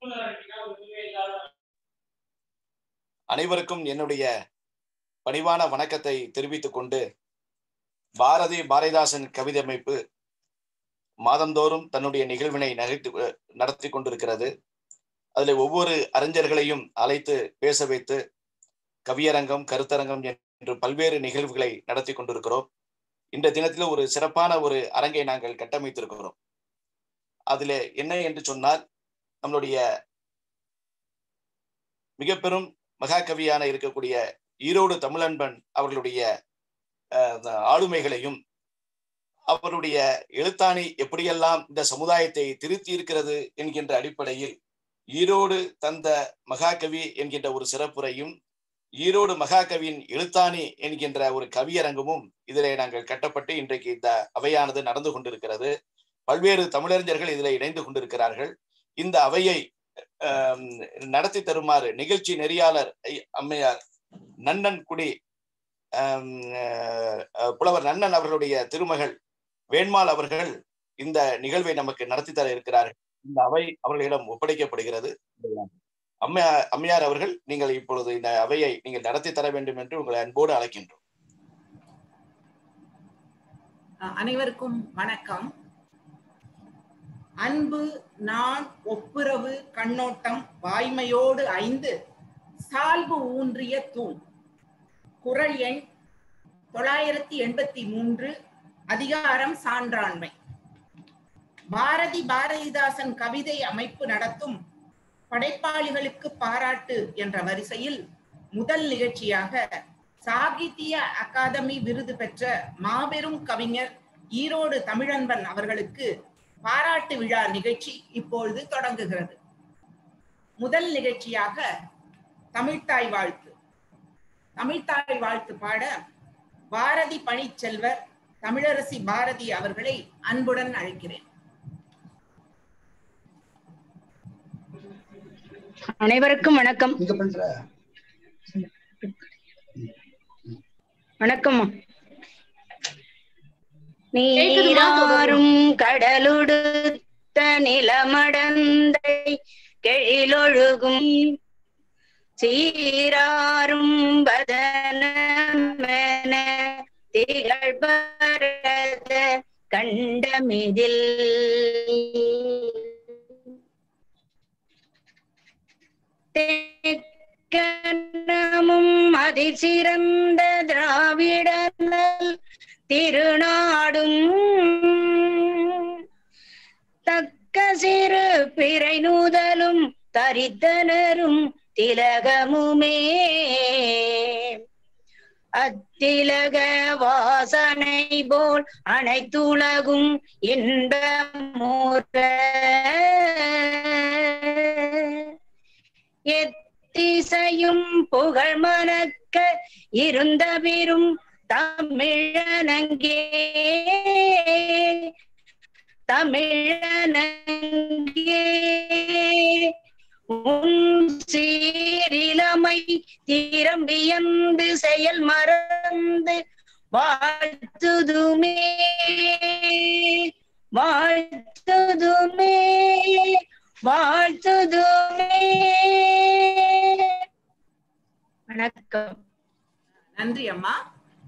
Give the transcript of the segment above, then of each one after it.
அனைவருக்கும் என்னுடைய பணிவான வணக்கத்தை தெரிவித்துக் கொண்டு பாரதி பாரதிதாசன் கவிதை அமைப்பு மாதந்தோறும் தன்னுடைய நிகழ்வினை நகைத்து நடத்தி கொண்டிருக்கிறது அதில் ஒவ்வொரு அறிஞர்களையும் அழைத்து பேச வைத்து கவியரங்கம் கருத்தரங்கம் என்று பல்வேறு நிகழ்வுகளை நடத்தி கொண்டிருக்கிறோம் இந்த தினத்தில் ஒரு சிறப்பான ஒரு அரங்கை நாங்கள் கட்டமைத்திருக்கிறோம் அதுல என்ன என்று சொன்னால் நம்மளுடைய மிக பெரும் மகாகவியான இருக்கக்கூடிய ஈரோடு தமிழன்பன் அவர்களுடைய ஆளுமைகளையும் அவருடைய எழுத்தாணி எப்படியெல்லாம் இந்த சமுதாயத்தை திருத்தி இருக்கிறது என்கின்ற அடிப்படையில் ஈரோடு தந்த மகாகவி என்கின்ற ஒரு சிறப்புரையும் ஈரோடு மகாகவியின் எழுத்தாணி என்கின்ற ஒரு கவியரங்கமும் இதிலே நாங்கள் கட்டப்பட்டு இன்றைக்கு இந்த அவையானது நடந்து கொண்டிருக்கிறது பல்வேறு தமிழறிஞர்கள் இதில் இணைந்து கொண்டிருக்கிறார்கள் இந்த அவையை நடத்தி தருமாறு நிகழ்ச்சி நெறியாளர் அம்மையார் நன்னன் குடி புலவர் நன்னன் அவர்களுடைய திருமகள் வேண்மாள் அவர்கள் இந்த நிகழ்வை நமக்கு நடத்தி தர இருக்கிறார்கள் இந்த அவை அவர்களிடம் ஒப்படைக்கப்படுகிறது அம்மையா அம்மையார் அவர்கள் நீங்கள் இப்பொழுது இந்த அவையை நீங்கள் நடத்தி தர வேண்டும் என்று உங்களை அன்போடு அழைக்கின்றோம் அனைவருக்கும் வணக்கம் அன்பு நான் ஒப்புரவு கண்ணோட்டம் வாய்மையோடு ஐந்து சால்பு ஊன்றிய தூண் குரல் எண் தொள்ளாயிரத்தி எண்பத்தி மூன்று அதிகாரம் சான்றாண்மை பாரதி பாரதிதாசன் கவிதை அமைப்பு நடத்தும் படைப்பாளிகளுக்கு பாராட்டு என்ற வரிசையில் முதல் நிகழ்ச்சியாக சாகித்ய அகாதமி விருது பெற்ற மாபெரும் கவிஞர் ஈரோடு தமிழன்பன் அவர்களுக்கு பாராட்டு விழா நிகழ்ச்சி இப்பொழுது தொடங்குகிறது முதல் நிகழ்ச்சியாக தமிழ்த்தாய் வாழ்த்து தமிழ்த்தாய் வாழ்த்து பாட பாரதி பணிச்செல்வர் தமிழரசி பாரதி அவர்களை அன்புடன் அழைக்கிறேன் அனைவருக்கும் வணக்கம் வணக்கம் நீராறும் கடலுடுத்த நிலமடந்தை கெழிலொழுகும் சீராரும் பதனமென திகழ்பரத கண்டமிதில் தெக்கனமும் அதிசிறந்த திராவிடனல் திருநாடும் தக்க சிறு பிறை நூதலும் தரித்தனரும் திலகமுமே அத்திலக வாசனை போல் அனைத்துலகும் இன்பமூர்க எத்திசையும் புகழ் மணக்க இருந்த பெரும் தமிழனங்கே தமிழனங்கே உன் சீரிலமை திரம்பியந்து செயல் மறந்து வாழ்த்துதுமே வாழ்த்துதுமே வாழ்த்துதுமே வணக்கம் நன்றி அம்மா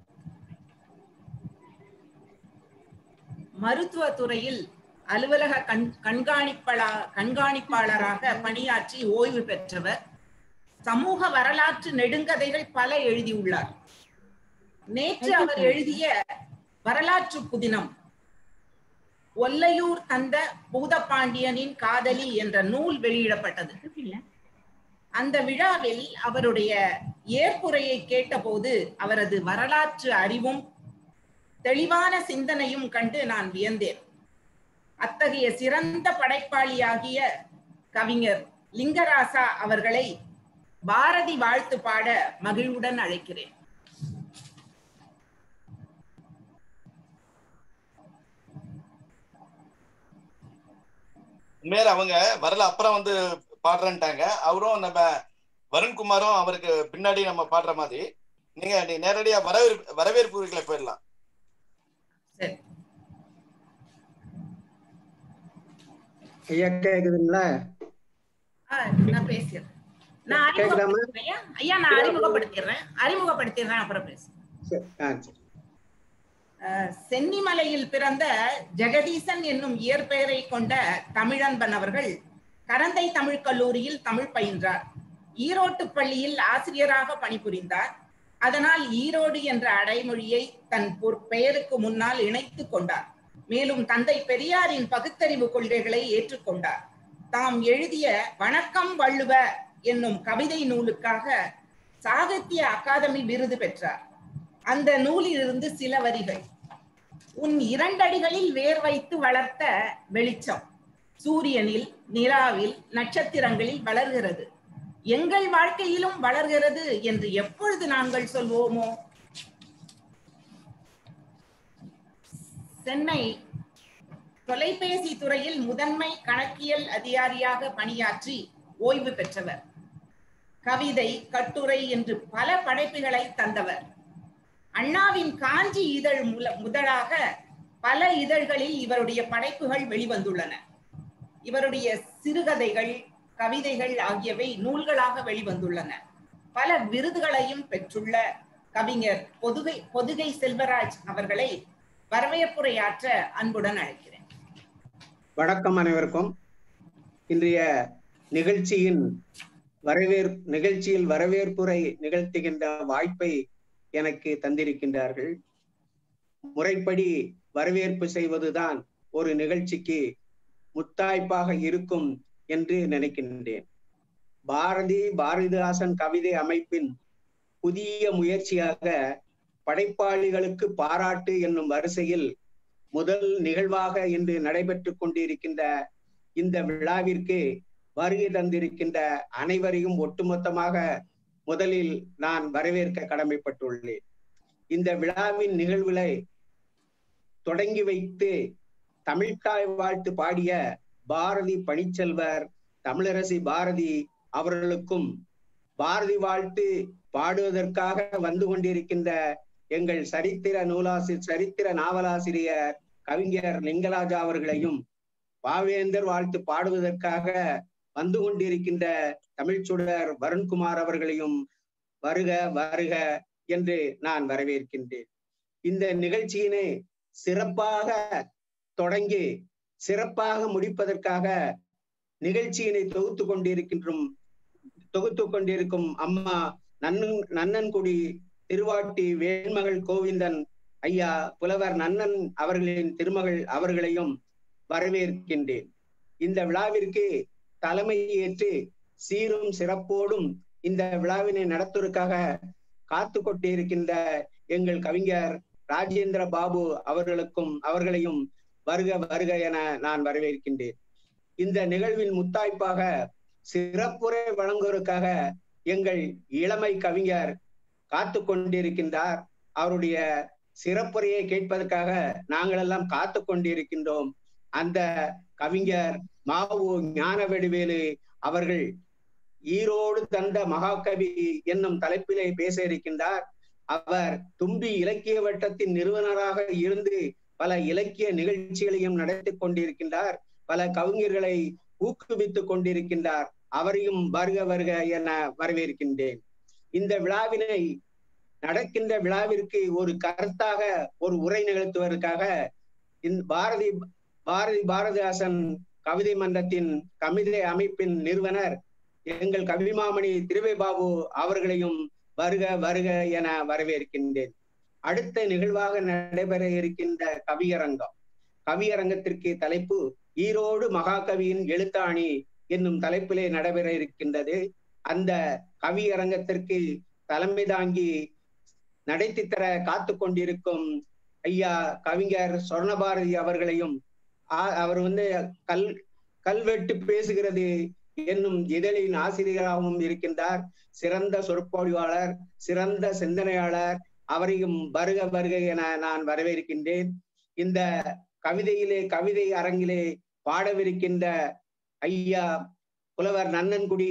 மருத்துவ துறையில் அலுவலக கண் கண்காணிப்பளா கண்காணிப்பாளராக பணியாற்றி ஓய்வு பெற்றவர் சமூக வரலாற்று நெடுங்கதைகள் பல எழுதியுள்ளார் நேற்று அவர் எழுதிய வரலாற்று புதினம் ஒல்லையூர் தந்த பூதபாண்டியனின் காதலி என்ற நூல் வெளியிடப்பட்டது அந்த விழாவில் அவருடைய ஏற்புரையை கேட்டபோது அவரது வரலாற்று அறிவும் தெளிவான சிந்தனையும் கண்டு நான் வியந்தேன் அத்தகைய சிறந்த படைப்பாளியாகிய கவிஞர் லிங்கராசா அவர்களை பாரதி வாழ்த்து பாட மகிழ்வுடன் அழைக்கிறேன் உண்மையில அவங்க வரல அப்புறம் வந்து பாடுறேன்ட்டாங்க அவரும் நம்ம வருண்குமாரும் அவருக்கு பின்னாடி நம்ம பாடுற மாதிரி நீங்க நீ நேரடியா வரவேற்பு வரவேற்புகளை போயிடலாம் சரி ஐயா கேக்குதுங்களா ஆ, நான் பேசுறேன் நான் கேக்குதாம்மா? அறிமுகப்படுத்துறேன் ஐயா. ஐயா நான் அறிமுகப்படுத்திடுறேன் அறிமுகப்படுத்திடுறேன் அப்புறம் பேசுறேன் சரி, ஆ, சரி. அஹ், சென்னிமலையில் பிறந்த ஜெகதீசன் என்னும் இயற்பெயரை கொண்ட தமிழன்பன் அவர்கள் கரந்தை தமிழ் கல்லூரியில் தமிழ் பயின்றார் ஈரோட்டு பள்ளியில் ஆசிரியராக பணிபுரிந்தார் அதனால் ஈரோடு என்ற அடைமொழியை தன் பொற்- பெயருக்கு முன்னால் இணைத்துக் கொண்டார் மேலும் தந்தை பெரியாரின் பகுத்தறிவு கொள்கைகளை ஏற்றுக்கொண்டார் தாம் எழுதிய வணக்கம் வள்ளுவ என்னும் கவிதை நூலுக்காக சாகித்ய அகாதமி விருது பெற்றார் அந்த நூலிலிருந்து சில வரிகள் உன் இரண்டடிகளில் வேர் வைத்து வளர்த்த வெளிச்சம் சூரியனில் நிலாவில் நட்சத்திரங்களில் வளர்கிறது எங்கள் வாழ்க்கையிலும் வளர்கிறது என்று எப்பொழுது நாங்கள் சொல்வோமோ சென்னை தொலைபேசி துறையில் முதன்மை கணக்கியல் அதிகாரியாக பணியாற்றி ஓய்வு பெற்றவர் கவிதை கட்டுரை என்று பல படைப்புகளை தந்தவர் அண்ணாவின் காஞ்சி இதழ் முல முதலாக பல இதழ்களில் இவருடைய படைப்புகள் வெளிவந்துள்ளன இவருடைய சிறுகதைகள் கவிதைகள் ஆகியவை நூல்களாக வெளிவந்துள்ளன பல விருதுகளையும் பெற்றுள்ள கவிஞர் பொதுகை பொதுகை செல்வராஜ் அவர்களை வரவேற்புரையாற்ற அன்புடன் அழைக்கிறேன் வணக்கம் அனைவருக்கும் இன்றைய நிகழ்ச்சியின் வரவேற் நிகழ்ச்சியில் வரவேற்புரை நிகழ்த்துகின்ற வாய்ப்பை எனக்கு தந்திருக்கின்றார்கள் முறைப்படி வரவேற்பு செய்வதுதான் ஒரு நிகழ்ச்சிக்கு முத்தாய்ப்பாக இருக்கும் என்று நினைக்கின்றேன் பாரதி பாரதிதாசன் கவிதை அமைப்பின் புதிய முயற்சியாக படைப்பாளிகளுக்கு பாராட்டு என்னும் வரிசையில் முதல் நிகழ்வாக இன்று நடைபெற்றுக் கொண்டிருக்கின்ற இந்த விழாவிற்கு வருகை தந்திருக்கின்ற அனைவரையும் ஒட்டுமொத்தமாக முதலில் நான் வரவேற்க கடமைப்பட்டுள்ளேன் இந்த விழாவின் நிகழ்வுகளை தொடங்கி வைத்து தமிழ்தாய் வாழ்த்து பாடிய பாரதி பணிச்செல்வர் தமிழரசி பாரதி அவர்களுக்கும் பாரதி வாழ்த்து பாடுவதற்காக வந்து கொண்டிருக்கின்ற எங்கள் சரித்திர நூலாசி சரித்திர நாவலாசிரியர் கவிஞர் லிங்கராஜா அவர்களையும் பாவேந்தர் வாழ்த்து பாடுவதற்காக வந்து கொண்டிருக்கின்ற தமிழ்ச்சுடர் வருண்குமார் அவர்களையும் வருக வருக என்று நான் வரவேற்கின்றேன் இந்த நிகழ்ச்சியினை சிறப்பாக தொடங்கி சிறப்பாக முடிப்பதற்காக நிகழ்ச்சியினை தொகுத்து கொண்டிருக்கின்றோம் தொகுத்து கொண்டிருக்கும் அம்மா நன்னன் நன்னன்குடி திருவாட்டி வேண்மகள் கோவிந்தன் ஐயா புலவர் நன்னன் அவர்களின் திருமகள் அவர்களையும் வரவேற்கின்றேன் இந்த விழாவிற்கு தலைமை ஏற்று சீரும் சிறப்போடும் இந்த விழாவினை நடத்துவதற்காக காத்து கொண்டிருக்கின்ற எங்கள் கவிஞர் ராஜேந்திர பாபு அவர்களுக்கும் அவர்களையும் வருக வருக என நான் வரவேற்கின்றேன் இந்த நிகழ்வின் முத்தாய்ப்பாக சிறப்புரை வழங்குவதற்காக எங்கள் இளமை கவிஞர் காத்து கொண்டிருக்கின்றார் அவருடைய சிறப்புரையை கேட்பதற்காக நாங்கள் எல்லாம் காத்து கொண்டிருக்கின்றோம் அந்த கவிஞர் மாவு ஞானவடிவேலு அவர்கள் ஈரோடு தந்த மகாகவி என்னும் தலைப்பிலே பேச இருக்கின்றார் அவர் தும்பி இலக்கிய வட்டத்தின் நிறுவனராக இருந்து பல இலக்கிய நிகழ்ச்சிகளையும் நடத்தி கொண்டிருக்கின்றார் பல கவிஞர்களை ஊக்குவித்துக் கொண்டிருக்கின்றார் அவரையும் வருக வருக என வரவேற்கின்றேன் இந்த விழாவினை நடக்கின்ற விழாவிற்கு ஒரு கருத்தாக ஒரு உரை நிகழ்த்துவதற்காக இந்த பாரதி பாரதி பாரதிதாசன் கவிதை மன்றத்தின் கவிதை அமைப்பின் நிறுவனர் எங்கள் கவிமாமணி திருவை பாபு அவர்களையும் வருக வருக என வரவேற்கின்றேன் அடுத்த நிகழ்வாக நடைபெற இருக்கின்ற கவியரங்கம் கவியரங்கத்திற்கு தலைப்பு ஈரோடு மகாகவியின் எழுத்தாணி என்னும் தலைப்பிலே நடைபெற இருக்கின்றது அந்த கவியரங்கத்திற்கு தலைமை தாங்கி நடத்தி தர காத்து கொண்டிருக்கும் ஐயா கவிஞர் சொர்ணபாரதி அவர்களையும் அவர் வந்து கல் கல்வெட்டு பேசுகிறது என்னும் இதழின் ஆசிரியராகவும் இருக்கின்றார் சிறந்த சொற்பொழிவாளர் சிறந்த சிந்தனையாளர் அவரையும் வருக வருக என நான் வரவேற்கின்றேன் இந்த கவிதையிலே கவிதை அரங்கிலே பாடவிருக்கின்ற ஐயா புலவர் நன்னன்குடி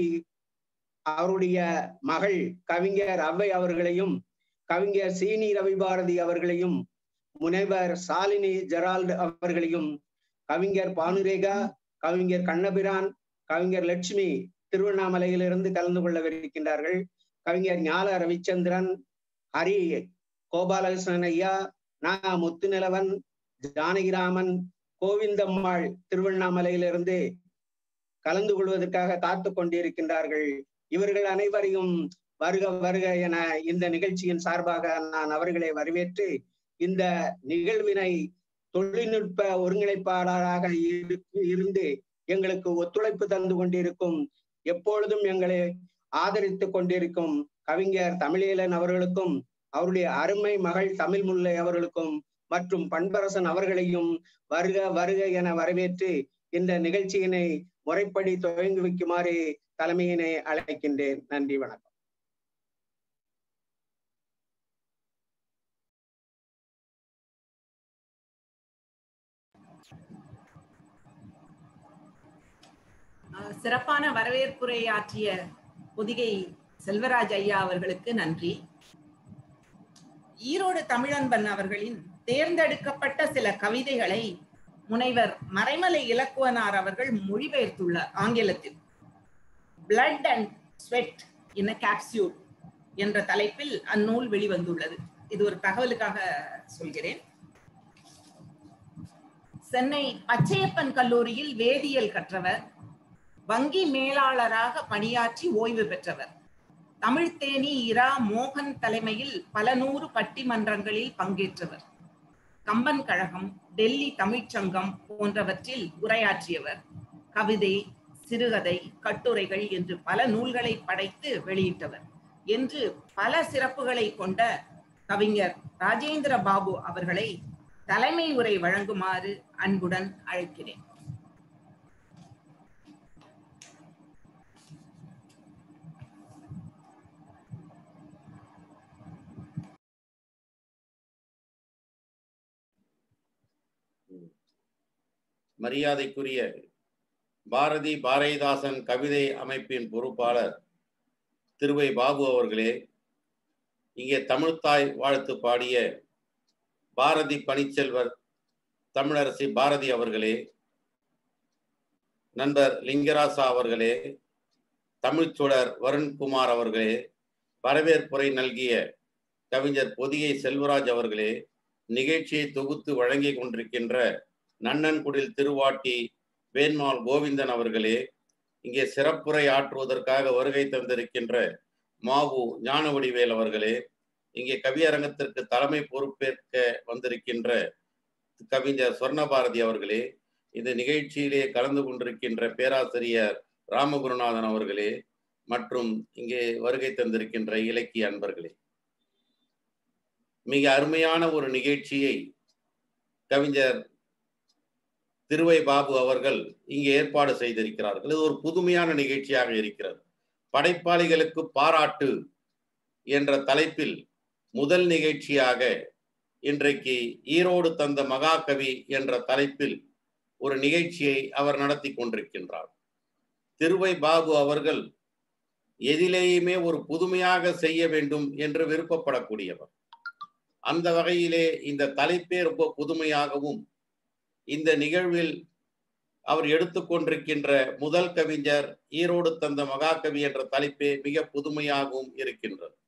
அவருடைய மகள் கவிஞர் அவ்வை அவர்களையும் கவிஞர் சீனி ரவிபாரதி அவர்களையும் முனைவர் சாலினி ஜெரால்டு அவர்களையும் கவிஞர் பானுரேகா கவிஞர் கண்ணபிரான் கவிஞர் லட்சுமி திருவண்ணாமலையிலிருந்து கலந்து கொள்ளவிருக்கின்றார்கள் கவிஞர் ஞால ரவிச்சந்திரன் ஹரி கோபாலகிருஷ்ணன் ஐயா நா முத்துநிலவன் ஜானகிராமன் கோவிந்தம்மாள் திருவண்ணாமலையிலிருந்து கலந்து கொள்வதற்காக காத்து கொண்டிருக்கின்றார்கள் இவர்கள் அனைவரையும் வருக வருக என இந்த நிகழ்ச்சியின் சார்பாக நான் அவர்களை வரவேற்று இந்த நிகழ்வினை தொழில்நுட்ப ஒருங்கிணைப்பாளராக இரு- இருந்து எங்களுக்கு ஒத்துழைப்பு தந்து கொண்டிருக்கும் எப்பொழுதும் எங்களை ஆதரித்துக் கொண்டிருக்கும் கவிஞர் தமிழீழன் அவர்களுக்கும் அவருடைய அருமை மகள் தமிழ் முல்லை அவர்களுக்கும் மற்றும் பண்பரசன் அவர்களையும் வருக வருக என வரவேற்று இந்த நிகழ்ச்சியினை முறைப்படி துவங்கி வைக்குமாறு தலைமையினை அழைக்கின்றேன் நன்றி வணக்கம் அஹ் சிறப்பான வரவேற்புரை ஆற்றிய பொதிகை செல்வராஜ் ஐயா அவர்களுக்கு நன்றி ஈரோடு தமிழன்பன் அவர்களின் தேர்ந்தெடுக்கப்பட்ட சில கவிதைகளை முனைவர் மறைமலை இலக்குவனார் அவர்கள் மொழிபெயர்த்துள்ளார் ஆங்கிலத்தில் blood and sweat in capsule என்ற தலைப்பில் அந்நூல் வெளிவந்துள்ளது இது ஒரு தகவலுக்காக சொல்கிறேன் சென்னை பச்சையப்பன் கல்லூரியில் வேதியியல் கற்றவர் வங்கி மேலாளராக பணியாற்றி ஓய்வு பெற்றவர் தமிழ்த்தேனி இரா மோகன் தலைமையில் பல நூறு பட்டிமன்றங்களில் பங்கேற்றவர் கம்பன் கழகம் டெல்லி தமிழ்ச்சங்கம் போன்றவற்றில் உரையாற்றியவர் கவிதை சிறுகதை கட்டுரைகள் என்று பல நூல்களை படைத்து வெளியிட்டவர் என்று பல சிறப்புகளை கொண்ட கவிஞர் ராஜேந்திர பாபு அவர்களை தலைமை உரை வழங்குமாறு அன்புடன் அழைக்கிறேன் மரியாதைக்குரிய பாரதி பாரதிதாசன் கவிதை அமைப்பின் பொறுப்பாளர் திருவை பாபு அவர்களே இங்கே தமிழ்த்தாய் வாழ்த்து பாடிய பாரதி பணிச்செல்வர் தமிழரசி பாரதி அவர்களே நண்பர் லிங்கராசா அவர்களே தமிழ்ச்சுடர் வருண்குமார் அவர்களே வரவேற்புரை நல்கிய கவிஞர் பொதிகை செல்வராஜ் அவர்களே நிகழ்ச்சியை தொகுத்து வழங்கி கொண்டிருக்கின்ற நன்னன்குடில் திருவாட்டி வேன்மால் கோவிந்தன் அவர்களே இங்கே சிறப்புரை ஆற்றுவதற்காக வருகை தந்திருக்கின்ற மாவு ஞானவடிவேல் அவர்களே இங்கே கவியரங்கத்திற்கு தலைமை பொறுப்பேற்க வந்திருக்கின்ற கவிஞர் சொர்ணபாரதி அவர்களே இந்த நிகழ்ச்சியிலே கலந்து கொண்டிருக்கின்ற பேராசிரியர் ராமகுருநாதன் அவர்களே மற்றும் இங்கே வருகை தந்திருக்கின்ற இலக்கிய அன்பர்களே மிக அருமையான ஒரு நிகழ்ச்சியை கவிஞர் திருவை பாபு அவர்கள் இங்கே ஏற்பாடு செய்திருக்கிறார்கள் இது ஒரு புதுமையான நிகழ்ச்சியாக இருக்கிறது படைப்பாளிகளுக்கு பாராட்டு என்ற தலைப்பில் முதல் நிகழ்ச்சியாக இன்றைக்கு ஈரோடு தந்த மகாகவி என்ற தலைப்பில் ஒரு நிகழ்ச்சியை அவர் நடத்தி கொண்டிருக்கின்றார் திருவை பாபு அவர்கள் எதிலேயுமே ஒரு புதுமையாக செய்ய வேண்டும் என்று விருப்பப்படக்கூடியவர் அந்த வகையிலே இந்த தலைப்பே ரொம்ப புதுமையாகவும் இந்த நிகழ்வில் அவர் எடுத்துக்கொண்டிருக்கின்ற முதல் கவிஞர் ஈரோடு தந்த மகாகவி என்ற தலைப்பே மிக புதுமையாகவும் இருக்கின்றது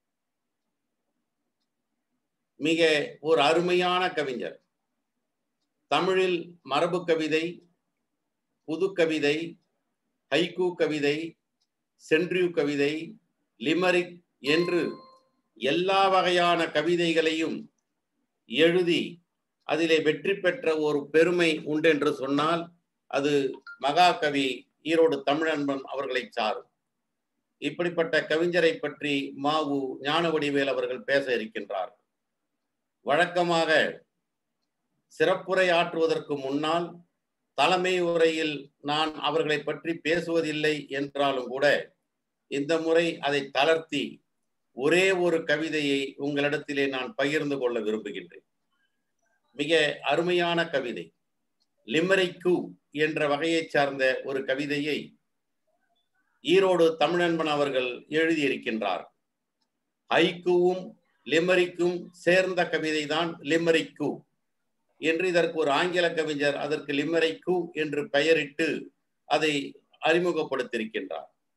மிக ஒரு அருமையான கவிஞர் தமிழில் மரபு கவிதை புது கவிதை ஹைக்கூ கவிதை சென்ட்ரியூ கவிதை லிமரிக் என்று எல்லா வகையான கவிதைகளையும் எழுதி அதிலே வெற்றி பெற்ற ஒரு பெருமை உண்டென்று சொன்னால் அது மகாகவி ஈரோடு தமிழன்பன் அவர்களை சாரும் இப்படிப்பட்ட கவிஞரை பற்றி மாவு ஞானவடிவேல் அவர்கள் பேச இருக்கின்றார் வழக்கமாக சிறப்புரை ஆற்றுவதற்கு முன்னால் தலைமை உரையில் நான் அவர்களை பற்றி பேசுவதில்லை என்றாலும் கூட இந்த முறை அதை தளர்த்தி ஒரே ஒரு கவிதையை உங்களிடத்திலே நான் பகிர்ந்து கொள்ள விரும்புகின்றேன் மிக அருமையான கவிதை லிமரைக்கு என்ற வகையைச் சார்ந்த ஒரு கவிதையை ஈரோடு தமிழன்பன் அவர்கள் எழுதியிருக்கின்றார் ஹைக்குவும் லிமரிக்கும் சேர்ந்த கவிதை தான் லிமரிக்கு என்று இதற்கு ஒரு ஆங்கில கவிஞர் அதற்கு லிமரைக்கு என்று பெயரிட்டு அதை அறிமுகப்படுத்தியிருக்கின்றார்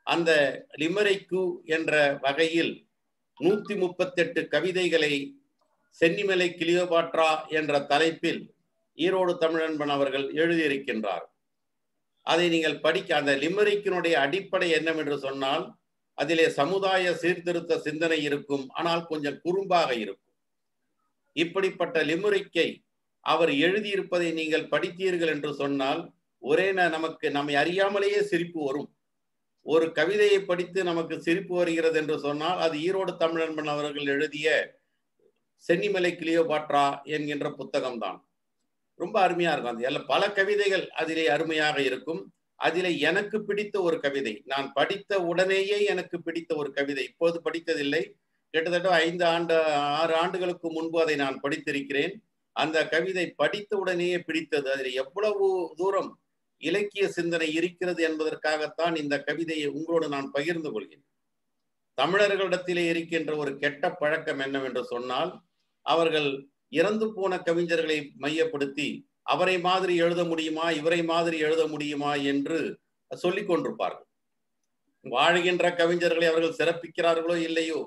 அந்த லிமரைக்கு என்ற வகையில் நூத்தி முப்பத்தெட்டு கவிதைகளை சென்னிமலை கிளியோபாட்ரா என்ற தலைப்பில் ஈரோடு தமிழன்பன் அவர்கள் எழுதியிருக்கின்றார் அதை நீங்கள் படிக்க அந்த லிமரிக்கினுடைய அடிப்படை என்னவென்று சொன்னால் அதிலே சமுதாய சீர்திருத்த சிந்தனை இருக்கும் ஆனால் கொஞ்சம் குறும்பாக இருக்கும் இப்படிப்பட்ட லிமுரிக்கை அவர் எழுதியிருப்பதை நீங்கள் படித்தீர்கள் என்று சொன்னால் ஒரே ந- நமக்கு நம்மை அறியாமலேயே சிரிப்பு வரும் ஒரு கவிதையை படித்து நமக்கு சிரிப்பு வருகிறது என்று சொன்னால் அது ஈரோடு தமிழன்பன் அவர்கள் எழுதிய சென்னிமலை கிளியோபாட்ரா என்கின்ற புத்தகம்தான் ரொம்ப அருமையா இருக்கும் அது எல்லாம் பல கவிதைகள் அதிலே அருமையாக இருக்கும் அதிலே எனக்கு பிடித்த ஒரு கவிதை நான் படித்த உடனேயே எனக்கு பிடித்த ஒரு கவிதை இப்போது படித்ததில்லை கிட்டத்தட்ட ஐந்து ஆண்டு ஆறு ஆண்டுகளுக்கு முன்பு அதை நான் படித்திருக்கிறேன் அந்த கவிதை படித்த உடனேயே பிடித்தது அதில் எவ்வளவு தூரம் இலக்கிய சிந்தனை இருக்கிறது என்பதற்காகத்தான் இந்த கவிதையை உங்களோடு நான் பகிர்ந்து கொள்கிறேன் தமிழர்களிடத்திலே இருக்கின்ற ஒரு கெட்ட பழக்கம் என்னவென்று சொன்னால் அவர்கள் இறந்து போன கவிஞர்களை மையப்படுத்தி அவரை மாதிரி எழுத முடியுமா இவரை மாதிரி எழுத முடியுமா என்று சொல்லிக் கொண்டிருப்பார்கள் வாழ்கின்ற கவிஞர்களை அவர்கள் சிறப்பிக்கிறார்களோ இல்லையோ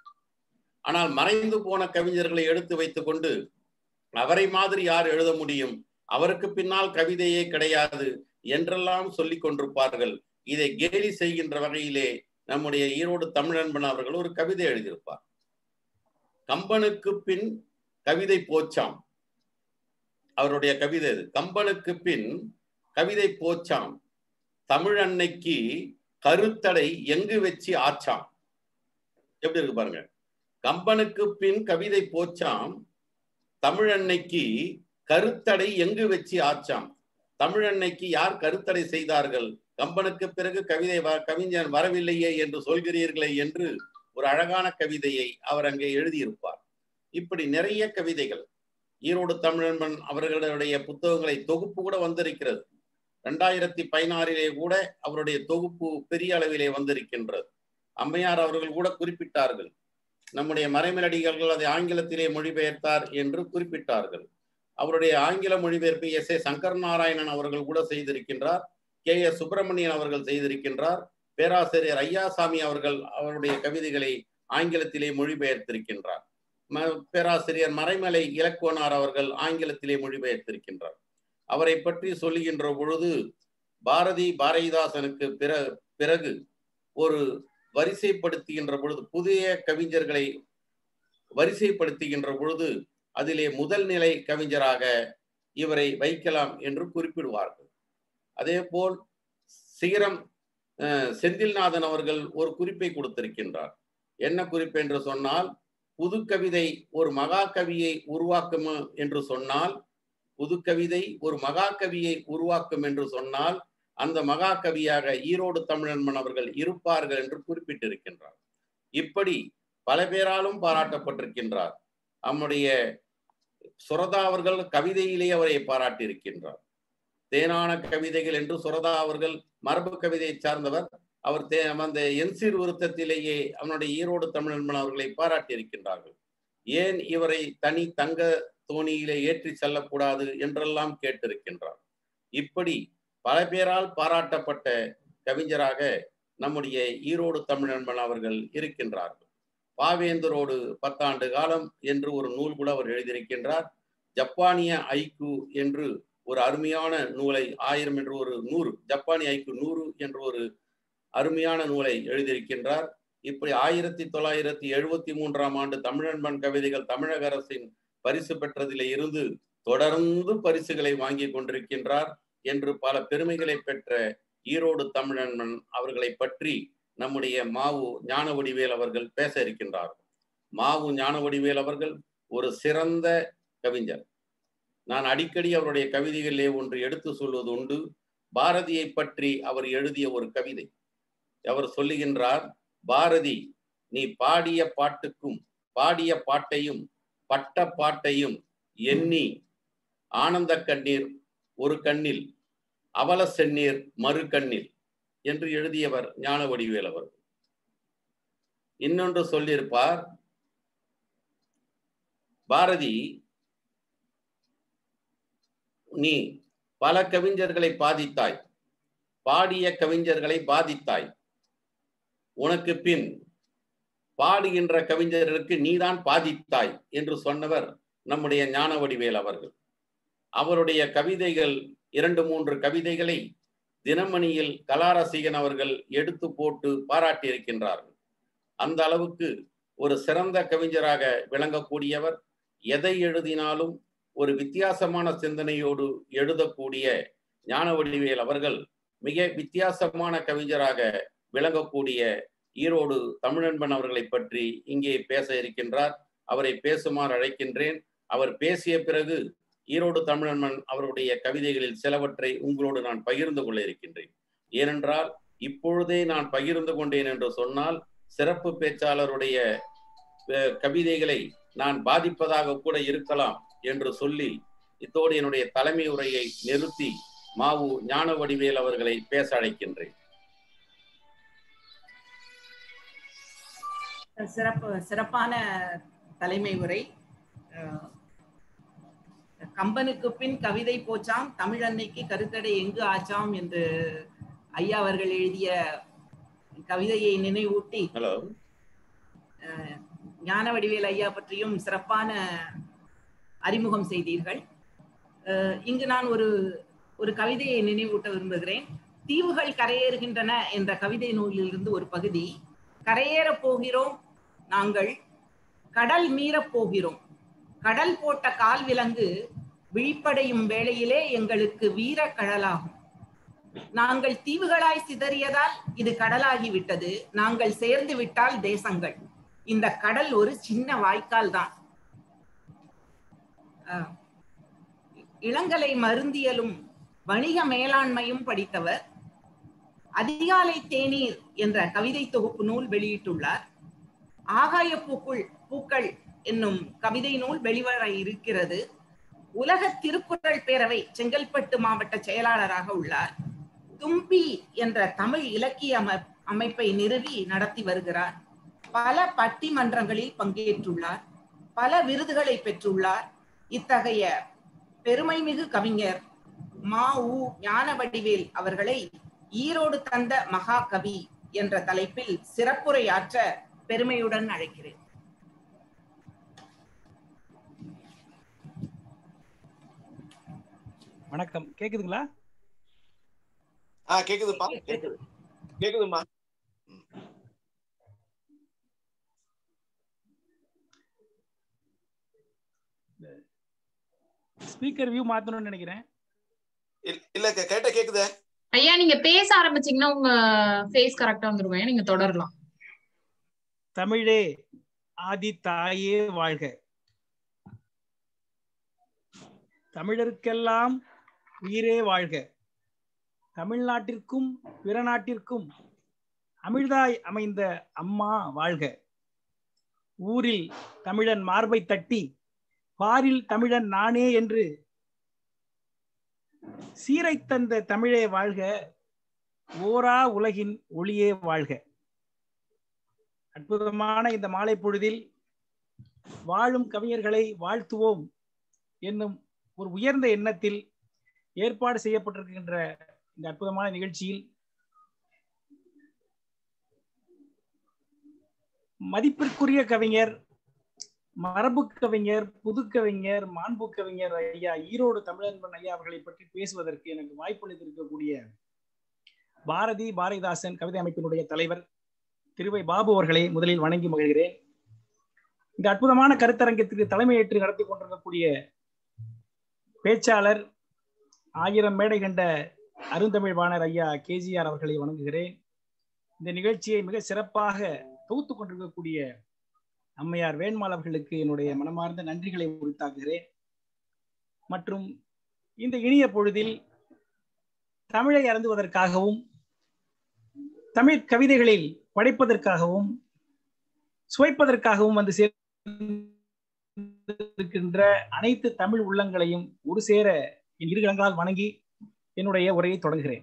ஆனால் மறைந்து போன கவிஞர்களை எடுத்து வைத்துக் கொண்டு அவரை மாதிரி யார் எழுத முடியும் அவருக்கு பின்னால் கவிதையே கிடையாது என்றெல்லாம் சொல்லிக் கொண்டிருப்பார்கள் இதை கேலி செய்கின்ற வகையிலே நம்முடைய ஈரோடு தமிழன்பன் அவர்கள் ஒரு கவிதை எழுதியிருப்பார் கம்பனுக்கு பின் கவிதை போச்சாம் அவருடைய கவிதை இது கம்பனுக்கு பின் கவிதை போச்சாம் தமிழ் அன்னைக்கு கருத்தடை எங்கு வச்சு ஆச்சாம் எப்படி இருக்கு பாருங்க கம்பனுக்கு பின் கவிதை போச்சாம் தமிழ் அன்னைக்கு கருத்தடை எங்கு வச்சு ஆச்சாம் தமிழ் அன்னைக்கு யார் கருத்தடை செய்தார்கள் கம்பனுக்கு பிறகு கவிதை வ- கவிஞன் வரவில்லையே என்று சொல்கிறீர்களே என்று ஒரு அழகான கவிதையை அவர் அங்கே எழுதியிருப்பார் இப்படி நிறைய கவிதைகள் ஈரோடு தமிழன்பன் அவர்களுடைய புத்தகங்களை தொகுப்பு கூட வந்திருக்கிறது ரெண்டாயிரத்தி பதினாறிலே கூட அவருடைய தொகுப்பு பெரிய அளவிலே வந்திருக்கின்றது அம்மையார் அவர்கள் கூட குறிப்பிட்டார்கள் நம்முடைய மறைமலடிகர்கள் அதை ஆங்கிலத்திலே மொழிபெயர்த்தார் என்று குறிப்பிட்டார்கள் அவருடைய ஆங்கில மொழிபெயர்ப்பை எஸ் ஏ சங்கர் நாராயணன் அவர்கள் கூட செய்திருக்கின்றார் கே எஸ் சுப்பிரமணியன் அவர்கள் செய்திருக்கின்றார் பேராசிரியர் ஐயாசாமி அவர்கள் அவருடைய கவிதைகளை ஆங்கிலத்திலே மொழிபெயர்த்திருக்கின்றார் ம- பேராசிரியர் மறைமலை இலக்குவனார் அவர்கள் ஆங்கிலத்திலே மொழிபெயர்த்திருக்கின்றார் அவரை பற்றி சொல்லுகின்ற பொழுது பாரதி பாரதிதாசனுக்கு பிற பிறகு ஒரு வரிசைப்படுத்துகின்ற பொழுது புதிய கவிஞர்களை வரிசைப்படுத்துகின்ற பொழுது அதிலே முதல் நிலை கவிஞராக இவரை வைக்கலாம் என்று குறிப்பிடுவார்கள் அதே போல் சிகரம் அஹ், செந்தில்நாதன் அவர்கள் ஒரு குறிப்பை கொடுத்திருக்கின்றார் என்ன குறிப்பு என்று சொன்னால் புது கவிதை ஒரு மகா கவியை உருவாக்கும் என்று சொன்னால் புது கவிதை ஒரு மகா கவியை உருவாக்கும் என்று சொன்னால் அந்த மகா கவியாக ஈரோடு தமிழன்மன் அவர்கள் இருப்பார்கள் என்று குறிப்பிட்டிருக்கின்றார் இப்படி பல பேராலும் பாராட்டப்பட்டிருக்கின்றார் நம்முடைய சுரதா அவர்கள் கவிதையிலே அவரை பாராட்டியிருக்கின்றார் தேனான கவிதைகள் என்று சுரதா அவர்கள் மரபு கவிதையை சார்ந்தவர் அவர் தே அந்த என்சீர் விருத்தத்திலேயே அவனுடைய ஈரோடு தமிழன்பன் அவர்களை பாராட்டியிருக்கின்றார்கள் ஏன் இவரை தனி தங்க தோணியிலே ஏற்றி செல்லக்கூடாது என்றெல்லாம் கேட்டிருக்கின்றார் இப்படி பல பேரால் பாராட்டப்பட்ட கவிஞராக நம்முடைய ஈரோடு தமிழன்பன் அவர்கள் இருக்கின்றார்கள் பாவேந்தரோடு பத்தாண்டு காலம் என்று ஒரு நூல் கூட அவர் எழுதியிருக்கின்றார் ஜப்பானிய ஐக்கு என்று ஒரு அருமையான நூலை ஆயிரம் என்று ஒரு நூறு ஜப்பானிய ஐக்கு நூறு என்று ஒரு அருமையான நூலை எழுதியிருக்கின்றார் இப்படி ஆயிரத்தி தொள்ளாயிரத்தி எழுபத்தி மூன்றாம் ஆண்டு தமிழன்பன் கவிதைகள் தமிழக அரசின் பரிசு பெற்றதிலே இருந்து தொடர்ந்து பரிசுகளை வாங்கி கொண்டிருக்கின்றார் என்று பல பெருமைகளை பெற்ற ஈரோடு தமிழன்பன் அவர்களை பற்றி நம்முடைய மாவு ஞான வடிவேல் அவர்கள் பேச இருக்கின்றார் மாவு ஞான வடிவேல் அவர்கள் ஒரு சிறந்த கவிஞர் நான் அடிக்கடி அவருடைய கவிதைகளிலே ஒன்று எடுத்து சொல்வது உண்டு பாரதியை பற்றி அவர் எழுதிய ஒரு கவிதை அவர் சொல்லுகின்றார் பாரதி நீ பாடிய பாட்டுக்கும் பாடிய பாட்டையும் பட்ட பாட்டையும் எண்ணி ஆனந்த கண்ணீர் ஒரு கண்ணில் அவல செந்நீர் மறு கண்ணில் என்று எழுதியவர் ஞான வடிவேல் அவர் இன்னொன்று சொல்லியிருப்பார் பாரதி நீ பல கவிஞர்களை பாதித்தாய் பாடிய கவிஞர்களை பாதித்தாய் உனக்கு பின் பாடுகின்ற கவிஞருக்கு நீதான் பாதித்தாய் என்று சொன்னவர் நம்முடைய ஞான வடிவேல் அவர்கள் அவருடைய கவிதைகள் இரண்டு மூன்று கவிதைகளை தினமணியில் கலாரசிகன் அவர்கள் எடுத்து போட்டு பாராட்டியிருக்கின்றார்கள் அந்த அளவுக்கு ஒரு சிறந்த கவிஞராக விளங்கக்கூடியவர் எதை எழுதினாலும் ஒரு வித்தியாசமான சிந்தனையோடு எழுதக்கூடிய ஞான வடிவேல் அவர்கள் மிக வித்தியாசமான கவிஞராக விளங்கக்கூடிய ஈரோடு தமிழன்பன் அவர்களை பற்றி இங்கே பேச இருக்கின்றார் அவரை பேசுமாறு அழைக்கின்றேன் அவர் பேசிய பிறகு ஈரோடு தமிழன்பன் அவருடைய கவிதைகளில் சிலவற்றை உங்களோடு நான் பகிர்ந்து கொள்ள இருக்கின்றேன் ஏனென்றால் இப்பொழுதே நான் பகிர்ந்து கொண்டேன் என்று சொன்னால் சிறப்பு பேச்சாளருடைய அஹ், கவிதைகளை நான் பாதிப்பதாக கூட இருக்கலாம் என்று சொல்லி இத்தோடு என்னுடைய தலைமை உரையை நிறுத்தி மாவு ஞான வடிவேல் அவர்களை பேச அழைக்கின்றேன் சிறப்பு சிறப்பான தலைமை உரை அஹ், கம்பனுக்கு பின் கவிதை போச்சாம் தமிழன்னைக்கு கருத்தடை எங்கு ஆச்சாம் என்று ஐயா அவர்கள் எழுதிய கவிதையை நினைவூட்டி ஹலோ அஹ், ஞான வடிவேல் ஐயா பற்றியும் சிறப்பான அறிமுகம் செய்தீர்கள் அஹ், இங்கு நான் ஒரு ஒரு கவிதையை நினைவூட்ட விரும்புகிறேன் தீவுகள் கரையேறுகின்றன என்ற கவிதை நூலிலிருந்து ஒரு பகுதி கரையேறப் போகிறோம் நாங்கள் கடல் மீறப் போகிறோம் கடல் போட்ட கால் விலங்கு விழிப்படையும் வேளையிலே எங்களுக்கு வீர கடலாகும் நாங்கள் தீவுகளாய் சிதறியதால் இது கடலாகி விட்டது நாங்கள் சேர்ந்து விட்டால் தேசங்கள் இந்த கடல் ஒரு சின்ன வாய்க்கால் தான் அஹ், இளங்கலை மருந்தியலும் வணிக மேலாண்மையும் படித்தவர் அதிகாலை தேநீர் என்ற கவிதை தொகுப்பு நூல் வெளியிட்டுள்ளார் ஆகாய பூக்குள் பூக்கள் என்னும் கவிதை நூல் வெளிவர இருக்கிறது உலக திருக்குறள் பேரவை செங்கல்பட்டு மாவட்ட செயலாளராக உள்ளார் தும்பி என்ற தமிழ் இலக்கிய அம அமைப்பை நிறுவி நடத்தி வருகிறார் பல பட்டிமன்றங்களில் பங்கேற்றுள்ளார் பல விருதுகளை பெற்றுள்ளார் இத்தகைய பெருமைமிகு கவிஞர் மா உ ஞான வடிவேல் அவர்களை ஈரோடு தந்த மகாகவி என்ற தலைப்பில் சிறப்புரையாற்ற பெருமையுடன் அழைக்கிறேன் வணக்கம் கேக்குதுங்களா ஆ கேக்குதுப்பா கேக்குது. கேக்குதுமா ஸ்பீக்கர் வியூ மாத்தணும்னு நினைக்கிறேன் இல்ல- இல்ல கே- கேட்ட கேக்குதே ஐயா நீங்க பேச ஆரம்பிச்சீங்கன்னா உங்க ஃபேஸ் கரெக்டா வந்துருவேன் நீங்க தொடரலாம் தமிழே ஆதி தாயே வாழ்க தமிழருக்கெல்லாம் உயிரே வாழ்க தமிழ்நாட்டிற்கும் பிற நாட்டிற்கும் அமிழ்தாய் அமைந்த அம்மா வாழ்க ஊரில் தமிழன் மார்பை தட்டி பாரில் தமிழன் நானே என்று சீரை தந்த தமிழே வாழ்க ஓரா உலகின் ஒளியே வாழ்க அற்புதமான இந்த மாலை பொழுதில் வாழும் கவிஞர்களை வாழ்த்துவோம் என்னும் ஒரு உயர்ந்த எண்ணத்தில் ஏற்பாடு செய்யப்பட்டிருக்கின்ற இந்த அற்புதமான நிகழ்ச்சியில் மதிப்பிற்குரிய கவிஞர் மரபு கவிஞர் புது கவிஞர் மாண்பு கவிஞர் ஐயா ஈரோடு தமிழன்பன் ஐயா அவர்களை பற்றி பேசுவதற்கு எனக்கு வாய்ப்பளித்திருக்கக்கூடிய பாரதி பாரதிதாசன் கவிதை அமைப்பினுடைய தலைவர் திருவை பாபு அவர்களை முதலில் வணங்கி மகிழ்கிறேன் இந்த அற்புதமான கருத்தரங்கத்திற்கு தலைமையேற்று நடத்தி கொண்டிருக்கக்கூடிய பேச்சாளர் ஆயிரம் மேடை கண்ட அருந்தமிழ் வாணர் ஐயா கேஜிஆர் அவர்களை வணங்குகிறேன் இந்த நிகழ்ச்சியை மிக சிறப்பாக தொகுத்து கொண்டிருக்கக்கூடிய அம்மையார் வேண்மாள் அவர்களுக்கு என்னுடைய மனமார்ந்த நன்றிகளை உரித்தாக்குகிறேன் மற்றும் இந்த இனிய பொழுதில் தமிழை அருந்துவதற்காகவும் தமிழ் கவிதைகளில் படைப்பதற்காகவும் சுவைப்பதற்காகவும் வந்து சேர்க்கின்ற அனைத்து தமிழ் உள்ளங்களையும் ஒரு சேர என் இருகலங்களால் வணங்கி என்னுடைய உரையை தொடங்குகிறேன்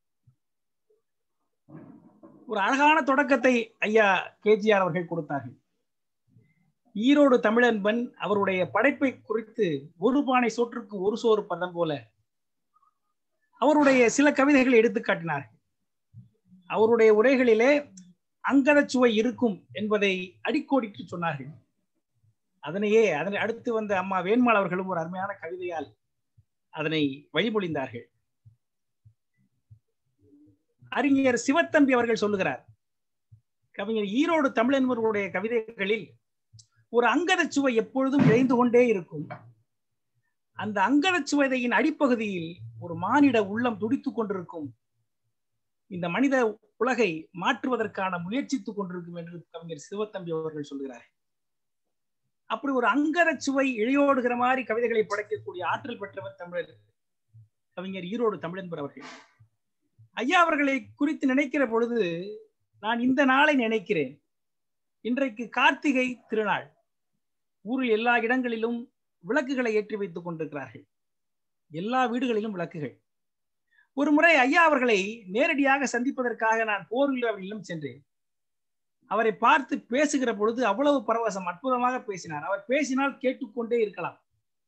ஒரு அழகான தொடக்கத்தை ஐயா கேஜிஆர் அவர்கள் கொடுத்தார்கள் ஈரோடு தமிழன்பன் அவருடைய படைப்பை குறித்து ஒரு பானை சோற்றுக்கு ஒரு சோறு பதம் போல அவருடைய சில கவிதைகளை எடுத்து காட்டினார்கள் அவருடைய உரைகளிலே அங்கதச்சுவை இருக்கும் என்பதை அடிக்கோடிட்டு சொன்னார்கள் அதனையே அதனை அடுத்து வந்த அம்மா வேண்மாள் அவர்களும் ஒரு அருமையான கவிதையால் அதனை வழிமொழிந்தார்கள் அறிஞர் சிவத்தம்பி அவர்கள் சொல்லுகிறார் கவிஞர் ஈரோடு தமிழன்பர்களுடைய கவிதைகளில் ஒரு அங்கதச் சுவை எப்பொழுதும் இழைந்து கொண்டே இருக்கும் அந்த அங்கதச் சுவைதையின் அடிப்பகுதியில் ஒரு மானிட உள்ளம் துடித்துக் கொண்டிருக்கும் இந்த மனித உலகை மாற்றுவதற்கான முயற்சித்துக் கொண்டிருக்கும் என்று கவிஞர் சிவத்தம்பி அவர்கள் சொல்கிறார் அப்படி ஒரு அங்கதச் சுவை இழையோடுகிற மாதிரி கவிதைகளை படைக்கக்கூடிய ஆற்றல் பெற்றவர் தமிழர் கவிஞர் ஈரோடு தமிழன்பர் அவர்கள் ஐயா அவர்களை குறித்து நினைக்கிற பொழுது நான் இந்த நாளை நினைக்கிறேன் இன்றைக்கு கார்த்திகை திருநாள் ஊரில் எல்லா இடங்களிலும் விளக்குகளை ஏற்றி வைத்துக் கொண்டிருக்கிறார்கள் எல்லா வீடுகளிலும் விளக்குகள் ஒரு முறை ஐயா அவர்களை நேரடியாக சந்திப்பதற்காக நான் போரில் அவர் இல்லம் சென்றேன் அவரை பார்த்து பேசுகிற பொழுது அவ்வளவு பரவசம் அற்புதமாக பேசினார் அவர் பேசினால் கேட்டுக்கொண்டே இருக்கலாம்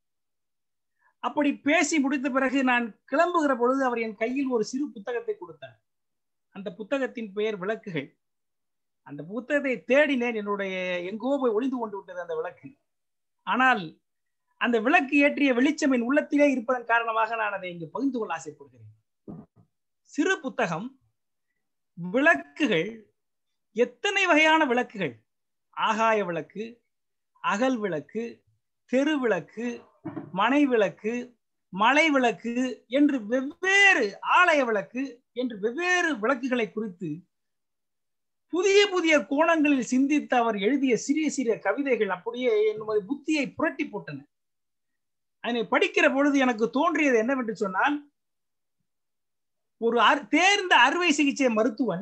அப்படி பேசி முடித்த பிறகு நான் கிளம்புகிற பொழுது அவர் என் கையில் ஒரு சிறு புத்தகத்தை கொடுத்தார் அந்த புத்தகத்தின் பெயர் விளக்குகள் அந்த புத்தகத்தை தேடினேன் என்னுடைய எங்கோ போய் ஒளிந்து கொண்டு விட்டது அந்த விளக்கு ஆனால் அந்த விளக்கு ஏற்றிய வெளிச்சம் என் உள்ளத்திலே இருப்பதன் காரணமாக நான் அதை இங்கு பகிர்ந்து கொள்ள ஆசைப்படுகிறேன் சிறு புத்தகம் விளக்குகள் எத்தனை வகையான விளக்குகள் ஆகாய விளக்கு அகல் விளக்கு தெரு விளக்கு மனை விளக்கு மலை விளக்கு என்று வெவ்வேறு ஆலய விளக்கு என்று வெவ்வேறு விளக்குகளை குறித்து புதிய புதிய கோணங்களில் சிந்தித்து அவர் எழுதிய சிறிய சிறிய கவிதைகள் அப்படியே என்னுடைய புத்தியை புரட்டி போட்டன அதனை படிக்கிற பொழுது எனக்கு தோன்றியது என்னவென்று சொன்னால் ஒரு தேர்ந்த அறுவை சிகிச்சை மருத்துவன்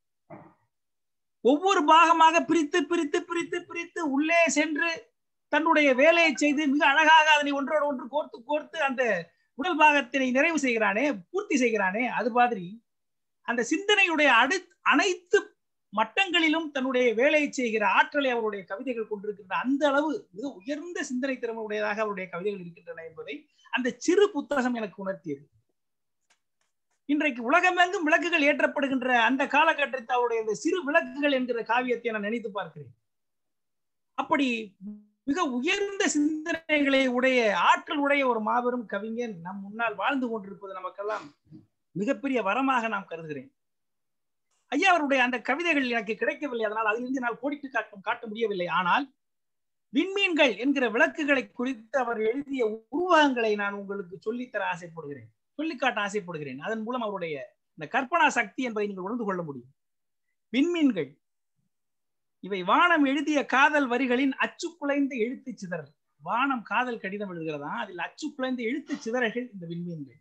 ஒவ்வொரு பாகமாக பிரித்து பிரித்து பிரித்து பிரித்து உள்ளே சென்று தன்னுடைய வேலையை செய்து மிக அழகாக அதனை ஒன்றோடு ஒன்று கோர்த்து கோர்த்து அந்த உடல் பாகத்தினை நிறைவு செய்கிறானே பூர்த்தி செய்கிறானே அது மாதிரி அந்த சிந்தனையுடைய அடு அனைத்து மட்டங்களிலும் தன்னுடைய வேலையை செய்கிற ஆற்றலை அவருடைய கவிதைகள் கொண்டிருக்கின்ற அந்த அளவு மிக உயர்ந்த சிந்தனை திறமையுடையதாக அவருடைய கவிதைகள் இருக்கின்றன என்பதை அந்த சிறு புத்தகம் எனக்கு உணர்த்தியது இன்றைக்கு உலகமெங்கும் விளக்குகள் ஏற்றப்படுகின்ற அந்த காலகட்டத்தில் அவருடைய இந்த சிறு விளக்குகள் என்கிற காவியத்தை நான் நினைத்து பார்க்கிறேன் அப்படி மிக உயர்ந்த சிந்தனைகளை உடைய ஆற்றல் உடைய ஒரு மாபெரும் கவிஞன் நம் முன்னால் வாழ்ந்து கொண்டிருப்பது நமக்கெல்லாம் மிகப்பெரிய வரமாக நாம் கருதுகிறேன் ஐயா அவருடைய அந்த கவிதைகள் எனக்கு கிடைக்கவில்லை அதனால் அதிலிருந்து நான் கோடிட்டு காட்ட காட்ட முடியவில்லை ஆனால் விண்மீன்கள் என்கிற விளக்குகளை குறித்து அவர் எழுதிய உருவகங்களை நான் உங்களுக்கு சொல்லித்தர ஆசைப்படுகிறேன் சொல்லிக்காட்ட ஆசைப்படுகிறேன் அதன் மூலம் அவருடைய இந்த கற்பனா சக்தி என்பதை நீங்கள் உணர்ந்து கொள்ள முடியும் விண்மீன்கள் இவை வானம் எழுதிய காதல் வரிகளின் அச்சு குலைந்த எழுத்து சிதறல் வானம் காதல் கடிதம் எழுதுகிறதா அதில் அச்சு குலைந்த எழுத்து சிதறல்கள் இந்த விண்மீன்கள்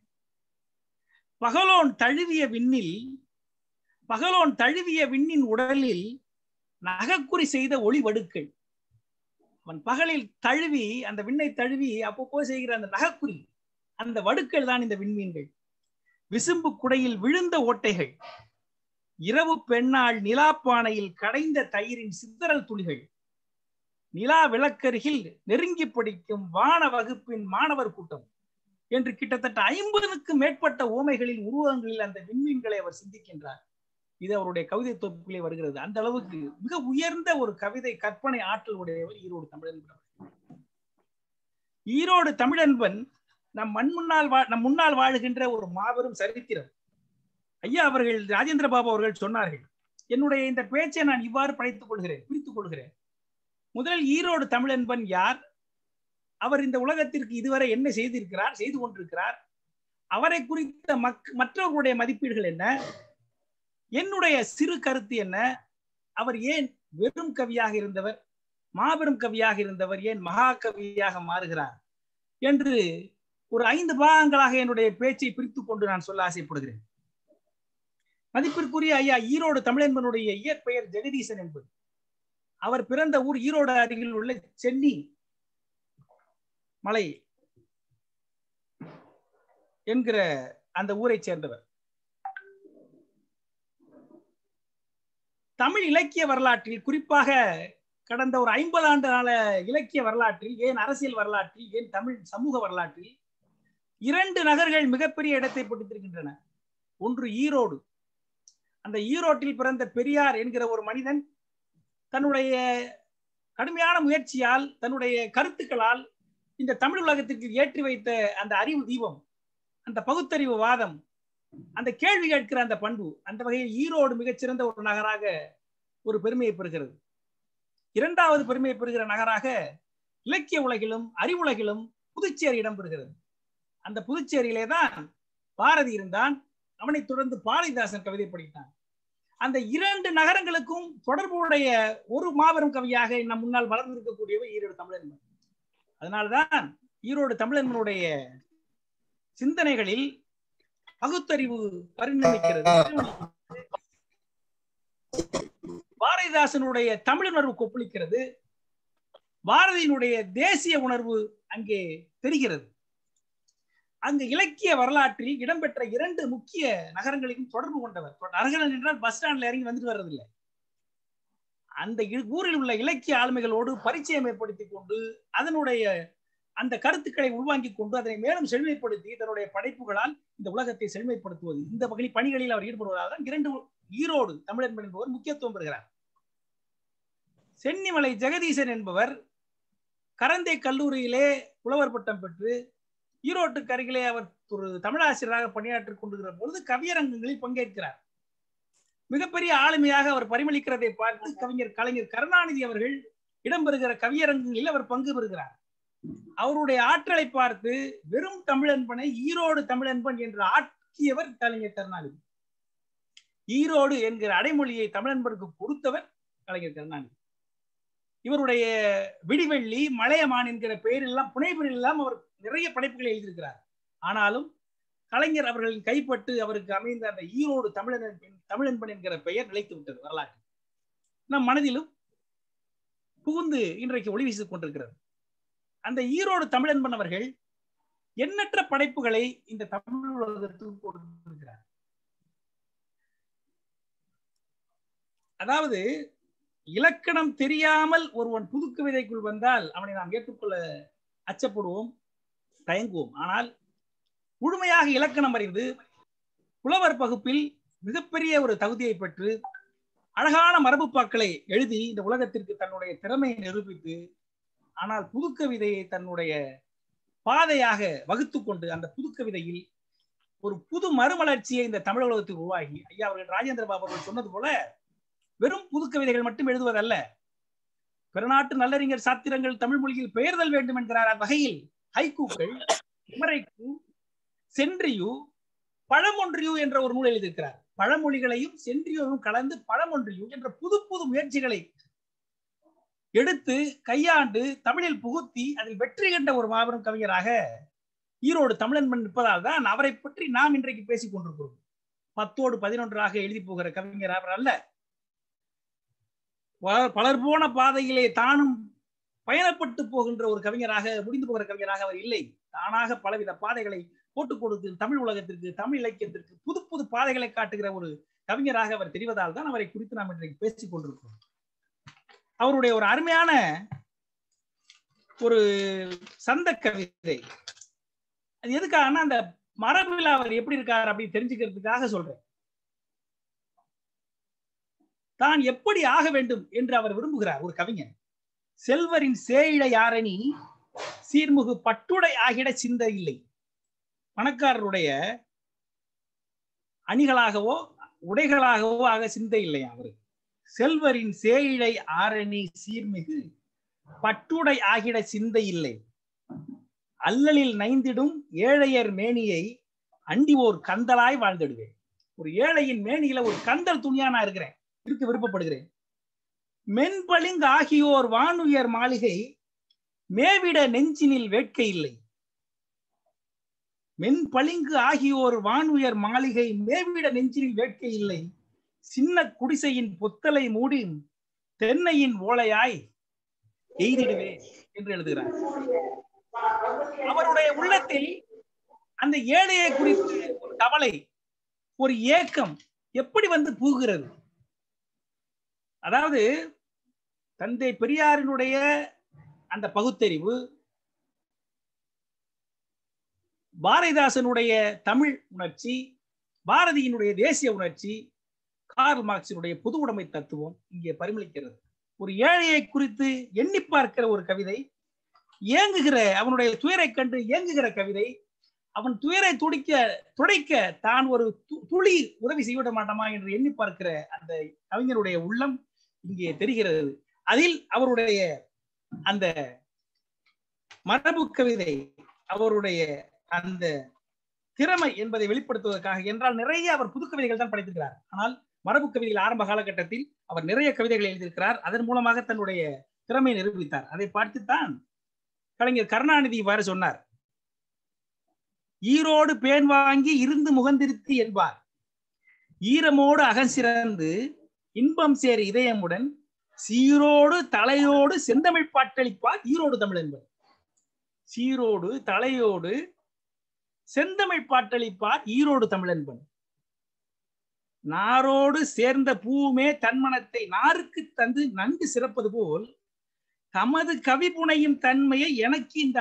பகலோன் தழுவிய விண்ணில் பகலோன் தழுவிய விண்ணின் உடலில் நகக்குறி செய்த ஒளி வடுக்கள் அவன் பகலில் தழுவி அந்த விண்ணை தழுவி அப்பப்போ செய்கிற அந்த நகக்குறி அந்த வடுக்கள் தான் இந்த விண்மீன்கள் விசும்பு குடையில் விழுந்த ஓட்டைகள் இரவு பெண்ணாள் நிலாப்பானையில் கடைந்த தயிரின் சித்தரல் துளிகள் நிலா விளக்கருகில் நெருங்கி படிக்கும் வான வகுப்பின் மாணவர் கூட்டம் என்று கிட்டத்தட்ட ஐம்பதுக்கும் மேற்பட்ட ஓமைகளில் உருவகங்களில் அந்த விண்மீன்களை அவர் சிந்திக்கின்றார் இது அவருடைய கவிதை தொகுப்பிலே வருகிறது அந்த அளவுக்கு மிக உயர்ந்த ஒரு கவிதை கற்பனை ஆற்றல் உடையவர் ஈரோடு தமிழன்பன் ஈரோடு தமிழன்பன் நம் மண் முன்னால் வா நம் முன்னால் வாழுகின்ற ஒரு மாபெரும் சரித்திரம் ஐயா அவர்கள் ராஜேந்திர பாபு அவர்கள் சொன்னார்கள் என்னுடைய இந்த பேச்சை நான் இவ்வாறு படைத்துக் கொள்கிறேன் பிரித்துக் கொள்கிறேன் முதலில் ஈரோடு தமிழன்பன் யார் அவர் இந்த உலகத்திற்கு இதுவரை என்ன செய்திருக்கிறார் செய்து கொண்டிருக்கிறார் அவரை குறித்த மக் மற்றவர்களுடைய மதிப்பீடுகள் என்ன என்னுடைய சிறு கருத்து என்ன அவர் ஏன் வெறும் கவியாக இருந்தவர் மாபெரும் கவியாக இருந்தவர் ஏன் மகா கவியாக மாறுகிறார் என்று ஒரு ஐந்து பாகங்களாக என்னுடைய பேச்சை பிரித்துக் கொண்டு நான் சொல்ல ஆசைப்படுகிறேன் மதிப்பிற்குரிய ஐயா ஈரோடு தமிழன்பனுடைய இயற்பெயர் ஜெகதீசன் என்பது அவர் பிறந்த ஊர் ஈரோடு அருகில் உள்ள சென்னி மலை என்கிற அந்த ஊரை சேர்ந்தவர் தமிழ் இலக்கிய வரலாற்றில் குறிப்பாக கடந்த ஒரு ஐம்பது ஆண்டு கால இலக்கிய வரலாற்றில் ஏன் அரசியல் வரலாற்றில் ஏன் தமிழ் சமூக வரலாற்றில் இரண்டு நகர்கள் மிகப்பெரிய இடத்தை பிடித்திருக்கின்றன ஒன்று ஈரோடு அந்த ஈரோட்டில் பிறந்த பெரியார் என்கிற ஒரு மனிதன் தன்னுடைய கடுமையான முயற்சியால் தன்னுடைய கருத்துக்களால் இந்த தமிழ் உலகத்திற்கு ஏற்றி வைத்த அந்த அறிவு தீபம் அந்த பகுத்தறிவு வாதம் அந்த கேள்வி கேட்கிற அந்த பண்பு அந்த வகையில் ஈரோடு மிகச்சிறந்த ஒரு நகராக ஒரு பெருமையை பெறுகிறது இரண்டாவது பெருமையை பெறுகிற நகராக இலக்கிய உலகிலும் அறிவுலகிலும் புதுச்சேரி இடம்பெறுகிறது அந்த புதுச்சேரியிலே தான் பாரதி இருந்தான் அவனைத் தொடர்ந்து பாரதிதாசன் கவிதை படித்தான் அந்த இரண்டு நகரங்களுக்கும் தொடர்புடைய ஒரு மாபெரும் கவியாக நம் முன்னால் வளர்ந்திருக்கக்கூடியவை ஈரோடு தமிழன்மன் அதனால்தான் ஈரோடு தமிழன்மனுடைய சிந்தனைகளில் பகுத்தறிவு பரிணமிக்கிறது பாரதிதாசனுடைய தமிழுணர்வு கொப்பளிக்கிறது பாரதியினுடைய தேசிய உணர்வு அங்கே தெரிகிறது அங்கு இலக்கிய வரலாற்றில் இடம்பெற்ற இரண்டு முக்கிய நகரங்களையும் தொடர்பு கொண்டவர் நகரம் என்றால் பஸ் ஸ்டாண்ட்ல இறங்கி வந்துட்டு வர்றதில்லை அந்த இ- ஊரில் உள்ள இலக்கிய ஆளுமைகளோடு பரிச்சயம் ஏற்படுத்திக் கொண்டு அதனுடைய அந்த கருத்துக்களை உள்வாங்கிக் கொண்டு அதனை மேலும் செழுமைப்படுத்தி தன்னுடைய படைப்புகளால் இந்த உலகத்தை செழுமைப்படுத்துவது இந்த வகையில் பணிகளில் அவர் ஈடுபடுவதால் தான் இரண்டு ஈரோடு தமிழன்பன் என்பவர் முக்கியத்துவம் பெறுகிறார் சென்னிமலை ஜெகதீசன் என்பவர் கரந்தை கல்லூரியிலே புலவர் பட்டம் பெற்று ஈரோட்டுக்கு அருகிலே அவர் ஒரு தமிழாசிரியராக பணியாற்றிக் கொண்டிருக்கிற பொழுது கவியரங்கங்களில் பங்கேற்கிறார் மிகப்பெரிய ஆளுமையாக அவர் பரிமளிக்கிறதை பார்த்து கவிஞர் கலைஞர் கருணாநிதி அவர்கள் இடம்பெறுகிற கவியரங்கங்களில் அவர் பங்கு பெறுகிறார் அவருடைய ஆற்றலை பார்த்து வெறும் தமிழன்பனை ஈரோடு தமிழன்பன் என்று ஆக்கியவர் கலைஞர் கருணாநிதி ஈரோடு என்கிற அடைமொழியை தமிழன்பனுக்கு கொடுத்தவர் கலைஞர் கருணாநிதி இவருடைய விடிவெள்ளி மலையமான் என்கிற பெயரெல்லாம் புனைபெயரில் எல்லாம் அவர் நிறைய படைப்புகளை எழுதியிருக்கிறார் ஆனாலும் கலைஞர் அவர்களின் கைப்பட்டு அவருக்கு அமைந்த அந்த ஈரோடு தமிழன் தமிழன்பன் என்கிற பெயர் நிலைத்து விட்டது வரலாற்று நம் மனதிலும் புகுந்து இன்றைக்கு ஒளி வீசிக் கொண்டிருக்கிறது அந்த ஈரோடு தமிழன்பன் அவர்கள் எண்ணற்ற படைப்புகளை இந்த தமிழ் உலகத்துக்கு கொடுத்திருக்கிறார் அதாவது இலக்கணம் தெரியாமல் ஒருவன் புது கவிதைக்குள் வந்தால் அவனை நாம் ஏற்றுக்கொள்ள அச்சப்படுவோம் தயங்குவோம் ஆனால் முழுமையாக இலக்கணம் அறிந்து புலவர் பகுப்பில் மிகப்பெரிய ஒரு தகுதியை பெற்று அழகான மரபுப்பாக்களை எழுதி இந்த உலகத்திற்கு தன்னுடைய திறமையை நிரூபித்து ஆனால் புதுக்கவிதையை தன்னுடைய பாதையாக வகுத்து கொண்டு அந்த புதுக்கவிதையில் ஒரு புது மறுமலர்ச்சியை இந்த தமிழ் உலகத்துக்கு உருவாகி ஐயா அவர்கள் ராஜேந்திர பாபு அவர்கள் சொன்னது போல வெறும் புதுக்கவிதைகள் மட்டும் எழுதுவதல்ல பிறநாட்டு நல்லறிஞர் சாத்திரங்கள் தமிழ் மொழியில் பெயர்தல் வேண்டும் என்கிறார் அவ்வகையில் ஹைக்கூக்கள் இமரைக்கு சென்றியு பழமொன்றியு என்ற ஒரு நூல் எழுதியிருக்கிறார் பழமொழிகளையும் சென்றியும் கலந்து பழமொன்றியு என்ற புது புது முயற்சிகளை எடுத்து கையாண்டு தமிழில் புகுத்தி அதில் வெற்றி கண்ட ஒரு மாபெரும் கவிஞராக ஈரோடு தமிழன்பன் நிற்பதால் தான் அவரை பற்றி நாம் இன்றைக்கு பேசிக் கொண்டிருக்கிறோம் பத்தோடு பதினொன்றாக எழுதி போகிற கவிஞர் அவர் அல்ல ப- பலர் போன பாதையிலே தானும் பயணப்பட்டு போகின்ற ஒரு கவிஞராக முடிந்து போகிற கவிஞராக அவர் இல்லை தானாக பலவித பாதைகளை போட்டுக் கொடுத்து தமிழ் உலகத்திற்கு தமிழ் இலக்கியத்திற்கு புது புது பாதைகளை காட்டுகிற ஒரு கவிஞராக அவர் தெரிவதால் தான் அவரை குறித்து நாம் இன்றைக்கு பேசிக் கொண்டிருக்கிறோம் அவருடைய ஒரு அருமையான ஒரு சந்த கவிதை அது எதுக்காகனா அந்த மரபில் அவர் எப்படி இருக்கார் அப்படின்னு தெரிஞ்சுக்கிறதுக்காக சொல்றேன் தான் எப்படி ஆக வேண்டும் என்று அவர் விரும்புகிறார் ஒரு கவிஞன் செல்வரின் சேயிழை யாரணி சீர்முகு பட்டுடை ஆகிட சிந்த இல்லை பணக்காரருடைய அணிகளாகவோ உடைகளாகவோ ஆக சிந்தை இல்லை அவரு செல்வரின் சேயிழை ஆரணி சீர்மிகு பட்டுடை ஆகிட சிந்தை இல்லை அல்லலில் நைந்திடும் ஏழையர் மேனியை அண்டி ஓர் கந்தலாய் வாழ்ந்திடுவேன் ஒரு ஏழையின் மேனியில ஒரு கந்தல் துணியா நான் இருக்கிறேன் இருக்க விருப்பப்படுகிறேன் மென்பளிங்கு ஆகியோர் வானுயர் மாளிகை மேவிட நெஞ்சினில் வேட்கை இல்லை மென்பளிங்கு ஆகியோர் வானுயர் மாளிகை மேவிட நெஞ்சினில் வேட்கை இல்லை சின்ன குடிசையின் பொத்தலை மூடி தென்னையின் ஓலையாய் எய்திடுவே என்று எழுதுகிறார் அவருடைய உள்ளத்தில் அந்த ஏழையை குறித்து ஒரு கவலை ஒரு ஏக்கம் எப்படி வந்து பூகிறது அதாவது தந்தை பெரியாரினுடைய அந்த பகுத்தறிவு பாரதிதாசனுடைய தமிழ் உணர்ச்சி பாரதியினுடைய தேசிய உணர்ச்சி கார்ல் மார்க்சினுடைய பொது உடைமை தத்துவம் இங்கே பரிமளிக்கிறது ஒரு ஏழையை குறித்து எண்ணி பார்க்கிற ஒரு கவிதை ஏங்குகிற அவனுடைய துயரை கண்டு ஏங்குகிற கவிதை அவன் துயரை துடிக்க துடைக்க தான் ஒரு து- துளி உதவி செய்ய மாட்டோமா என்று எண்ணி பார்க்கிற அந்த கவிஞருடைய உள்ளம் இங்கே தெரிகிறது அதில் அவருடைய அந்த மரபு கவிதை அவருடைய அந்த திறமை என்பதை வெளிப்படுத்துவதற்காக என்றால் நிறைய அவர் புது கவிதைகள் தான் படைத்திருக்கிறார் ஆனால் மரபு கவிதைகள் ஆரம்ப காலகட்டத்தில் அவர் நிறைய கவிதைகளை எழுதியிருக்கிறார் அதன் மூலமாக தன்னுடைய திறமையை நிரூபித்தார் அதை பார்த்துத்தான் கலைஞர் கருணாநிதி இவ்வாறு சொன்னார் ஈரோடு பேன் வாங்கி இருந்து முகந்திருத்தி என்பார் ஈரமோடு அகசிறந்து இன்பம் சேர் இதயமுடன் சீரோடு தலையோடு செந்தமிழ் பாட்டளிப்பார் ஈரோடு தமிழ் என்பர் சீரோடு தலையோடு செந்தமிழ் பாட்டளிப்பார் ஈரோடு தமிழன்பன் நாரோடு சேர்ந்த பூவுமே தன்மனத்தை நாருக்கு தந்து நன்கு சிறப்பது போல் தமது கவிபுனையும் தன்மையை எனக்கு இந்த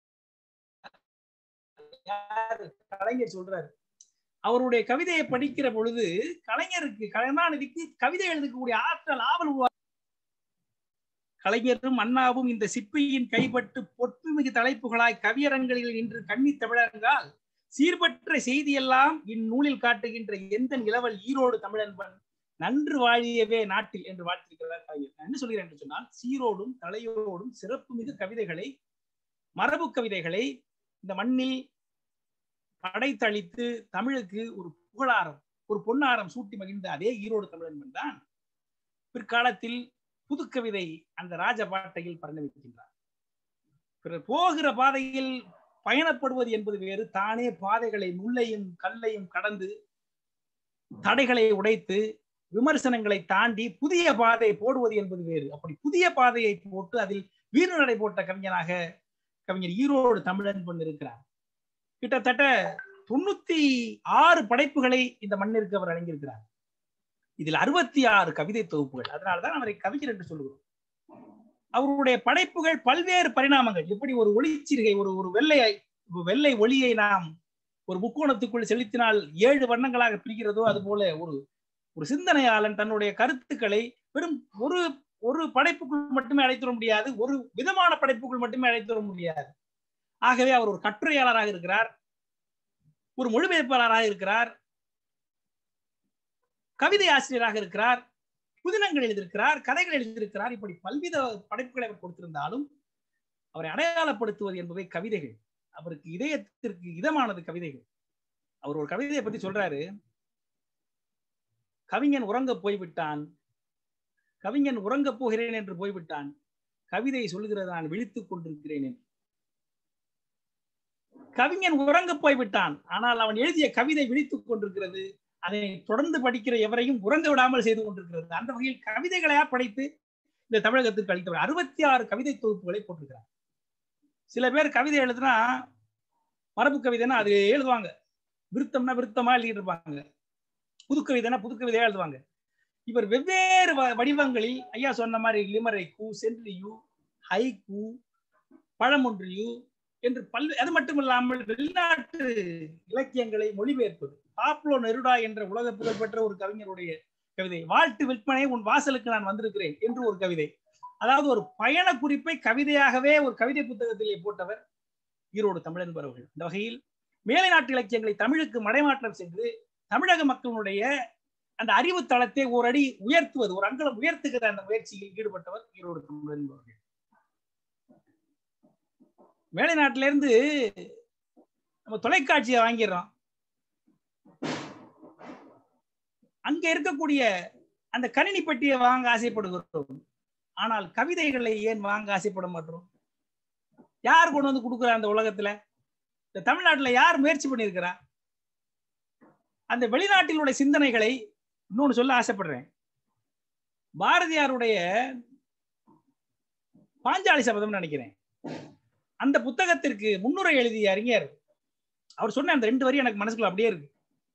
யாரு? கலைஞர் சொல்றாரு அவருடைய கவிதையை படிக்கிற பொழுது கலைஞருக்கு கருணாநிதிக்கு கவிதை எழுதக்கூடிய ஆற்றல் ஆவல் உருவா கலைஞரும் அண்ணாவும் இந்த சிற்பியின் கைப்பட்டு பொற்றுமிகு தலைப்புகளாய் கவியரங்களில் இன்று கண்ணி தமிழங்கால் சீர்பற்ற செய்தியெல்லாம் இந்நூலில் காட்டுகின்ற எந்த நிலவல் ஈரோடு தமிழன்பன் நன்று வாழியவே நாட்டில் என்று வாழ்த்திருக்கிறார் கலைஞர் நான் என்ன சொல்கிறேன் என்று சொன்னால் சீரோடும் தலையோடும் சிறப்பு மிகு கவிதைகளை மரபு கவிதைகளை இந்த மண்ணில் படைத்தளித்து தமிழுக்கு ஒரு புகழாரம் ஒரு பொன்னாரம் சூட்டி மகிழ்ந்த அதே ஈரோடு தமிழன்பன் தான் பிற்காலத்தில் புதுக்கவிதை அந்த ராஜபாட்டையில் பரிணமிக்கின்றார் பிறர் போகிற பாதையில் பயணப்படுவது என்பது வேறு தானே பாதைகளை முள்ளையும் கல்லையும் கடந்து தடைகளை உடைத்து விமர்சனங்களை தாண்டி புதிய பாதை போடுவது என்பது வேறு அப்படி புதிய பாதையை போட்டு அதில் வீறு நடை போட்ட கவிஞனாக கவிஞர் ஈரோடு தமிழன்பன் இருக்கிறார் கிட்டத்தட்ட தொண்ணூத்தி ஆறு படைப்புகளை இந்த மண்ணிற்கு அவர் வழங்கியிருக்கிறார் இதில் அறுபத்தி ஆறு கவிதை தொகுப்புகள் அதனால்தான் அவரை கவிஞர் என்று சொல்லுகிறோம் அவருடைய படைப்புகள் பல்வேறு பரிணாமங்கள் எப்படி ஒரு ஒளிச்சிறுகை ஒரு ஒரு வெள்ளை வெள்ளை ஒளியை நாம் ஒரு முக்கோணத்துக்குள் செலுத்தினால் ஏழு வண்ணங்களாக பிரிக்கிறதோ அது போல ஒரு ஒரு சிந்தனையாளன் தன்னுடைய கருத்துக்களை வெறும் ஒரு ஒரு படைப்புக்குள் மட்டுமே அழைத்து வர முடியாது ஒரு விதமான படைப்புக்குள் மட்டுமே அழைத்து வர முடியாது ஆகவே அவர் ஒரு கட்டுரையாளராக இருக்கிறார் ஒரு மொழிபெயர்ப்பாளராக இருக்கிறார் கவிதை ஆசிரியராக இருக்கிறார் புதினங்கள் எழுதியிருக்கிறார் கதைகள் எழுதியிருக்கிறார் இப்படி பல்வித படைப்புகளை அவர் கொடுத்திருந்தாலும் அவரை அடையாளப்படுத்துவது என்பவை கவிதைகள் அவருக்கு இதயத்திற்கு இதமானது கவிதைகள் அவர் ஒரு கவிதையை பத்தி சொல்றாரு கவிஞன் உறங்க போய்விட்டான் கவிஞன் உறங்க போகிறேன் என்று போய்விட்டான் கவிதை சொல்கிறது நான் விழித்துக் கொண்டிருக்கிறேன் என்று கவிஞன் உறங்க போய்விட்டான் ஆனால் அவன் எழுதிய கவிதை விழித்துக் கொண்டிருக்கிறது அதை தொடர்ந்து படிக்கிற எவரையும் உறங்க விடாமல் செய்து கொண்டிருக்கிறது அந்த வகையில் கவிதைகளையா படைத்து இந்த தமிழகத்துக்கு அளித்தவர் அறுபத்தி ஆறு கவிதை தொகுப்புகளை போட்டிருக்கிறார் சில பேர் கவிதை எழுதுனா மரபு கவிதைனா அது எழுதுவாங்க விருத்தம்னா விருத்தமா எழுதிட்டு இருப்பாங்க புது கவிதைனா புது கவிதையா எழுதுவாங்க இவர் வெவ்வேறு வ- வடிவங்களில் ஐயா சொன்ன மாதிரி லிமரைக்கு சென்ட்ரியூ ஹைக்கு பழமொன்றியு என்று பல்வே அது மட்டும் இல்லாமல் வெளிநாட்டு இலக்கியங்களை மொழிபெயர்ப்பது பாப்லோ நெருடா என்ற உலக புகழ்பெற்ற ஒரு கவிஞருடைய கவிதை வாழ்த்து விற்பனை உன் வாசலுக்கு நான் வந்திருக்கிறேன் என்று ஒரு கவிதை அதாவது ஒரு பயண குறிப்பை கவிதையாகவே ஒரு கவிதை புத்தகத்திலே போட்டவர் ஈரோடு தமிழன்பர் அவர்கள் இந்த வகையில் மேலை நாட்டு இலக்கியங்களை தமிழுக்கு மடைமாற்றம் சென்று தமிழக மக்களுடைய அந்த அறிவு தளத்தை ஒரு அடி உயர்த்துவது ஒரு அங்கலம் உயர்த்துகிற அந்த முயற்சியில் ஈடுபட்டவர் ஈரோடு தமிழன்பர் அவர்கள் மேலை நாட்டில இருந்து நம்ம தொலைக்காட்சியை வாங்கிடுறோம் அங்க இருக்கக்கூடிய அந்த கணினி பெட்டியை வாங்க ஆசைப்படுகிறோம் ஆனால் கவிதைகளை ஏன் வாங்க ஆசைப்பட மாட்டோம் யார் கொண்டு வந்து கொடுக்குறா அந்த உலகத்துல இந்த தமிழ்நாட்டுல யார் முயற்சி பண்ணியிருக்கிறா அந்த வெளிநாட்டினுடைய சிந்தனைகளை இன்னொன்னு சொல்ல ஆசைப்படுறேன் பாரதியாருடைய பாஞ்சாலி சபதம் நினைக்கிறேன் அந்த புத்தகத்திற்கு முன்னுரை எழுதிய அறிஞர் அவர் சொன்ன அந்த ரெண்டு வரி எனக்கு மனசுக்குள்ள அப்படியே இருக்கு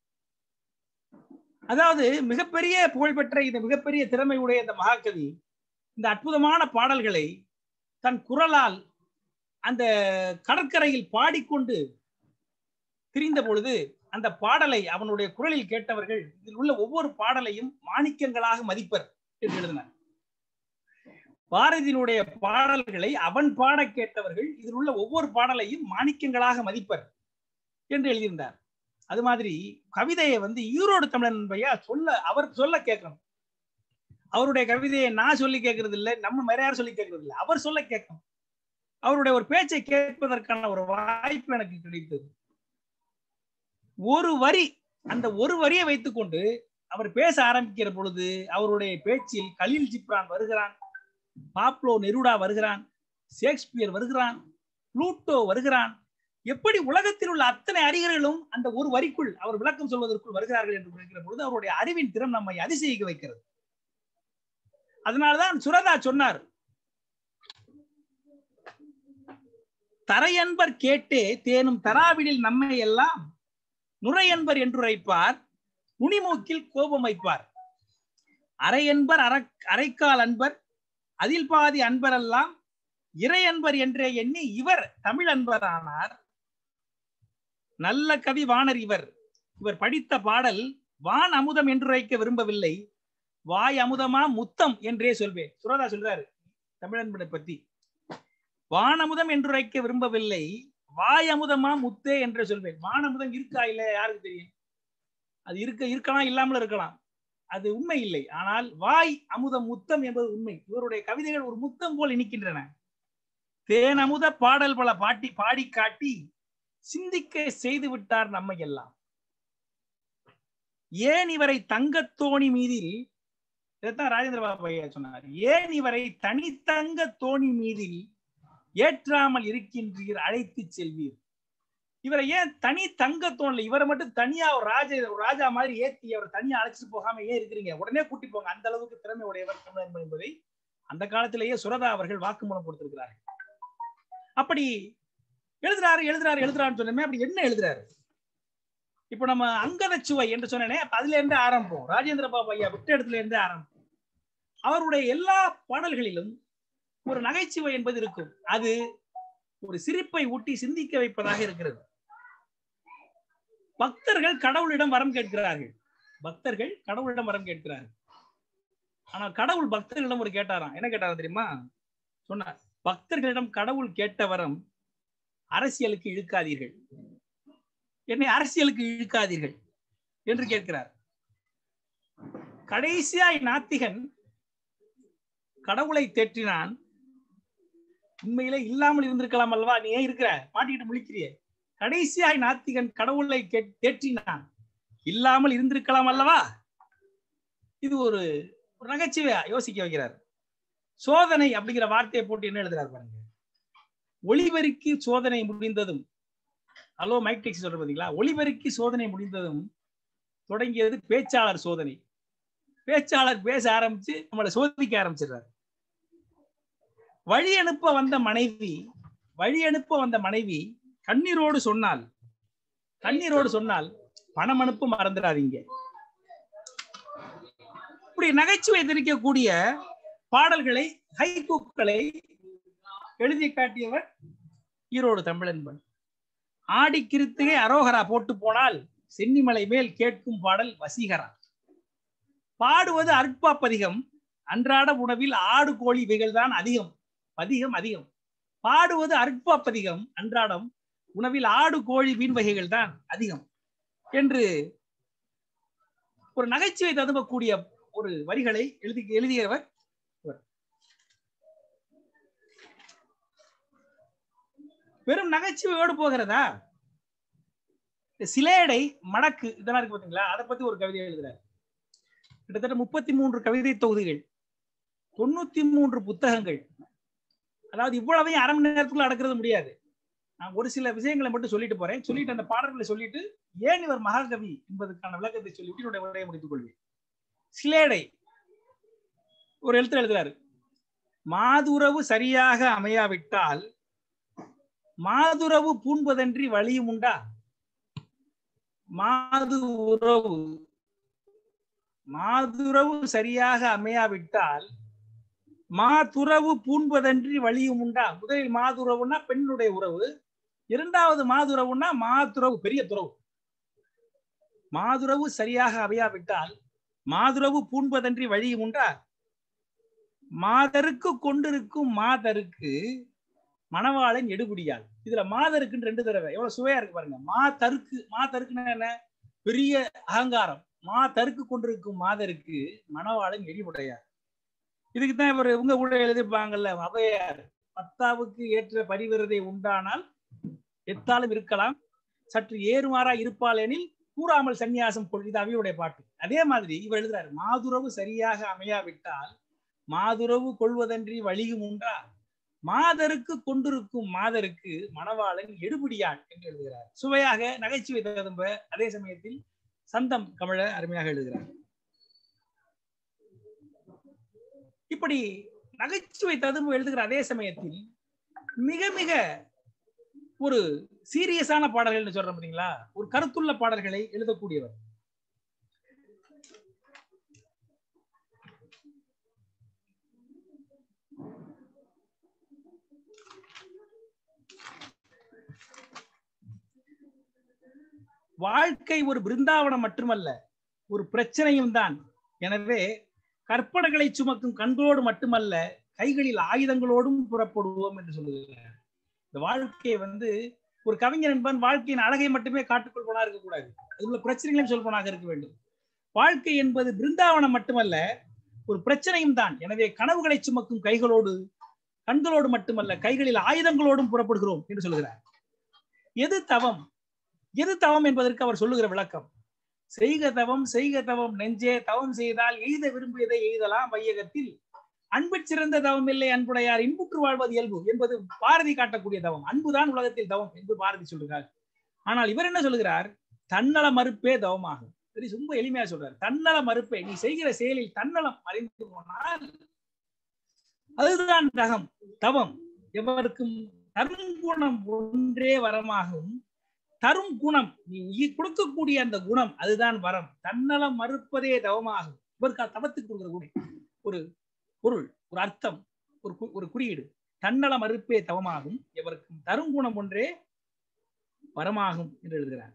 அதாவது மிகப்பெரிய புகழ்பெற்ற இந்த மிகப்பெரிய திறமை உடைய இந்த மகாகவி இந்த அற்புதமான பாடல்களை தன் குரலால் அந்த கடற்கரையில் பாடிக்கொண்டு திரிந்த பொழுது அந்த பாடலை அவனுடைய குரலில் கேட்டவர்கள் இதில் உள்ள ஒவ்வொரு பாடலையும் மாணிக்கங்களாக மதிப்பர் என்று எழுதினார் பாரதியினுடைய பாடல்களை அவன் பாட கேட்டவர்கள் இதில் உள்ள ஒவ்வொரு பாடலையும் மாணிக்கங்களாக மதிப்பர் என்று எழுதியிருந்தார் அது மாதிரி கவிதையை வந்து ஈரோடு தமிழன் பையா சொல்ல அவர் சொல்ல கேட்கணும் அவருடைய கவிதையை நான் சொல்லி கேட்கறது இல்லை நம்ம வேற யாரும் சொல்லி கேட்கறது இல்லை அவர் சொல்ல கேட்கணும் அவருடைய ஒரு பேச்சை கேட்பதற்கான ஒரு வாய்ப்பு எனக்கு கிடைத்தது ஒரு வரி அந்த ஒரு வரியை வைத்துக்கொண்டு அவர் பேச ஆரம்பிக்கிற பொழுது அவருடைய பேச்சில் கலீல் ஜிப்ரான் வருகிறான் பாப்லோ நெருடா வருகிறான் ஷேக்ஸ்பியர் வருகிறான் புளூட்டோ வருகிறான் எப்படி உலகத்தில் உள்ள அத்தனை அறிஞர்களும் அந்த ஒரு வரிக்குள் அவர் விளக்கம் சொல்வதற்குள் வருகிறார்கள் என்று நினைக்கிற பொழுது அவருடைய அறிவின் திறம் நம்மை அதிசயிக்க வைக்கிறது அதனால்தான் சுரதா சொன்னார் தரையன்பர் கேட்டே தேனும் தராவிடில் நம்மை எல்லாம் நுரையன்பர் என்றுரைப்பார் நுனிமூக்கில் கோபம் வைப்பார் அரையன்பர் அரை அரைக்கால் அன்பர் அதில் பாதி அன்பரெல்லாம் இறை அன்பர் என்றே எண்ணி இவர் தமிழ் அன்பர் ஆனார் நல்ல கவி வாணர் இவர் இவர் படித்த பாடல் வான் அமுதம் என்றுரைக்க விரும்பவில்லை வாய் அமுதமா முத்தம் என்றே சொல்வேன் சுரதா சொல்றாரு தமிழன்பனை பத்தி வானமுதம் என்றுரைக்க விரும்பவில்லை வாய் அமுதமா முத்தே என்று சொல்வேன் வானமுதம் இருக்கா இல்ல யாருக்கு தெரியும் அது இருக்க இருக்கலாம் இல்லாமல் இருக்கலாம் அது உண்மை இல்லை ஆனால் வாய் அமுதம் முத்தம் என்பது உண்மை இவருடைய கவிதைகள் ஒரு முத்தம் போல் இனிக்கின்றன தேன் அமுத பாடல் பல பாட்டி பாடி காட்டி சிந்திக்க செய்து விட்டார் நம்மை எல்லாம் ஏன் இவரை தங்கத்தோணி மீதில் இதைத்தான் ராஜேந்திர பாபு ஐயா சொன்னார் ஏன் இவரை தனித்தங்க தோணி மீதில் ஏற்றாமல் இருக்கின்றீர் அழைத்து செல்வீர் இவரை ஏன் தனி தங்க தோணல இவரை மட்டும் தனியா ஒரு ராஜ ஒரு ராஜா மாதிரி ஏத்தி அவர் தனியா அழைச்சிட்டு போகாம ஏன் இருக்கிறீங்க உடனே கூட்டி போங்க அந்த அளவுக்கு திறமை உடையவர் தமிழன் என்பதை அந்த காலத்திலேயே சுரதா அவர்கள் வாக்குமூலம் கொடுத்திருக்கிறார்கள் அப்படி எழுதுறாரு எழுதுறாரு எழுதுறாருன்னு சொன்னமே அப்படி என்ன எழுதுறாரு இப்ப நம்ம அங்கத சுவை என்று சொன்னேனே அப்ப அதுல இருந்து ஆரம்பம் ராஜேந்திர பாபு ஐயா விட்ட இடத்துல இருந்து ஆரம்பம் அவருடைய எல்லா பாடல்களிலும் ஒரு நகைச்சுவை என்பது இருக்கும் அது ஒரு சிரிப்பை ஊட்டி சிந்திக்க வைப்பதாக இருக்கிறது பக்தர்கள் கடவுளிடம் வரம் கேட்கிறார்கள் பக்தர்கள் கடவுளிடம் வரம் கேட்கிறார்கள் ஆனால் கடவுள் பக்தர்களிடம் ஒரு கேட்டாராம் என்ன கேட்டாராம் தெரியுமா சொன்னார் பக்தர்களிடம் கடவுள் கேட்ட வரம் அரசியலுக்கு இழுக்காதீர்கள் என்னை அரசியலுக்கு இழுக்காதீர்கள் என்று கேட்கிறார் கடைசியாய் நாத்திகன் கடவுளை தேற்றினான் உண்மையிலே இல்லாமல் இருந்திருக்கலாம் அல்லவா நீ ஏன் இருக்கிற மாட்டிக்கிட்டு முழிக்கிறிய கடைசியாய் நாத்திகன் கடவுளை தேற்றினான் இல்லாமல் இருந்திருக்கலாம் அல்லவா இது ஒரு ஒரு நகைச்சுவையா யோசிக்க வைக்கிறார் சோதனை அப்படிங்கிற வார்த்தையை போட்டு என்ன எழுதுறாரு பாருங்க ஒளிபெருக்கி சோதனை முடிந்ததும் ஹலோ மைக் டெக்ஸ் சொல்ற பாத்தீங்களா ஒளிபெருக்கி சோதனை முடிந்ததும் தொடங்கியது பேச்சாளர் சோதனை பேச்சாளர் பேச ஆரம்பிச்சு நம்மளை சோதிக்க ஆரம்பிச்சிடுறாரு வழி அனுப்ப வந்த மனைவி வழி அனுப்ப வந்த மனைவி கண்ணீரோடு சொன்னால் கண்ணீரோடு சொன்னால் பணம் அனுப்ப மறந்துடாதீங்க இப்படி நகைச்சுவை தெரிவிக்கக்கூடிய பாடல்களை ஹைகூக்களை எழுதி காட்டியவர் ஈரோடு தமிழன்பன் ஆடி கிருத்திகை அரோகரா போட்டு போனால் சென்னிமலை மேல் கேட்கும் பாடல் வசீகரா பாடுவது அற்பா பதிகம் அன்றாட உணவில் ஆடு கோழி இவைகள் தான் அதிகம் பதிகம் அதிகம் பாடுவது அற்பா பதிகம் அன்றாடம் உணவில் ஆடு கோழி மீன் வகைகள் தான் அதிகம் என்று ஒரு நகைச்சுவை ததும்பக்கூடிய ஒரு வரிகளை எழுதி எழுதியவர் வெறும் நகைச்சுவையோடு போகிறதா சிலேடை மடக்கு இதெல்லாம் இருக்கு பாத்தீங்களா அதை பத்தி ஒரு கவிதை எழுதுறாரு கிட்டத்தட்ட முப்பத்தி மூன்று கவிதை தொகுதிகள் தொண்ணூத்தி மூன்று புத்தகங்கள் அதாவது இவ்வளவையும் அரை மணி நேரத்துக்குள்ள அடக்கிறது முடியாது நான் ஒரு சில விஷயங்களை மட்டும் சொல்லிட்டு போறேன் சொல்லிட்டு அந்த பாடல்களை சொல்லிட்டு ஏன் இவர் மகாகவி என்பதற்கான விளக்கத்தை சொல்லிவிட்டு என்னுடைய உரையை முடித்துக் கொள்வேன் சிலேடை ஒரு எழுத்துல எழுதுறாரு மாதுறவு சரியாக அமையாவிட்டால் மாதுறவு பூண்பதன்றி வழியும் உண்டா மாது உறவு மாதுறவு சரியாக அமையாவிட்டால் மாதுறவு பூண்பதன்றி வழியும் உண்டா முதலில் மாதுறவுன்னா பெண்ணுடைய உறவு இரண்டாவது மாதுறவுன்னா மாதுறவு பெரிய துறவு மாதுரவு சரியாக அமையாவிட்டால் மாதுரவு பூண்பதன்றி வழியும் உண்டா மாதருக்கு கொண்டிருக்கும் மாதருக்கு மணவாளன் எடுபடியால் இதுல மாதருக்குன்னு ரெண்டு தடவை எவ்வளவு சுவையா இருக்கு பாருங்க மா தருக்கு மா தருக்குன்னா என்ன பெரிய அகங்காரம் மா தருக்கு கொண்டிருக்கும் மாதருக்கு மணவாளன் எடிபுடையார் இதுக்கு தான் இவர் உங்க கூட எழுதிருப்பாங்கல்ல அவையார் பத்தாவுக்கு ஏற்ற பரிவிரதை உண்டானால் எத்தாலும் இருக்கலாம் சற்று ஏறுமாறா இருப்பாள் எனில் கூறாமல் சந்நியாசம் கொள் இது அவையுடைய பாட்டு அதே மாதிரி இவர் எழுதுறாரு மாதுரவு சரியாக அமையாவிட்டால் மாதுரவு கொள்வதன்றி வழியும் உண்டா மாதருக்கு கொண்டிருக்கும் மாதருக்கு மணவாளன் எடுபடியான் என்று எழுதுகிறார் சுவையாக நகைச்சுவை ததும்ப அதே சமயத்தில் சந்தம் கமழ அருமையாக எழுதுகிறார் இப்படி நகைச்சுவை ததும்பு எழுதுகிற அதே சமயத்தில் மிக மிக ஒரு சீரியஸான பாடல்கள்னு சொல்றோம் பாத்தீங்களா ஒரு கருத்துள்ள பாடல்களை எழுதக்கூடியவர் வாழ்க்கை ஒரு பிருந்தாவனம் மட்டுமல்ல ஒரு பிரச்சனையும் தான் எனவே கற்பனைகளை சுமக்கும் கண்களோடு மட்டுமல்ல கைகளில் ஆயுதங்களோடும் புறப்படுவோம் என்று சொல்லுகிறார் இந்த வாழ்க்கையை வந்து ஒரு கவிஞர் என்பன் வாழ்க்கையின் அழகை மட்டுமே காட்டுக்கொள்வனா இருக்கக்கூடாது அது உள்ள பிரச்சனைகளையும் சொல்பவனாக இருக்க வேண்டும் வாழ்க்கை என்பது பிருந்தாவனம் மட்டுமல்ல ஒரு பிரச்சனையும் தான் எனவே கனவுகளை சுமக்கும் கைகளோடு கண்களோடு மட்டுமல்ல கைகளில் ஆயுதங்களோடும் புறப்படுகிறோம் என்று சொல்கிறார் எது தவம் எது தவம் என்பதற்கு அவர் சொல்லுகிற விளக்கம் செய்க தவம் செய்க தவம் நெஞ்சே தவம் செய்தால் எய்த விரும்பியதை எய்தலாம் வையகத்தில் அன்பு சிறந்த தவம் இல்லை அன்புடையார் இன்புற்று வாழ்வது இயல்பு என்பது பாரதி காட்டக்கூடிய தவம் அன்புதான் உலகத்தில் தவம் என்று பாரதி சொல்கிறார் ஆனால் இவர் என்ன சொல்கிறார் தன்னல மறுப்பே தவமாகும் சரி ரொம்ப எளிமையா சொல்றார் தன்னல மறுப்பே நீ செய்கிற செயலில் தன்னலம் அறிந்து போனால் அதுதான் தகம் தவம் எவருக்கும் தருங்குணம் ஒன்றே வரமாகும் தரும் குணம் நீ உயிர் கொடுக்கக்கூடிய அந்த குணம் அதுதான் வரம் தன்னலம் மறுப்பதே தவமாகும் இவருக்கு தவத்துக்கு கொடுக்கிற குணம் ஒரு பொருள் ஒரு அர்த்தம் ஒரு கு- ஒரு குறியீடு தன்னல மறுப்பே தவமாகும் எவருக்கும் தரும் குணம் ஒன்றே வரமாகும் என்று எழுதுகிறார்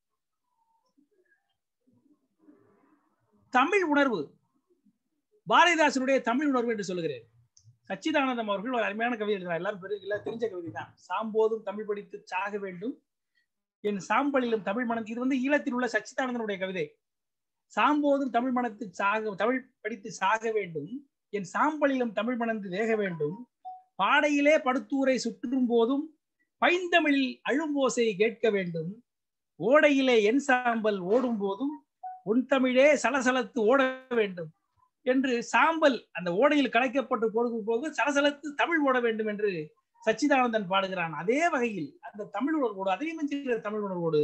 தமிழ் உணர்வு பாரதிதாசனுடைய தமிழ் உணர்வு என்று சொல்லுகிறேன் சச்சிதானந்தம் அவர்கள் ஒரு அருமையான கவிதை எழுதினார் எல்லாரும் பெரிய எல்லாம் தெரிஞ்ச கவிதை தான் சாம்போதும் தமிழ் படித்து சாக வேண்டும் என் சாம்பலிலும் தமிழ் மனம் இது வந்து ஈழத்தில் உள்ள சச்சிதானந்தனுடைய கவிதை சாம்போதும் தமிழ் மனத்து சாக தமிழ் படித்து சாக வேண்டும் என் சாம்பலிலும் தமிழ் மணந்து வேக வேண்டும் பாடையிலே படுத்தூரை சுற்றும் போதும் பைந்தமிழில் அழும்போசை கேட்க வேண்டும் ஓடையிலே என் சாம்பல் ஓடும் போதும் உன் தமிழே சலசலத்து ஓட வேண்டும் என்று சாம்பல் அந்த ஓடையில் கலைக்கப்பட்டு போடும் போது சலசலத்து தமிழ் ஓட வேண்டும் என்று சச்சிதானந்தன் பாடுகிறான் அதே வகையில் அந்த தமிழ் உணர்வோடு அதே மிஞ்சுகிற தமிழ் உணர்வோடு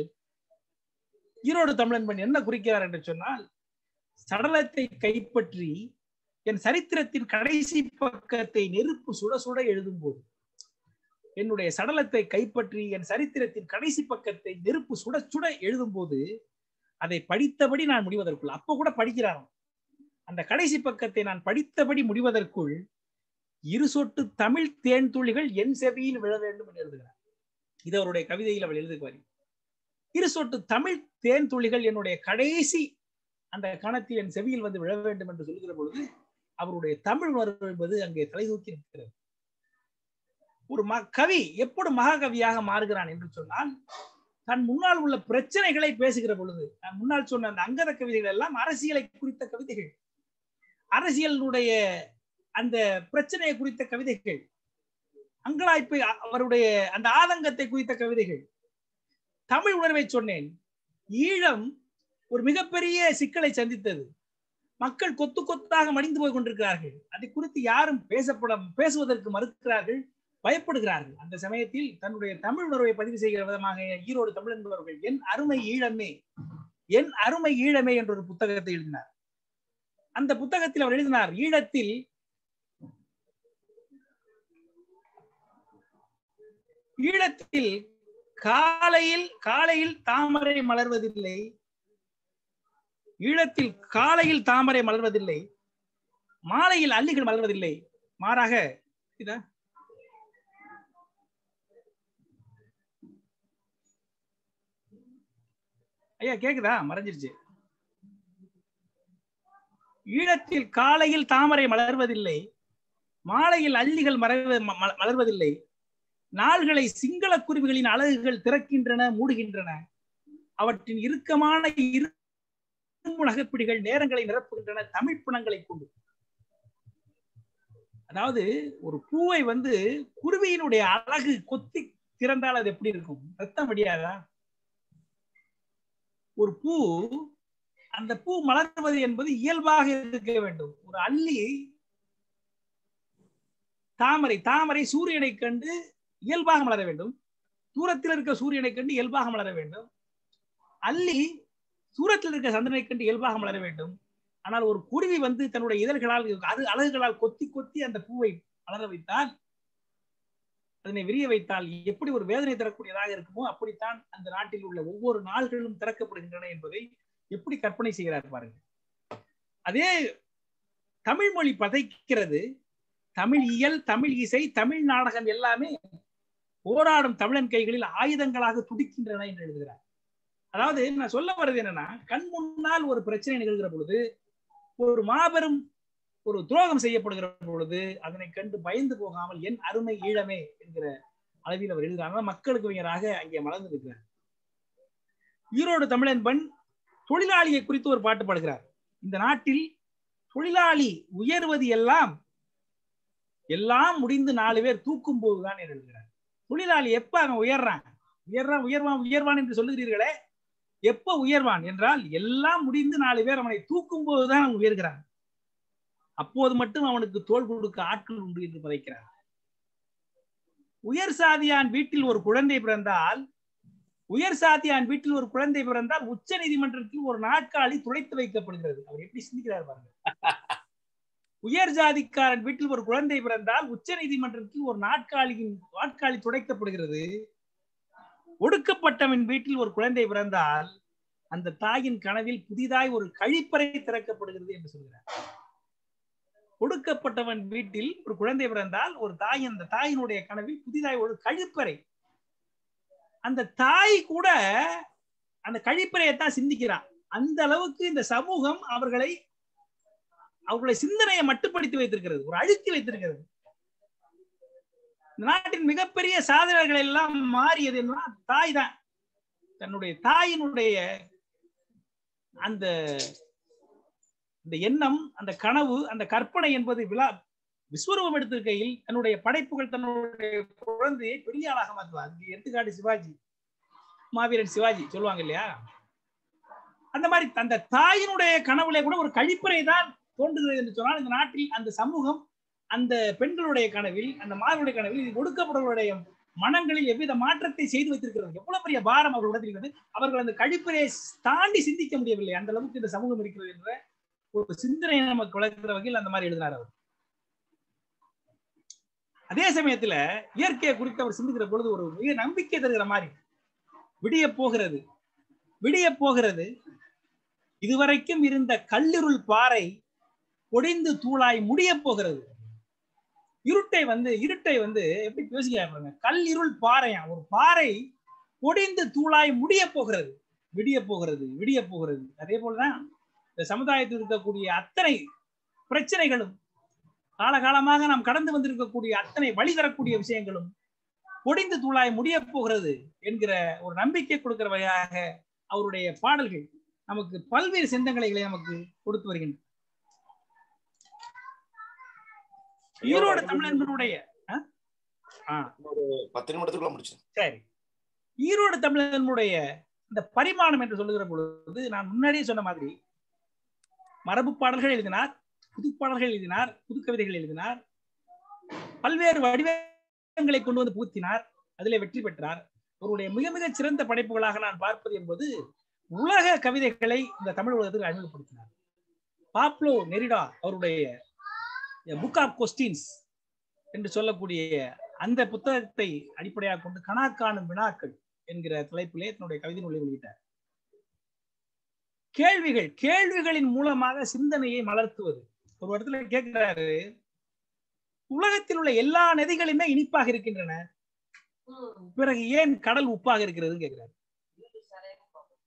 ஈரோடு தமிழன்பன் என்ன குறிக்கிறார் என்று சொன்னால் சடலத்தை கைப்பற்றி என் சரித்திரத்தின் கடைசி பக்கத்தை நெருப்பு சுட சுட எழுதும் போது என்னுடைய சடலத்தை கைப்பற்றி என் சரித்திரத்தின் கடைசி பக்கத்தை நெருப்பு சுட சுட எழுதும் போது அதை படித்தபடி நான் முடிவதற்குள் அப்ப கூட படிக்கிறாராம் அந்த கடைசி பக்கத்தை நான் படித்தபடி முடிவதற்குள் இரு சொட்டு தமிழ் தேன் துளிகள் என் செவியில் விழ வேண்டும் என்று எழுதுகிறார் இது அவருடைய கவிதையில் அவள் எழுதுவார் இரு சொட்டு தமிழ் தேன் துளிகள் என்னுடைய கடைசி அந்த கணத்தில் என் செவியில் வந்து விழ வேண்டும் என்று சொல்லுகிற பொழுது அவருடைய தமிழ் உணர்வு என்பது அங்கே தலை தூக்கி நிற்கிறது ஒரு ம கவி எப்படி மகாகவியாக மாறுகிறான் என்று சொன்னால் தன் முன்னால் உள்ள பிரச்சனைகளை பேசுகிற பொழுது நான் முன்னால் சொன்ன அந்த அங்கத கவிதைகள் எல்லாம் அரசியலை குறித்த கவிதைகள் அரசியலுடைய அந்த பிரச்சனையை குறித்த கவிதைகள் அங்கலாய்ப்பை அ- அவருடைய அந்த ஆதங்கத்தை குறித்த கவிதைகள் தமிழ் உணர்வை சொன்னேன் ஈழம் ஒரு மிகப்பெரிய சிக்கலை சந்தித்தது மக்கள் கொத்து கொத்தாக மடிந்து போய் கொண்டிருக்கிறார்கள் அதை குறித்து யாரும் பேசப்பட பேசுவதற்கு மறுக்கிறார்கள் பயப்படுகிறார்கள் அந்த சமயத்தில் தன்னுடைய தமிழ் உணர்வை பதிவு செய்கிற விதமாக ஈரோடு தமிழ் என்பவர்கள் என் அருமை ஈழமே என் அருமை ஈழமே என்ற ஒரு புத்தகத்தை எழுதினார் அந்த புத்தகத்தில் அவர் எழுதினார் ஈழத்தில் ஈழத்தில் காலையில் காலையில் தாமரை மலர்வதில்லை ஈழத்தில் காலையில் தாமரை மலர்வதில்லை மாலையில் அல்லிகள் மலர்வதில்லை மாறாக இதா ஐயா கேக்குதா மறைஞ்சிருச்சு ஈழத்தில் காலையில் தாமரை மலர்வதில்லை மாலையில் அல்லிகள் மலர்வ ம- மலர்வதில்லை நாள்களை சிங்கள குருவிகளின் அழகுகள் திறக்கின்றன மூடுகின்றன அவற்றின் இறுக்கமான இரும்பு நகைப்பிடிகள் நேரங்களை நிரப்புகின்றன தமிழ் புணங்களை கொண்டு அதாவது ஒரு பூவை வந்து குருவியினுடைய அழகு கொத்தி திறந்தால் அது எப்படி இருக்கும் ரத்தம் வடியாதா ஒரு பூ அந்த பூ மலர்வது என்பது இயல்பாக இருக்க வேண்டும் ஒரு அல்லி தாமரை தாமரை சூரியனை கண்டு இயல்பாக மலர வேண்டும் தூரத்தில் இருக்க சூரியனை கண்டு இயல்பாக மலர வேண்டும் அல்லி தூரத்தில் இருக்க சந்திரனை கண்டு இயல்பாக மலர வேண்டும் ஆனால் ஒரு குருவி வந்து தன்னுடைய இதழ்களால் அது அழகுகளால் கொத்தி கொத்தி அந்த பூவை மலர வைத்தால் அதனை விரிய வைத்தால் எப்படி ஒரு வேதனை தரக்கூடியதாக இருக்குமோ அப்படித்தான் அந்த நாட்டில் உள்ள ஒவ்வொரு நாள்களும் திறக்கப்படுகின்றன என்பதை எப்படி கற்பனை செய்கிறார் பாருங்க அதே தமிழ் மொழி பதைக்கிறது தமிழ் இயல் தமிழ் இசை தமிழ் நாடகம் எல்லாமே போராடும் தமிழன் கைகளில் ஆயுதங்களாக துடிக்கின்றன என்று எழுதுகிறார் அதாவது நான் சொல்ல வர்றது என்னன்னா கண் முன்னால் ஒரு பிரச்சனை நிகழ்கிற பொழுது ஒரு மாபெரும் ஒரு துரோகம் செய்யப்படுகிற பொழுது அதனை கண்டு பயந்து போகாமல் என் அருமை ஈழமே என்கிற அளவில் அவர் எழுதுகிறார் மக்களுக்கு வியராக அங்கே மலர்ந்து இருக்கிறார் ஈரோடு தமிழன் பண் தொழிலாளியை குறித்து ஒரு பாட்டு பாடுகிறார் இந்த நாட்டில் தொழிலாளி உயர்வது எல்லாம் எல்லாம் முடிந்து நாலு பேர் தூக்கும் போதுதான் என்று எழுதுகிறார் தொழிலாளி எப்ப அவன் உயர்றான் உயர்றான் உயர்வான் உயர்வான் என்று சொல்லுகிறீர்களே எப்ப உயர்வான் என்றால் எல்லாம் முடிந்து நாலு பேர் அவனை தூக்கும் போதுதான் அவன் உயர்கிறான் அப்போது மட்டும் அவனுக்கு தோல் கொடுக்க ஆட்கள் உண்டு என்று பதைக்கிறார் உயர் சாதியான் வீட்டில் ஒரு குழந்தை பிறந்தால் உயர் சாதியான் வீட்டில் ஒரு குழந்தை பிறந்தால் உச்ச நீதிமன்றத்தில் ஒரு நாட்காலி துடைத்து வைக்கப்படுகிறது அவர் எப்படி சிந்திக்கிறார் பாருங்க உயர் ஜாதிக்காரன் வீட்டில் ஒரு குழந்தை பிறந்தால் உச்ச நீதிமன்றத்தில் ஒரு நாட்காலியின் நாட்காலி துடைக்கப்படுகிறது ஒடுக்கப்பட்டவன் வீட்டில் ஒரு குழந்தை பிறந்தால் அந்த தாயின் கனவில் புதிதாய் ஒரு கழிப்பறை திறக்கப்படுகிறது என்று சொல்கிறார் ஒடுக்கப்பட்டவன் வீட்டில் ஒரு குழந்தை பிறந்தால் ஒரு தாய் அந்த தாயினுடைய கனவில் புதிதாய் ஒரு கழிப்பறை அந்த தாய் கூட அந்த கழிப்பறையை தான் சிந்திக்கிறான் அந்த அளவுக்கு இந்த சமூகம் அவர்களை அவர்களை சிந்தனையை மட்டுப்படுத்தி வைத்திருக்கிறது ஒரு அழுத்தி வைத்திருக்கிறது இந்த நாட்டின் மிகப்பெரிய சாதனைகள் எல்லாம் மாறியது என்னன்னா தாய் தான் தன்னுடைய தாயினுடைய அந்த இந்த எண்ணம் அந்த கனவு அந்த கற்பனை என்பது விழா விஸ்வரூபம் எடுத்திருக்கையில் தன்னுடைய படைப்புகள் தன்னுடைய குழந்தையை பெரிய ஆளாக மாற்றுவார் அதுக்கு எடுத்துக்காட்டு சிவாஜி மாவீரன் சிவாஜி சொல்லுவாங்க இல்லையா அந்த மாதிரி அந்த தாயினுடைய கனவுல கூட ஒரு கழிப்பறை தான் தோன்றுகிறது என்று சொன்னால் இந்த நாட்டில் அந்த சமூகம் அந்த பெண்களுடைய கனவில் அந்த மாதனுடைய கனவில் இது ஒடுக்கப்பட்டவர்களுடைய மனங்களில் எவ்வித மாற்றத்தை செய்து வைத்திருக்கிறது எவ்வளவு பெரிய பாரம் அவர்கள் இருக்கிறது அவர்கள் அந்த கழிப்பறையை தாண்டி சிந்திக்க முடியவில்லை அந்த அளவுக்கு இந்த சமூகம் இருக்கிறது என்ற ஒரு சிந்தனை நமக்கு வளர்க்கிற வகையில் அந்த மாதிரி எழுதினார் அவர் அதே சமயத்துல இயற்கையை குறித்து அவர் சிந்திக்கிற பொழுது ஒரு மிக நம்பிக்கை தருகிற மாதிரி விடிய போகிறது விடிய போகிறது இதுவரைக்கும் இருந்த கல்லிருள் பாறை பொடிந்து தூளாய் முடிய போகிறது இருட்டை வந்து இருட்டை வந்து எப்படி பேசுகிறாங்க கல் இருள் பாறையா ஒரு பாறை பொடிந்து தூளாய் முடிய போகிறது விடிய போகிறது விடிய போகிறது அதே போலதான் இந்த சமுதாயத்தில் இருக்கக்கூடிய அத்தனை பிரச்சனைகளும் காலகாலமாக நாம் கடந்து வந்திருக்கக்கூடிய அத்தனை வழி தரக்கூடிய விஷயங்களும் பொடிந்து தூளாய் முடிய போகிறது என்கிற ஒரு நம்பிக்கை கொடுக்கிற வகையாக அவருடைய பாடல்கள் நமக்கு பல்வேறு சிந்தனைகளை நமக்கு கொடுத்து வருகின்றன ஈரோடு தமிழர்களுடைய ஒரு பத்து நிமிடத்துக்குள்ள முடிச்சு சரி ஈரோடு தமிழர்களுடைய இந்த பரிமாணம் என்று சொல்லுகிற பொழுது நான் முன்னாடியே சொன்ன மாதிரி மரபு பாடல்கள் எழுதினார் புது பாடல்கள் எழுதினார் புது கவிதைகள் எழுதினார் பல்வேறு வடிவங்களை கொண்டு வந்து பூத்தினார் அதிலே வெற்றி பெற்றார் அவருடைய மிக மிக சிறந்த படைப்புகளாக நான் பார்ப்பது என்பது உலக கவிதைகளை இந்த தமிழ் உலகத்தில் அறிமுகப்படுத்தினார் பாப்லோ நெரிடா அவருடைய புக் ஆஃப் கொஸ்டின்ஸ் என்று சொல்லக்கூடிய அந்த புத்தகத்தை அடிப்படையாக கொண்டு கணா காணும் வினாக்கள் என்கிற தலைப்பிலே தன்னுடைய கவிதை நூலை வெளியிட்டார் கேள்விகள் கேள்விகளின் மூலமாக சிந்தனையை மலர்த்துவது ஒரு இடத்துல கேட்கிறாரு உலகத்தில் உள்ள எல்லா நதிகளுமே இனிப்பாக இருக்கின்றன பிறகு ஏன் கடல் உப்பாக இருக்கிறதுன்னு கேட்கிறாரு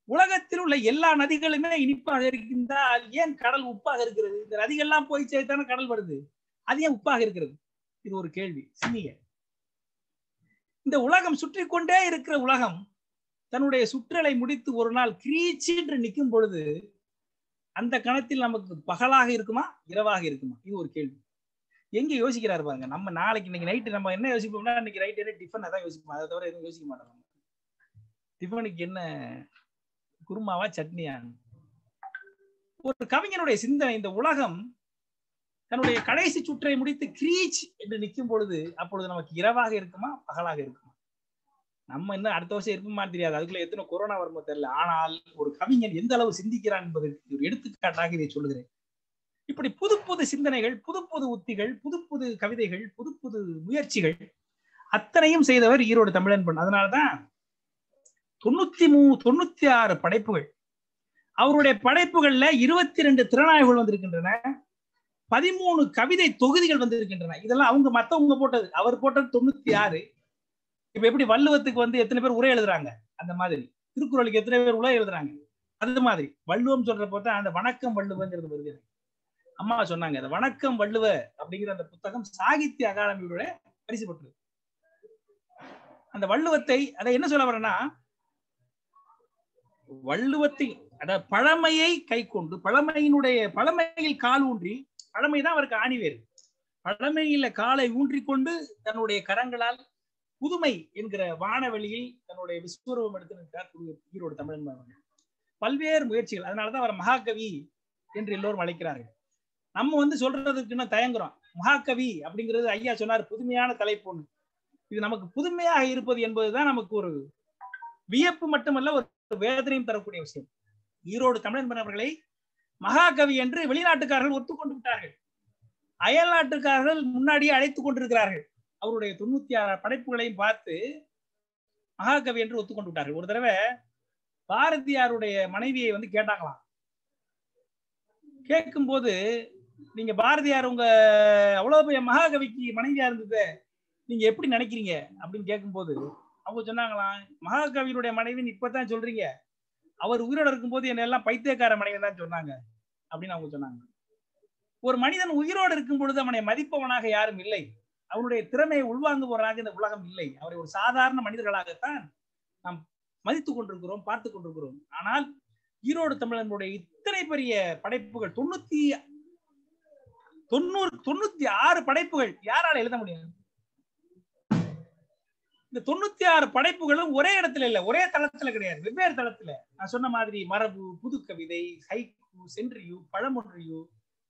உலகத்தில் உள்ள எல்லா நதிகளுமே இனிப்பாக இருக்கின்றால் ஏன் கடல் உப்பாக இருக்கிறது இந்த நதிகள்லாம் போய் சேர்த்தானே கடல் வருது அது ஏன் உப்பாக இருக்கிறது இது ஒரு கேள்வி சின்னிய இந்த உலகம் சுற்றி கொண்டே இருக்கிற உலகம் தன்னுடைய சுற்றலை முடித்து ஒரு நாள் கிரீச்சி என்று நிற்கும் பொழுது அந்த கணத்தில் நமக்கு பகலாக இருக்குமா இரவாக இருக்குமா இது ஒரு கேள்வி எங்க யோசிக்கிறாரு பாருங்க நம்ம நாளைக்கு இன்னைக்கு நைட்டு நம்ம என்ன யோசிப்போம்னா இன்னைக்கு நைட் என்ன டிஃபன் அதான் யோசிப்போம் அதை தவிர எதுவும் யோசிக்க மாட்டோம் நம்ம. டிஃபனுக்கு என்ன குருமாவா சட்னியா ஒரு கவிஞனுடைய சிந்தனை இந்த உலகம் தன்னுடைய கடைசி சுற்றை முடித்து கிரீச் என்று நிற்கும் பொழுது அப்பொழுது நமக்கு இரவாக இருக்குமா பகலாக இருக்குமா நம்ம என்ன அடுத்த வருஷம் இருக்குமான்னு தெரியாது அதுக்குள்ள எத்தனை கொரோனா வருமோ தெரியல ஆனால் ஒரு கவிஞன் எந்த அளவு சிந்திக்கிறான் என்பதற்கு ஒரு எடுத்துக்காட்டாக இதை சொல்லுகிறேன் இப்படி புது புது சிந்தனைகள் புது புது உத்திகள் புது புது கவிதைகள் புது புது முயற்சிகள் அத்தனையும் செய்தவர் ஈரோடு தமிழன்பன் அதனாலதான் தொண்ணூத்தி மூ தொண்ணூத்தி ஆறு படைப்புகள் அவருடைய படைப்புகள்ல இருபத்தி ரெண்டு திறனாய்வுகள் வந்திருக்கின்றன பதிமூணு கவிதை தொகுதிகள் வந்திருக்கின்றன இதெல்லாம் அவங்க மத்தவங்க போட்டது அவர் போட்டது தொண்ணூத்தி ஆறு இப்ப எப்படி வள்ளுவத்துக்கு வந்து எத்தனை பேர் உரை எழுதுறாங்க அந்த மாதிரி திருக்குறளுக்கு எத்தனை பேர் உரை எழுதுறாங்க அது மாதிரி வள்ளுவம் சொல்றப்போ தான் அந்த வணக்கம் வள்ளுவங்கிறது வருது அம்மா சொன்னாங்க அந்த வணக்கம் வள்ளுவ அப்படிங்கிற அந்த புத்தகம் சாகித்ய அகாடமியோட பரிசு பெற்றது அந்த வள்ளுவத்தை அதை என்ன சொல்ல வரேன்னா வள்ளுவத்தை அத பழமையை கை கொண்டு பழமையினுடைய பழமையில் கால் ஊன்றி பழமைதான் அவருக்கு ஆணிவேர் பழமையில காலை ஊன்றிக் கொண்டு தன்னுடைய கரங்களால் புதுமை என்கிற வானவெளியில் தன்னுடைய விஸ்வரூபம் எடுத்து நிற்கிறார் திரு ஈரோடு தமிழன் அவர்கள் பல்வேறு முயற்சிகள் அதனாலதான் அவர் மகாகவி என்று எல்லோரும் அழைக்கிறார்கள் நம்ம வந்து சொல்றதுக்கு இன்னும் தயங்குறோம் மகாகவி அப்படிங்கிறது ஐயா சொன்னார் புதுமையான தலைப்பு ஒண்ணு இது நமக்கு புதுமையாக இருப்பது என்பதுதான் நமக்கு ஒரு வியப்பு மட்டுமல்ல ஒரு வேதனையும் தரக்கூடிய விஷயம் ஈரோடு தமிழன்பன் அவர்களை மகாகவி என்று வெளிநாட்டுக்காரர்கள் ஒத்துக்கொண்டு விட்டார்கள் அயல் நாட்டுக்காரர்கள் முன்னாடியே அழைத்துக் கொண்டிருக்கிறார்கள் அவருடைய தொண்ணூத்தி ஆறு படைப்புகளையும் பார்த்து மகாகவி என்று ஒத்துக்கொண்டு விட்டார்கள் ஒரு தடவை பாரதியாருடைய மனைவியை வந்து கேட்டாங்களாம் கேட்கும் போது நீங்க பாரதியார் உங்க அவ்வளவு பெரிய மகாகவிக்கு மனைவியா இருந்தது நீங்க எப்படி நினைக்கிறீங்க அப்படின்னு கேட்கும்போது அவங்க சொன்னாங்களாம் மகாகவியினுடைய மனைவின்னு இப்பதான் சொல்றீங்க அவர் உயிரோட இருக்கும்போது என்ன எல்லாம் பைத்தியக்கார மனைவி தான் சொன்னாங்க அப்படின்னு அவங்க சொன்னாங்க ஒரு மனிதன் உயிரோடு இருக்கும் பொழுது அவனை மதிப்பவனாக யாரும் இல்லை அவனுடைய திறமையை உள்வாங்குபவராக இந்த உலகம் இல்லை அவரை ஒரு சாதாரண மனிதர்களாகத்தான் நாம் மதித்துக் கொண்டிருக்கிறோம் பார்த்து கொண்டிருக்கிறோம் ஆனால் ஈரோடு தமிழனுடைய இத்தனை பெரிய படைப்புகள் தொண்ணூத்தி தொண்ணூறு தொண்ணூத்தி ஆறு படைப்புகள் யாரால எழுத முடியும் இந்த தொண்ணூத்தி ஆறு படைப்புகளும் ஒரே இடத்துல இல்ல ஒரே தளத்துல கிடையாது வெவ்வேறு தளத்துல நான் சொன்ன மாதிரி மரபு புது கவிதை ஹைக்கு சென்றியு பழமொன்றியு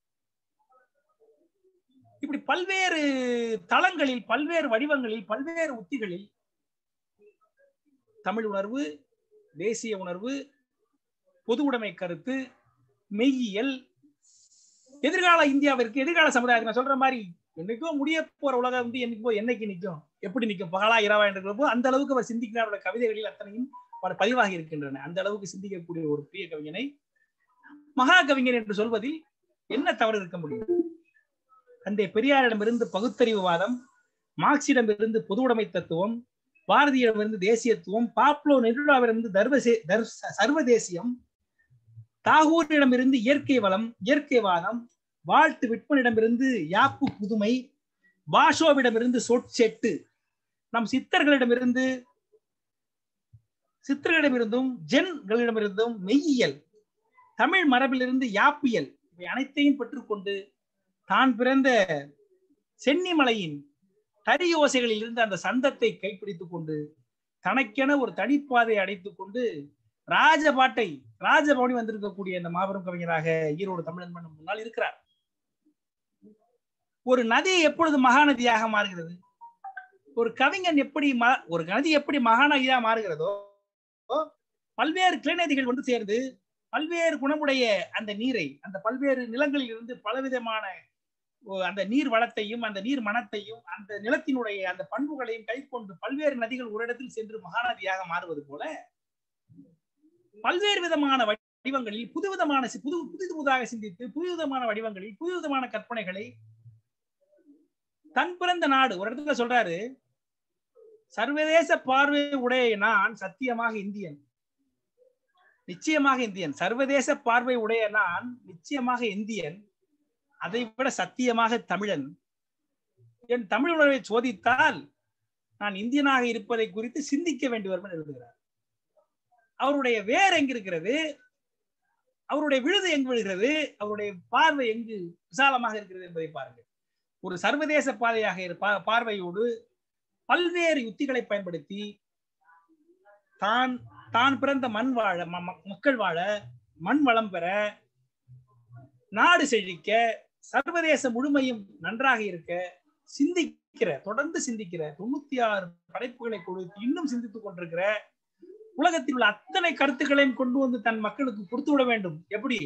இப்படி பல்வேறு தளங்களில் பல்வேறு வடிவங்களில் பல்வேறு உத்திகளில் தமிழ் உணர்வு தேசிய உணர்வு பொது உடைமை கருத்து மெய்யியல் எதிர்கால இந்தியாவிற்கு எதிர்கால சமுதாயத்துக்கு நான் சொல்ற மாதிரி என்னைக்கோ முடிய போற உலகம் வந்து என்னைக்கோ என்னைக்கு நிற்கும் எப்படி நிற்கும் பகலா இரவா இருக்கிறப்போ அந்த அளவுக்கு அவர் சிந்திக்கிறார் கவிதைகளில் அத்தனையும் பல பதிவாகி இருக்கின்றன அந்த அளவுக்கு சிந்திக்கக்கூடிய ஒரு பிரிய கவிஞனை மகா கவிஞர் என்று சொல்வதில் என்ன தவறு இருக்க முடியும் தந்தை பெரியாரிடமிருந்து பகுத்தறிவுவாதம் மார்க்சிடமிருந்து பொது உடைமை தத்துவம் பாரதியிடமிருந்து தேசியத்துவம் பாப்லோ நெருடாவிடமிருந்து தர்வசே தர் சர்வதேசியம் தாகூரிடமிருந்து இயற்கை வளம் இயற்கைவாதம் வாழ்த்து விற்பனிடமிருந்து யாப்பு புதுமை பாஷோவிடமிருந்து சொற்செட்டு நம் சித்தர்களிடமிருந்து சித்தர்களிடமிருந்தும் ஜென்களிடமிருந்தும் மெய்யியல் தமிழ் மரபிலிருந்து யாப்பியல் இவை அனைத்தையும் பெற்றுக்கொண்டு தான் பிறந்த சென்னிமலையின் தறி ஓசைகளில் இருந்து அந்த சந்தத்தை கைப்பிடித்துக் கொண்டு தனக்கென ஒரு தனிப்பாதை அடைத்துக் கொண்டு ராஜபாட்டை ராஜபவனி வந்திருக்கக்கூடிய இந்த மாபெரும் கவிஞராக ஈரோடு தமிழன் முன்னால் இருக்கிறார் ஒரு நதி எப்பொழுது மகாநதியாக மாறுகிறது ஒரு கவிஞன் எப்படி ஒரு நதி எப்படி மகாநதியாக மாறுகிறதோ பல்வேறு கிளைநதிகள் ஒன்று சேர்ந்து பல்வேறு குணமுடைய அந்த நீரை அந்த பல்வேறு நிலங்களில் இருந்து பலவிதமான அந்த நீர் வளத்தையும் அந்த நீர் மனத்தையும் அந்த நிலத்தினுடைய அந்த பண்புகளையும் கை கொண்டு பல்வேறு நதிகள் ஒரு இடத்தில் சென்று மகாநதியாக மாறுவது போல பல்வேறு விதமான வடிவங்களில் புதுவிதமான புது புது புதாக சிந்தித்து புதுவிதமான வடிவங்களில் புதுவிதமான கற்பனைகளை தன் பிறந்த நாடு ஒரு இடத்துல சொல்றாரு சர்வதேச பார்வை உடைய நான் சத்தியமாக இந்தியன் நிச்சயமாக இந்தியன் சர்வதேச பார்வை உடைய நான் நிச்சயமாக இந்தியன் அதை விட சத்தியமாக தமிழன் என் தமிழ் உணர்வை சோதித்தால் நான் இந்தியனாக இருப்பதை குறித்து சிந்திக்க வேண்டி வரும் என்று எழுதுகிறார் அவருடைய வேர் எங்க இருக்கிறது அவருடைய விழுது எங்கு விழுகிறது அவருடைய பார்வை எங்கு விசாலமாக இருக்கிறது என்பதை பாருங்கள் ஒரு சர்வதேச பாதையாக இருப்ப பார்வையோடு பல்வேறு யுத்திகளை பயன்படுத்தி தான் தான் பிறந்த மண் வாழ ம- ம- மக்கள் வாழ மண் வளம் பெற நாடு செழிக்க சர்வதேச முழுமையும் நன்றாக இருக்க சிந்திக்கிற தொடர்ந்து சிந்திக்கிற தொண்ணூத்தி ஆறு படைப்புகளை கொடுத்து இன்னும் சிந்தித்துக் கொண்டிருக்கிற உலகத்தில் உள்ள அத்தனை கருத்துக்களையும் கொண்டு வந்து தன் மக்களுக்கு கொடுத்து விட வேண்டும் எப்படி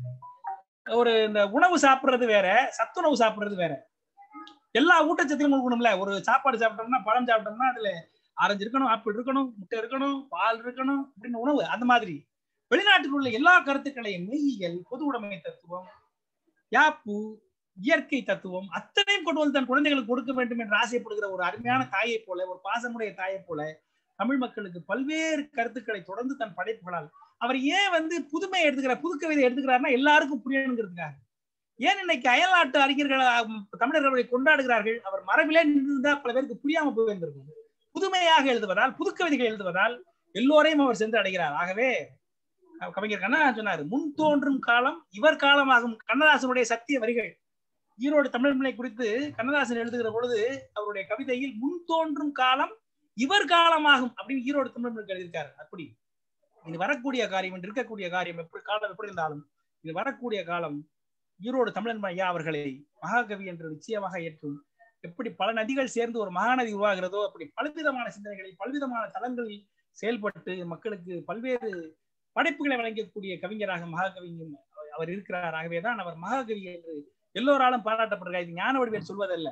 ஒரு இந்த உணவு சாப்பிடுறது வேற சத்துணவு சாப்பிடுறது வேற எல்லா ஊட்டச்சத்தையும் கொடுக்கணும்ல ஒரு சாப்பாடு சாப்பிட்டோம்னா பழம் சாப்பிட்டோம்னா அதுல ஆரஞ்சு இருக்கணும் ஆப்பிள் இருக்கணும் முட்டை இருக்கணும் பால் இருக்கணும் அப்படின்னு உணவு அந்த மாதிரி வெளிநாட்டில் உள்ள எல்லா கருத்துக்களையும் மெய்யியல் பொது உடைமை தத்துவம் யாப்பு இயற்கை தத்துவம் அத்தனையும் கொண்டு வந்து தன் குழந்தைகளுக்கு கொடுக்க வேண்டும் என்று ஆசைப்படுகிற ஒரு அருமையான தாயை போல ஒரு பாசமுடைய தாயை போல தமிழ் மக்களுக்கு பல்வேறு கருத்துக்களை தொடர்ந்து தன் படைப்புகளால் அவர் ஏன் வந்து புதுமை எடுத்துக்கிறார் புது கவிதை எடுத்துக்கிறாருன்னா எல்லாருக்கும் புரியணுங்கிறதுக்காக ஏன் இன்னைக்கு அயல்நாட்டு அறிஞர்கள் அஹ், தமிழர்களை கொண்டாடுகிறார்கள் அவர் மரபிலே நின்றுதான் பல பேருக்கு புரியாம போயிருந்திருக்கும் புதுமையாக எழுதுவதால் புது கவிதைகள் எழுதுவதால் எல்லோரையும் அவர் சென்று அடைகிறார் ஆகவே அஹ், கவிஞர் கண்ணதாசன் சொன்னார் முன் தோன்றும் காலம் இவர் காலமாகும் கண்ணதாசனுடைய சத்திய வரிகள் ஈரோடு தமிழ் மொழி குறித்து கண்ணதாசன் எழுதுகிற பொழுது அவருடைய கவிதையில் முன் தோன்றும் காலம் இவர் காலமாகும் அப்படின்னு ஈரோடு தமிழ் மொழி எழுதியிருக்காரு அப்படி இது வரக்கூடிய காரியம் இன்று இருக்கக்கூடிய காரியம் எப்படி காலம் எப்படி இருந்தாலும் இது வரக்கூடிய காலம் ஈரோடு தமிழன் ஐயா அவர்களை மகாகவி என்று நிச்சயமாக ஏற்றும் எப்படி பல நதிகள் சேர்ந்து ஒரு மகாநதி உருவாகிறதோ அப்படி பலவிதமான சிந்தனைகளில் பல்விதமான தளங்களில் செயல்பட்டு மக்களுக்கு பல்வேறு படைப்புகளை வழங்கக்கூடிய கவிஞராக மகாகவியும் அவர் இருக்கிறார் ஆகவேதான் அவர் மகாகவி என்று எல்லோராலும் பாராட்டப்படுகிறார் இது ஞான வடிவேல் சொல்வதல்ல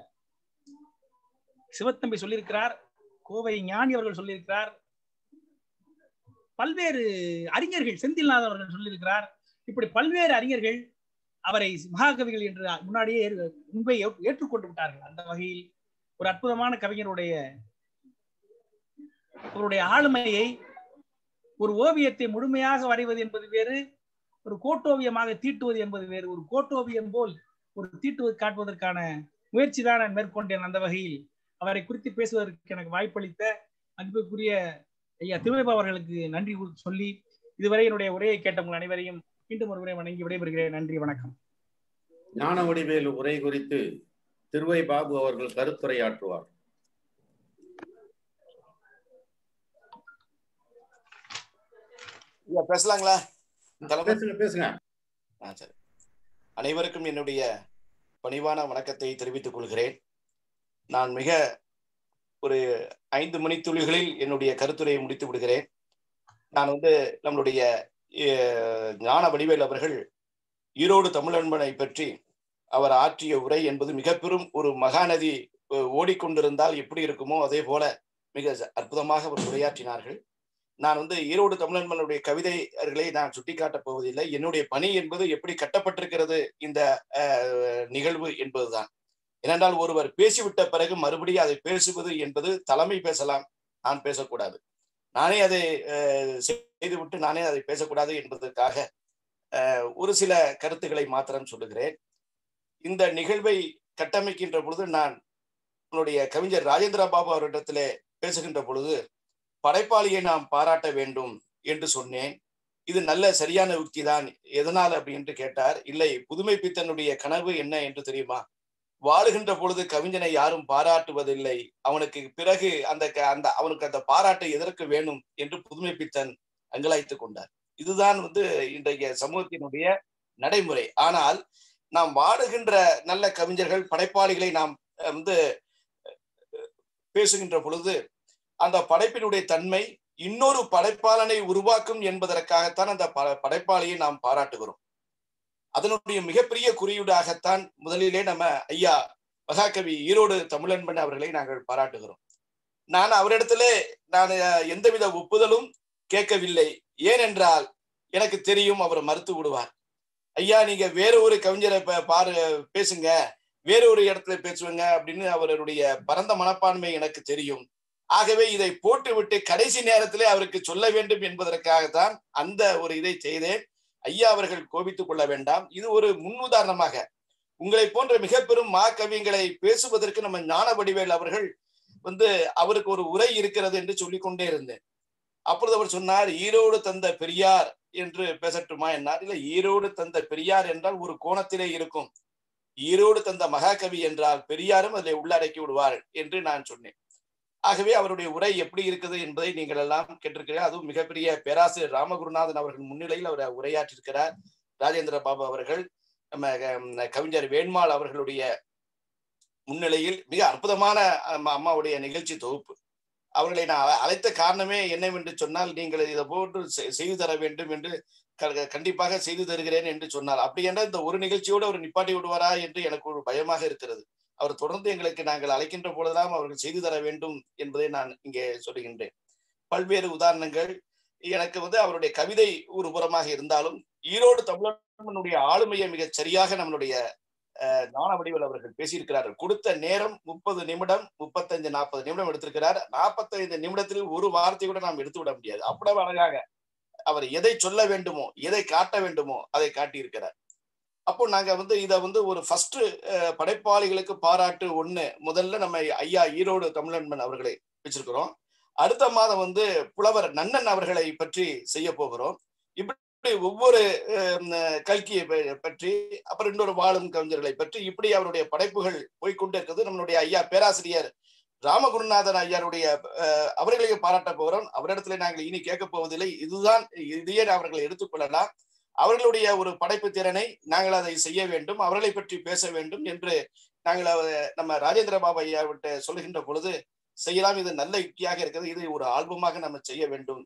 சிவத்தம்பி சொல்லியிருக்கிறார் கோவை ஞானி அவர்கள் சொல்லியிருக்கிறார் பல்வேறு அறிஞர்கள் செந்தில்நாதன் அவர்கள் சொல்லியிருக்கிறார் இப்படி பல்வேறு அறிஞர்கள் அவரை மகாகவிகள் என்று முன்னாடியே ஏறு- முன்பே ஏற்று- ஏற்றுக்கொண்டு விட்டார்கள் அந்த வகையில் ஒரு அற்புதமான கவிஞருடைய அவருடைய ஆளுமையை ஒரு ஓவியத்தை முழுமையாக வரைவது என்பது வேறு ஒரு கோட்டோவியமாக தீட்டுவது என்பது வேறு ஒரு கோட்டோவியம் போல் ஒரு தீட்டுவது காட்டுவதற்கான முயற்சி தான் நான் மேற்கொண்டேன் அந்த வகையில் அவரை குறித்து பேசுவதற்கு எனக்கு வாய்ப்பளித்த அன்புக்குரிய ஐயா திருவைபா அவர்களுக்கு நன்றி கூ- சொல்லி இதுவரை என்னுடைய உரையை கேட்ட உங்கள் அனைவரையும் மீண்டும் ஒரு முறை வணங்கி விடைபெறுகிறேன் நன்றி வணக்கம் ஞான வடிவேலு உரை குறித்து திருவை பாபு அவர்கள் கருத்துரையாற்றுவார் ஐயா, பேசலாங்களா தலைமை பேசுங்க பேசுங்க ஆ, சரி அனைவருக்கும் என்னுடைய பணிவான வணக்கத்தை தெரிவித்துக் கொள்கிறேன் நான் மிக ஒரு ஐந்து மணித்துளிகளில் என்னுடைய கருத்துரையை முடித்து விடுகிறேன் நான் வந்து நம்மளுடைய அஹ், ஞான வடிவேல் அவர்கள் ஈரோடு தமிழன்பனை பற்றி அவர் ஆற்றிய உரை என்பது மிக பெரும் ஒரு மகாநதி அஹ், ஓடிக்கொண்டிருந்தால் எப்படி இருக்குமோ அதே போல மிக அற்புதமாக அவர் உரையாற்றினார்கள் நான் வந்து ஈரோடு தமிழன்பனுடைய கவிதைகளை நான் சுட்டிக்காட்டப் போவதில்லை என்னுடைய பணி என்பது எப்படி கட்டப்பட்டிருக்கிறது இந்த அஹ், நிகழ்வு என்பதுதான் ஏனென்றால் ஒருவர் பேசிவிட்ட பிறகு மறுபடியும் அதை பேசுவது என்பது தலைமை பேசலாம் நான் பேசக்கூடாது நானே அதை அஹ், செய்துவிட்டு நானே அதை பேசக்கூடாது என்பதற்காக அஹ், ஒரு சில கருத்துக்களை மாத்திரம் சொல்லுகிறேன் இந்த நிகழ்வை கட்டமைக்கின்ற பொழுது நான் உன்னுடைய கவிஞர் ராஜேந்திர பாபு அவரிடத்திலே பேசுகின்ற பொழுது படைப்பாளியை நாம் பாராட்ட வேண்டும் என்று சொன்னேன் இது நல்ல சரியான யுக்தி தான் எதனால் அப்படி என்று கேட்டார் இல்லை புதுமை பித்தனுடைய கனவு என்ன என்று தெரியுமா வாழுகின்ற பொழுது கவிஞனை யாரும் பாராட்டுவதில்லை அவனுக்கு பிறகு அந்த க- அந்த அவனுக்கு அந்த பாராட்டு எதற்கு வேணும் என்று புதுமை பித்தன் அங்கலாய்த்துக் கொண்டார் இதுதான் வந்து இன்றைய சமூகத்தினுடைய நடைமுறை ஆனால் நாம் வாழுகின்ற நல்ல கவிஞர்கள் படைப்பாளிகளை நாம் அஹ், வந்து அஹ், பேசுகின்ற பொழுது அந்த படைப்பினுடைய தன்மை இன்னொரு படைப்பாளனை உருவாக்கும் என்பதற்காகத்தான் அந்த ப- படைப்பாளியை நாம் பாராட்டுகிறோம் அதனுடைய மிகப்பெரிய குறியீடாகத்தான் முதலிலே நம்ம ஐயா மகாகவி ஈரோடு தமிழன்பன் அவர்களை நாங்கள் பாராட்டுகிறோம் நான் அவரிடத்திலே நான் அஹ், எந்தவித ஒப்புதலும் கேட்கவில்லை ஏனென்றால் எனக்கு தெரியும் அவர் மறுத்து விடுவார் ஐயா நீங்க வேற ஒரு கவிஞரை ப- பாரு பேசுங்க வேற ஒரு இடத்துல பேசுவங்க அப்படின்னு அவருடைய பரந்த மனப்பான்மை எனக்கு தெரியும் ஆகவே இதை போட்டுவிட்டு கடைசி நேரத்திலே அவருக்கு சொல்ல வேண்டும் என்பதற்காகத்தான் அந்த ஒரு இதை செய்தேன் ஐயா அவர்கள் கோபித்துக் கொள்ள வேண்டாம் இது ஒரு முன்னுதாரணமாக உங்களை போன்ற மிக பெரும் மா கவிங்களை பேசுவதற்கு நம்ம ஞான வடிவேல் அவர்கள் வந்து அவருக்கு ஒரு உரை இருக்கிறது என்று சொல்லிக் கொண்டே இருந்தேன் அப்பொழுது அவர் சொன்னார் ஈரோடு தந்த பெரியார் என்று பேசட்டுமா என்னார் இல்ல ஈரோடு தந்த பெரியார் என்றால் ஒரு கோணத்திலே இருக்கும் ஈரோடு தந்த மகாகவி என்றால் பெரியாரும் அதில் உள்ளடக்கி விடுவார் என்று நான் சொன்னேன் ஆகவே அவருடைய உரை எப்படி இருக்குது என்பதை நீங்கள் எல்லாம் கேட்டிருக்கிறீர்கள் அதுவும் மிகப்பெரிய பேராசிரியர் ராமகுருநாதன் அவர்கள் முன்னிலையில் அவர் உரையாற்றிருக்கிறார் ராஜேந்திர பாபு அவர்கள் நம்ம அஹ், கவிஞர் வேண்மாள் அவர்களுடைய முன்னிலையில் மிக அற்புதமான அம்மா- அம்மாவுடைய நிகழ்ச்சி தொகுப்பு அவர்களை நான் அழ- அழைத்த காரணமே என்னவென்று சொன்னால் நீங்கள் இதை போன்று செ- செய்து தர வேண்டும் என்று க- கண்டிப்பாக செய்து தருகிறேன் என்று சொன்னார் அப்படி என்றால் இந்த ஒரு நிகழ்ச்சியோடு அவர் நிப்பாட்டி விடுவாரா என்று எனக்கு ஒரு பயமாக இருக்கிறது அவர் தொடர்ந்து எங்களுக்கு நாங்கள் அழைக்கின்ற பொழுதெல்லாம் அவர்கள் செய்து தர வேண்டும் என்பதை நான் இங்கே சொல்லுகின்றேன் பல்வேறு உதாரணங்கள் எனக்கு வந்து அவருடைய கவிதை ஒரு புறமாக இருந்தாலும் ஈரோடு தமிழனுடைய ஆளுமையை மிக சரியாக நம்மளுடைய அஹ், ஞான வடிவேல் அவர்கள் பேசியிருக்கிறார்கள் கொடுத்த நேரம் முப்பது நிமிடம் முப்பத்தஞ்சு நாற்பது நிமிடம் எடுத்திருக்கிறார் நாற்பத்தைந்து நிமிடத்தில் ஒரு வார்த்தை கூட நாம் எடுத்து விட முடியாது அவ்வளவு அழகாக அவர் எதை சொல்ல வேண்டுமோ எதை காட்ட வேண்டுமோ அதை காட்டியிருக்கிறார் அப்போ நாங்க வந்து இதை வந்து ஒரு ஃபர்ஸ்ட் படைப்பாளிகளுக்கு பாராட்டு ஒண்ணு முதல்ல நம்ம ஐயா ஈரோடு தமிழன்பன் அவர்களை வச்சிருக்கிறோம் அடுத்த மாதம் வந்து புலவர் நன்னன் அவர்களை பற்றி செய்ய போகிறோம் இப்படி ஒவ்வொரு அஹ், கல்கியை ப- பற்றி அப்புறம் இன்னொரு வாழும் கவிஞர்களை பற்றி இப்படி அவருடைய படைப்புகள் போய்க்கொண்டே இருக்குது நம்மளுடைய ஐயா பேராசிரியர் ராமகுருநாதன் ஐயாருடைய அஹ், அவர்களை பாராட்ட போகிறோம் அவரிடத்துல நாங்கள் இனி கேட்க போவதில்லை இதுதான் இதையே அவர்களை எடுத்துக்கொள்ளலாம் அவர்களுடைய ஒரு படைப்பு திறனை நாங்கள் அதை செய்ய வேண்டும் அவர்களை பற்றி பேச வேண்டும் என்று நாங்கள் அவ- நம்ம ராஜேந்திர பாபு ஐயா விட்டு சொல்லுகின்ற பொழுது செய்யலாம் இது நல்ல யுக்தியாக இருக்கிறது இதை ஒரு ஆல்பமாக நம்ம செய்ய வேண்டும்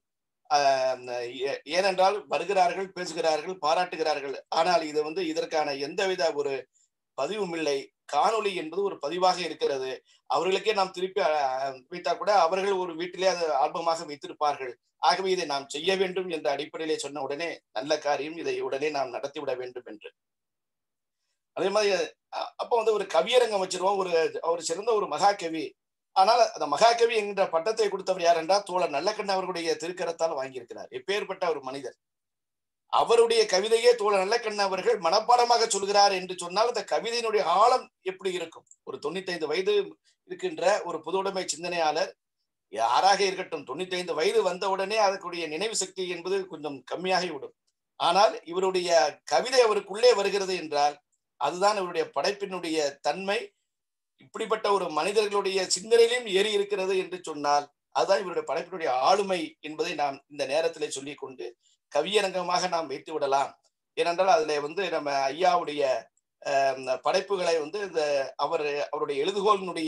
ஆஹ் ஏ- ஏனென்றால் வருகிறார்கள் பேசுகிறார்கள் பாராட்டுகிறார்கள் ஆனால் இது வந்து இதற்கான எந்தவித ஒரு பதிவும் இல்லை காணொளி என்பது ஒரு பதிவாக இருக்கிறது அவர்களுக்கே நாம் திருப்பி அஹ், வைத்தா கூட அவர்கள் ஒரு வீட்டிலே அது ஆல்பமாக வைத்திருப்பார்கள் ஆகவே இதை நாம் செய்ய வேண்டும் என்ற அடிப்படையிலே சொன்ன உடனே நல்ல காரியம் இதை உடனே நாம் நடத்திவிட வேண்டும் என்று அதே மாதிரி அ- அப்போ வந்து ஒரு கவியரங்கம் வச்சிருவோம் ஒரு அவர் சிறந்த ஒரு மகாகவி ஆனால் அந்த மகாகவி என்கிற பட்டத்தை கொடுத்தவர் யார் என்றால் தோழர் நல்லக்கண்ண அவர்களுடைய திருக்கரத்தால் வாங்கியிருக்கிறார் எப்பேற்பட்ட ஒரு மனிதர் அவருடைய கவிதையே தோழர் நல்லக்கண்ண அவர்கள் மனப்பாடமாக சொல்கிறார் என்று சொன்னால் அந்த கவிதையினுடைய ஆழம் எப்படி இருக்கும் ஒரு தொண்ணூத்தைந்து வயது இருக்கின்ற ஒரு பொதுவுடைமை சிந்தனையாளர் யாராக இருக்கட்டும் தொண்ணூத்தைந்து வயது வந்த உடனே அதற்குடைய நினைவு சக்தி என்பது கொஞ்சம் கம்மியாகி விடும் ஆனால் இவருடைய கவிதை அவருக்குள்ளே வருகிறது என்றால் அதுதான் இவருடைய படைப்பினுடைய தன்மை இப்படிப்பட்ட ஒரு மனிதர்களுடைய சிந்தனையிலும் ஏறி இருக்கிறது என்று சொன்னால் அதுதான் இவருடைய படைப்பினுடைய ஆளுமை என்பதை நாம் இந்த நேரத்திலே சொல்லிக் கொண்டு கவியரங்கமாக நாம் வைத்து விடலாம் ஏனென்றால் அதுல வந்து நம்ம ஐயாவுடைய அஹ், படைப்புகளை வந்து இந்த அவர் அவருடைய எழுதுகோலினுடைய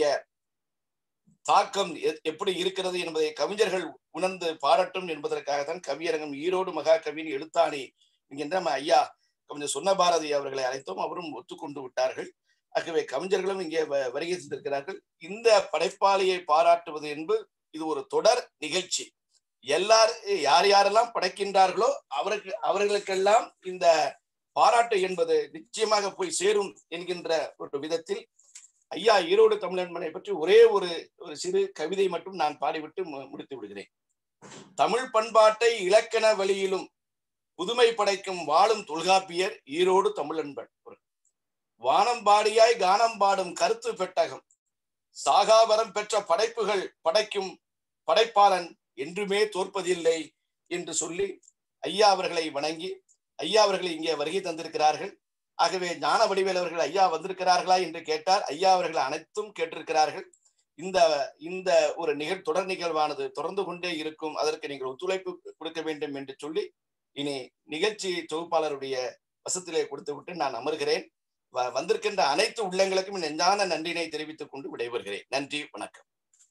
தாக்கம் எ- எப்படி இருக்கிறது என்பதை கவிஞர்கள் உணர்ந்து பாராட்டும் என்பதற்காகத்தான் கவியரங்கம் ஈரோடு மகா கவியின் எழுத்தாணி என்கின்ற நம்ம ஐயா கவிஞர் சொன்ன பாரதி அவர்களை அழைத்தோம் அவரும் ஒத்துக்கொண்டு விட்டார்கள் ஆகவே கவிஞர்களும் இங்கே வ- வருகை தந்திருக்கிறார்கள் இந்த படைப்பாளியை பாராட்டுவது என்பது இது ஒரு தொடர் நிகழ்ச்சி எல்லார் யார் யாரெல்லாம் படைக்கின்றார்களோ அவருக்கு அவர்களுக்கெல்லாம் இந்த பாராட்டு என்பது நிச்சயமாக போய் சேரும் என்கின்ற ஒரு விதத்தில் ஐயா ஈரோடு தமிழன்மனை பற்றி ஒரே ஒரு ஒரு சிறு கவிதை மட்டும் நான் பாடிவிட்டு மு- முடித்து விடுகிறேன் தமிழ் பண்பாட்டை இலக்கண வழியிலும் புதுமை படைக்கும் வாழும் தொல்காப்பியர் ஈரோடு தமிழன்பன் வானம்பாடியாய் கானம் பாடும் கருத்து பெட்டகம் சாகாவரம் பெற்ற படைப்புகள் படைக்கும் படைப்பாளன் என்றுமே தோற்பதில்லை என்று சொல்லி ஐயா அவர்களை வணங்கி ஐயா அவர்களை இங்கே வருகை தந்திருக்கிறார்கள் ஆகவே ஞான வடிவேல் அவர்கள் ஐயா வந்திருக்கிறார்களா என்று கேட்டார் ஐயா அவர்கள் அனைத்தும் கேட்டிருக்கிறார்கள் இந்த இந்த ஒரு நிகழ் தொடர் நிகழ்வானது தொடர்ந்து கொண்டே இருக்கும் அதற்கு நீங்கள் ஒத்துழைப்பு கொடுக்க வேண்டும் என்று சொல்லி இனி நிகழ்ச்சி தொகுப்பாளருடைய வசத்திலே கொடுத்து விட்டு நான் அமர்கிறேன் வ- வந்திருக்கின்ற அனைத்து உள்ளங்களுக்கும் நெஞ்சான நன்றினை தெரிவித்துக் கொண்டு விடைபெறுகிறேன் நன்றி வணக்கம்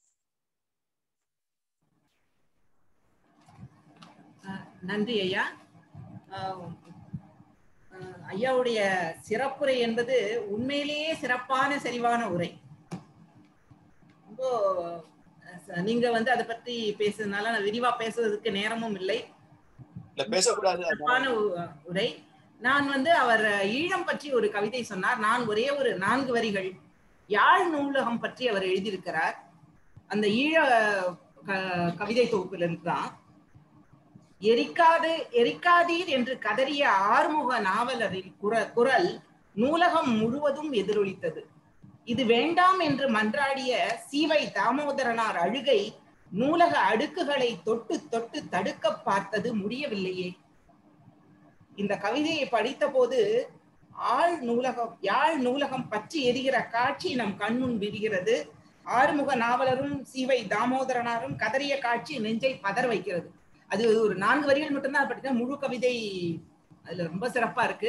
அஹ் நன்றி ஐயா அஹ் அஹ் ஐயாவுடைய சிறப்புரை என்பது உண்மையிலேயே சிறப்பான செறிவான உரை ரொம்ப அஹ் நீங்க வந்து அதை பத்தி பேசுறதுனால நான் விரிவா பேசுவதற்கு நேரமும் இல்லை இல்ல பேசக்கூடாது சிறப்பான உ- உரை நான் வந்து அவர் ஈழம் பற்றி ஒரு கவிதை சொன்னார் நான் ஒரே ஒரு நான்கு வரிகள் யாழ் நூலகம் பற்றி அவர் எழுதியிருக்கிறார் அந்த ஈழ க- கவிதை தொகுப்பிலிருந்து தான் எரிக்காது எரிக்காதீர் என்று கதறிய ஆறுமுக நாவலரின் குர குரல் நூலகம் முழுவதும் எதிரொலித்தது இது வேண்டாம் என்று மன்றாடிய சீவை தாமோதரனார் அழுகை நூலக அடுக்குகளை தொட்டு தொட்டு தடுக்க பார்த்தது முடியவில்லையே இந்த கவிதையை படித்தபோது ஆள் நூலகம் யாழ் நூலகம் பற்றி எரிகிற காட்சி நம் கண்முன் விரிகிறது ஆறுமுக நாவலரும் சீவை தாமோதரனாரும் கதறிய காட்சி நெஞ்சை பதற வைக்கிறது அது ஒரு நான்கு வரிகள் மட்டும்தான் படித்தேன் முழு கவிதை அதுல ரொம்ப சிறப்பா இருக்கு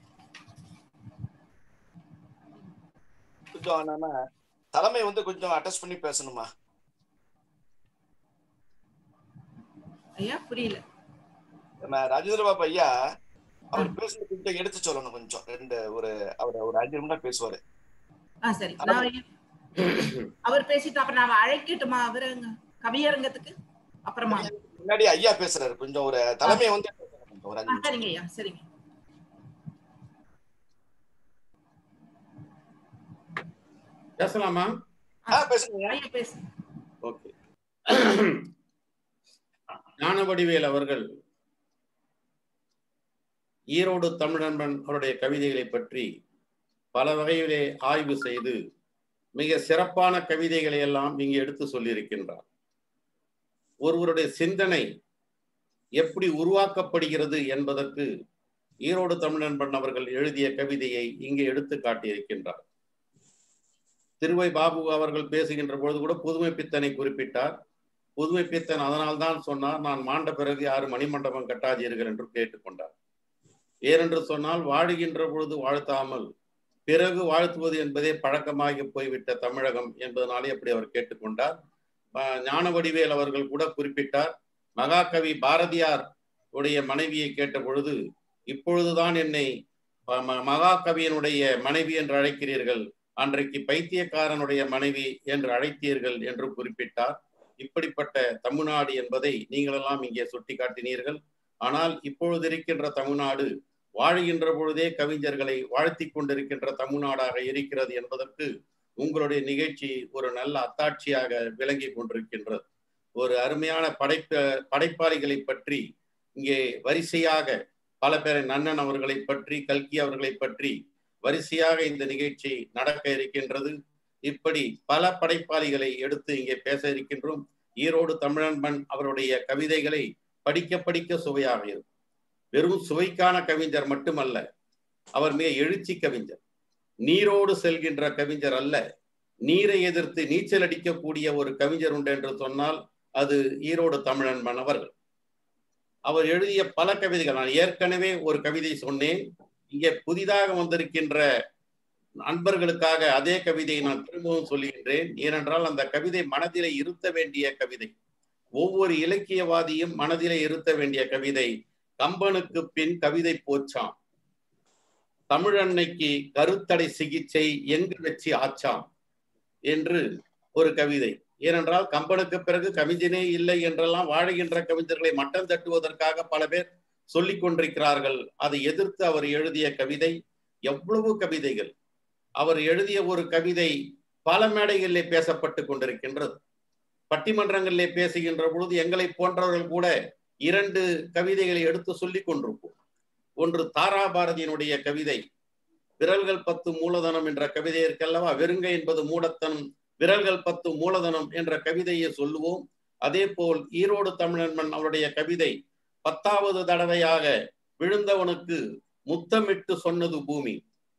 கொஞ்சம் என்னன்னா தலைமை வந்து கொஞ்சம் அட்டஸ்ட் பண்ணி பேசணுமா ஐயா புரியல நம்ம ராஜேந்திர பாபு ஐயா அவர் பேசுறது கொஞ்சம் எடுத்து சொல்லணும் கொஞ்சம் ரெண்டு ஒரு அவர் ஒரு அஞ்சு நிமிடம் பேசுவாரு ஆ சரி நான் அவர் பேசிட்டு அப்புறம் நான் அழைக்கட்டுமா அவரு கவியரங்கத்துக்கு அப்புறமா முன்னாடி ஐயா பேசுறாரு கொஞ்சம் ஒரு தலைமை வந்து கொஞ்சம் ஒரு ஆ, அஞ்சு நிமிஷம். சரிங்க ஐயா சரிங்க பேசலாமா ஆ பேசுங்க ஐயா பேசு ஓகே ஞானவடிவேல் அவர்கள் ஈரோடு தமிழன்பன் அவருடைய கவிதைகளை பற்றி பல வகையிலே ஆய்வு செய்து மிக சிறப்பான கவிதைகளை எல்லாம் இங்கே எடுத்து சொல்லியிருக்கின்றார் ஒருவருடைய சிந்தனை எப்படி உருவாக்கப்படுகிறது என்பதற்கு ஈரோடு தமிழன்பன் அவர்கள் எழுதிய கவிதையை இங்கே எடுத்து காட்டியிருக்கின்றார் திருவை பாபு அவர்கள் பேசுகின்ற பொழுது கூட புதுமை பித்தனை குறிப்பிட்டார் புதுமை பித்தன் அதனால்தான் சொன்னார் நான் மாண்ட பிறகு யாரும் மணிமண்டபம் கட்டாதீர்கள் என்று கேட்டுக்கொண்டார் ஏனென்று சொன்னால் வாழுகின்ற பொழுது வாழ்த்தாமல் பிறகு வாழ்த்துவது என்பதே பழக்கமாகி போய்விட்ட தமிழகம் என்பதனாலே அப்படி அவர் கேட்டுக்கொண்டார் ஆஹ் ஞான வடிவேல் அவர்கள் கூட குறிப்பிட்டார் மகாகவி பாரதியார் உடைய மனைவியை கேட்ட பொழுது இப்பொழுதுதான் என்னை ம- ம- மகாகவியினுடைய மனைவி என்று அழைக்கிறீர்கள் அன்றைக்கு பைத்தியக்காரனுடைய மனைவி என்று அழைத்தீர்கள் என்று குறிப்பிட்டார் இப்படிப்பட்ட தமிழ்நாடு என்பதை நீங்களெல்லாம் இங்கே சுட்டிக்காட்டினீர்கள் ஆனால் இப்பொழுது இருக்கின்ற தமிழ்நாடு வாழுகின்ற பொழுதே கவிஞர்களை வாழ்த்தி கொண்டிருக்கின்ற தமிழ்நாடாக இருக்கிறது என்பதற்கு உங்களுடைய நிகழ்ச்சி ஒரு நல்ல அத்தாட்சியாக விளங்கி கொண்டிருக்கின்றது ஒரு அருமையான படைப்ப படைப்பாளிகளை பற்றி இங்கே வரிசையாக பல பேரை நன்னன் அவர்களை பற்றி கல்கி அவர்களை பற்றி வரிசையாக இந்த நிகழ்ச்சி நடக்க இருக்கின்றது இப்படி பல படைப்பாளிகளை எடுத்து இங்கே பேச இருக்கின்றோம் ஈரோடு தமிழன்பன் அவருடைய கவிதைகளை படிக்க படிக்க சுவையாக இருக்கும் வெறும் சுவைக்கான கவிஞர் மட்டுமல்ல அவர் மிக எழுச்சி கவிஞர் நீரோடு செல்கின்ற கவிஞர் அல்ல நீரை எதிர்த்து நீச்சல் அடிக்கக்கூடிய ஒரு கவிஞர் உண்டு என்று சொன்னால் அது ஈரோடு தமிழன்பன் அவர்கள் அவர் எழுதிய பல கவிதைகள் நான் ஏற்கனவே ஒரு கவிதை சொன்னேன் இங்கே புதிதாக வந்திருக்கின்ற நண்பர்களுக்காக அதே கவிதையை நான் திரும்பவும் சொல்லுகின்றேன் ஏனென்றால் அந்த கவிதை மனதிலே இருத்த வேண்டிய கவிதை ஒவ்வொரு இலக்கியவாதியும் மனதிலே இருத்த வேண்டிய கவிதை கம்பனுக்கு பின் கவிதை போச்சாம் தமிழன்னைக்கு கருத்தடை சிகிச்சை எங்கு வச்சு ஆச்சாம் என்று ஒரு கவிதை ஏனென்றால் கம்பனுக்கு பிறகு கவிஞனே இல்லை என்றெல்லாம் வாழுகின்ற கவிஞர்களை மட்டம் தட்டுவதற்காக பல பேர் சொல்லிக் கொண்டிருக்கிறார்கள் அதை எதிர்த்து அவர் எழுதிய கவிதை எவ்வளவு கவிதைகள் அவர் எழுதிய ஒரு கவிதை பல மேடைகளிலே பேசப்பட்டு கொண்டிருக்கின்றது பட்டிமன்றங்களிலே பேசுகின்ற பொழுது எங்களை போன்றவர்கள் கூட இரண்டு கவிதைகளை எடுத்து சொல்லிக் கொண்டிருப்போம் ஒன்று தாராபாரதியினுடைய கவிதை விரல்கள் பத்து மூலதனம் என்ற கவிதை இருக்கல்லவா வெறுங்கை என்பது மூடத்தனம் விரல்கள் பத்து மூலதனம் என்ற கவிதையை சொல்லுவோம் அதே போல் ஈரோடு தமிழன்மன் அவருடைய கவிதை பத்தாவது தடவையாக விழுந்தவனுக்கு முத்தமிட்டு சொன்னது பூமி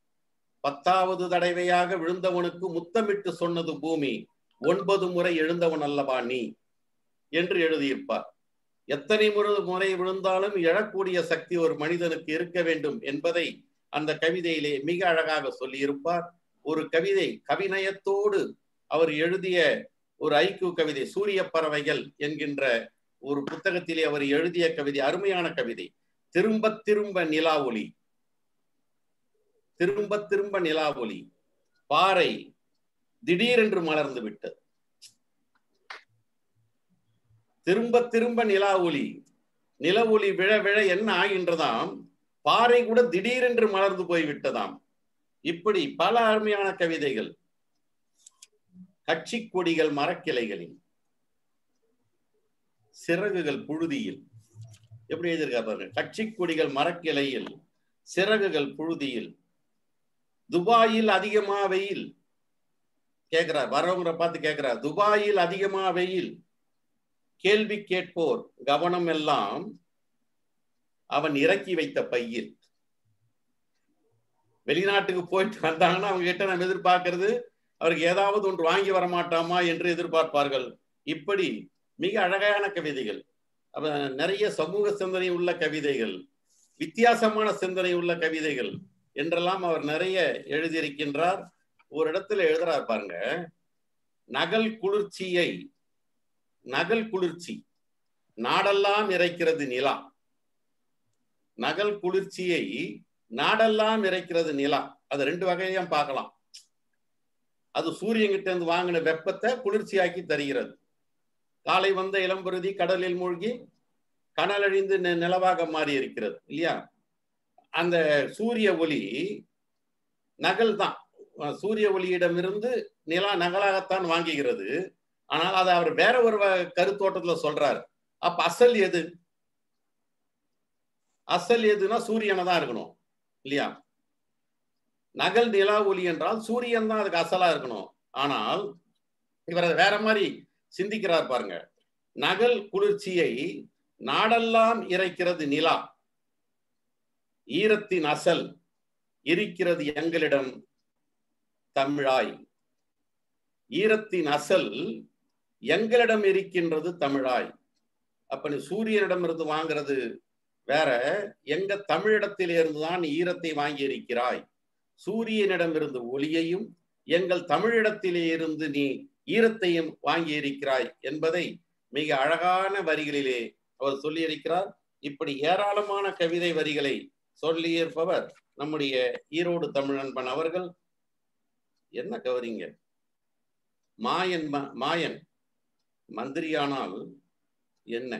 பத்தாவது தடவையாக விழுந்தவனுக்கு முத்தமிட்டு சொன்னது பூமி ஒன்பது முறை எழுந்தவன் அல்லவா நீ என்று எழுதியிருப்பார் எத்தனை முறை முறை விழுந்தாலும் எழக்கூடிய சக்தி ஒரு மனிதனுக்கு இருக்க வேண்டும் என்பதை அந்த கவிதையிலே மிக அழகாக சொல்லியிருப்பார் ஒரு கவிதை கவிநயத்தோடு அவர் எழுதிய ஒரு ஐக்கு கவிதை சூரிய பறவைகள் என்கின்ற ஒரு புத்தகத்திலே அவர் எழுதிய கவிதை அருமையான கவிதை திரும்ப திரும்ப நிலா ஒளி திரும்ப திரும்ப நிலா ஒளி பாறை திடீரென்று மலர்ந்து விட்டது திரும்ப திரும்ப நிலா ஒளி நில ஒளி விழ விழ என்ன ஆகின்றதாம் பாறை கூட திடீரென்று மலர்ந்து போய் விட்டதாம் இப்படி பல அருமையான கவிதைகள் கட்சி கொடிகள் மரக்கிளைகளில் சிறகுகள் புழுதியில் எப்படி எழுதியிருக்கா பாருங்க கட்சி கொடிகள் மரக்கிளையில் சிறகுகள் புழுதியில் துபாயில் அதிகமா வெயில் கேக்குறார் வரவங்களை பார்த்து கேக்குறார் துபாயில் அதிகமா வெயில் கேள்வி கேட்போர் கவனம் எல்லாம் அவன் இறக்கி வைத்த பையில் வெளிநாட்டுக்கு போயிட்டு வந்தாங்கன்னா அவங்க கிட்ட நம்ம எதிர்பார்க்கிறது அவருக்கு ஏதாவது ஒன்று வாங்கி வர மாட்டாமா என்று எதிர்பார்ப்பார்கள் இப்படி மிக அழகான கவிதைகள் அப்ப நிறைய சமூக சிந்தனை உள்ள கவிதைகள் வித்தியாசமான சிந்தனை உள்ள கவிதைகள் என்றெல்லாம் அவர் நிறைய எழுதியிருக்கின்றார் ஒரு இடத்துல எழுதுறார் பாருங்க நகல் குளிர்ச்சியை நகல் குளிர்ச்சி நாடெல்லாம் இறைக்கிறது நிலா நகல் குளிர்ச்சியை நாடெல்லாம் இறைக்கிறது நிலா அது ரெண்டு வகையும் பார்க்கலாம் அது சூரியன்கிட்ட இருந்து வாங்கின வெப்பத்தை குளிர்ச்சியாக்கி தருகிறது காலை வந்த இளம்பருதி கடலில் மூழ்கி கனலழிந்து நி- நிலவாக மாறி இருக்கிறது இல்லையா அந்த சூரிய ஒளி நகல் தான் சூரிய ஒளியிடமிருந்து நிலா நகலாகத்தான் வாங்குகிறது ஆனால் அதை அவர் வேற ஒரு வ- கருத்தோட்டத்துல சொல்றாரு அப்ப அசல் எது அசல் எதுனா சூரியனை தான் இருக்கணும் இல்லையா நகல் நிலா ஒளி என்றால் சூரியன் தான் அதுக்கு அசலா இருக்கணும் ஆனால் இவர் அதை வேற மாதிரி சிந்திக்கிறார் பாருங்க நகல் குளிர்ச்சியை நாடெல்லாம் இறைக்கிறது நிலா ஈரத்தின் அசல் இருக்கிறது எங்களிடம் தமிழாய் ஈரத்தின் அசல் எங்களிடம் இருக்கின்றது தமிழாய் அப்ப நீ சூரியனிடம் இருந்து வாங்குறது வேற எங்க தமிழிடத்திலே இருந்துதான் நீ ஈரத்தை வாங்கி இருக்கிறாய் சூரியனிடம் இருந்து ஒளியையும் எங்கள் தமிழிடத்திலே இருந்து நீ ஈரத்தையும் வாங்கி இருக்கிறாய் என்பதை மிக அழகான வரிகளிலே அவர் சொல்லியிருக்கிறார் இப்படி ஏராளமான கவிதை வரிகளை சொல்லியிருப்பவர் நம்முடைய ஈரோடு தமிழன்பன் அவர்கள் என்ன கவரிங்க மாயன் ம- மாயன் மந்திரியானால் என்ன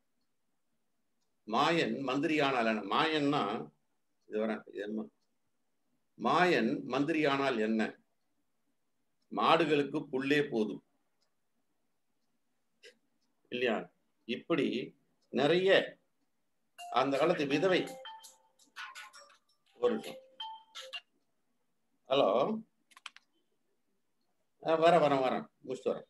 மாயன் மந்திரியானால் என்ன மாயன்னா இது வரேன் இது என்ன மாயன் மந்திரியானால் என்ன மாடுகளுக்கு புல்லே போதும் இல்லையா இப்படி நிறைய அந்த காலத்து விதவை ஒரு நிமிஷம் ஹலோ வர வரேன் வரேன் முடிச்சுட்டு வரேன்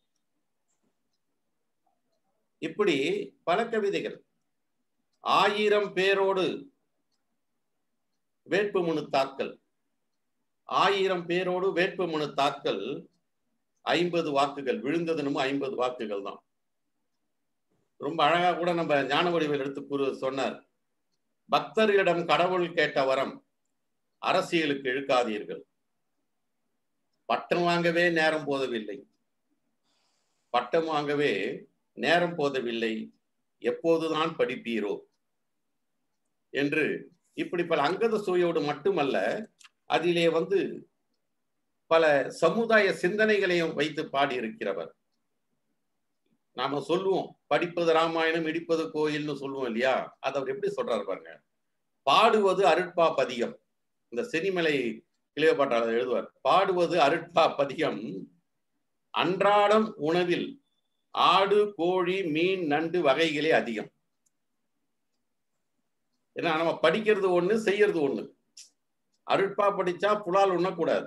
இப்படி பல கவிதைகள் ஆயிரம் பேரோடு வேட்புமனு தாக்கல் ஆயிரம் பேரோடு வேட்புமனு தாக்கல் ஐம்பது வாக்குகள் விழுந்ததுனும் ஐம்பது வாக்குகள் தான் ரொம்ப அழகா கூட நம்ம ஞான வடிவில் எடுத்து கூறு சொன்னார் பக்தர்களிடம் கடவுள் கேட்ட வரம் அரசியலுக்கு இழுக்காதீர்கள் பட்டம் வாங்கவே நேரம் போதவில்லை பட்டம் வாங்கவே நேரம் போதவில்லை எப்போதுதான் படிப்பீரோ என்று இப்படி பல அங்கத சுவையோடு மட்டுமல்ல அதிலே வந்து பல சமுதாய சிந்தனைகளையும் வைத்து பாடியிருக்கிறவர் நாம சொல்லுவோம் படிப்பது ராமாயணம் இடிப்பது கோயில்னு சொல்லுவோம் இல்லையா அதை அவர் எப்படி சொல்றாரு பாருங்க பாடுவது அருட்பா பதிகம் இந்த செனிமலை கிளியோபாட்டாளர் எழுதுவார் பாடுவது அருட்பா பதிகம் அன்றாடம் உணவில் ஆடு கோழி மீன் நண்டு வகைகளே அதிகம் ஏன்னா நம்ம படிக்கிறது ஒண்ணு செய்யறது ஒண்ணு அருட்பா படிச்சா புலால் உண்ணக்கூடாது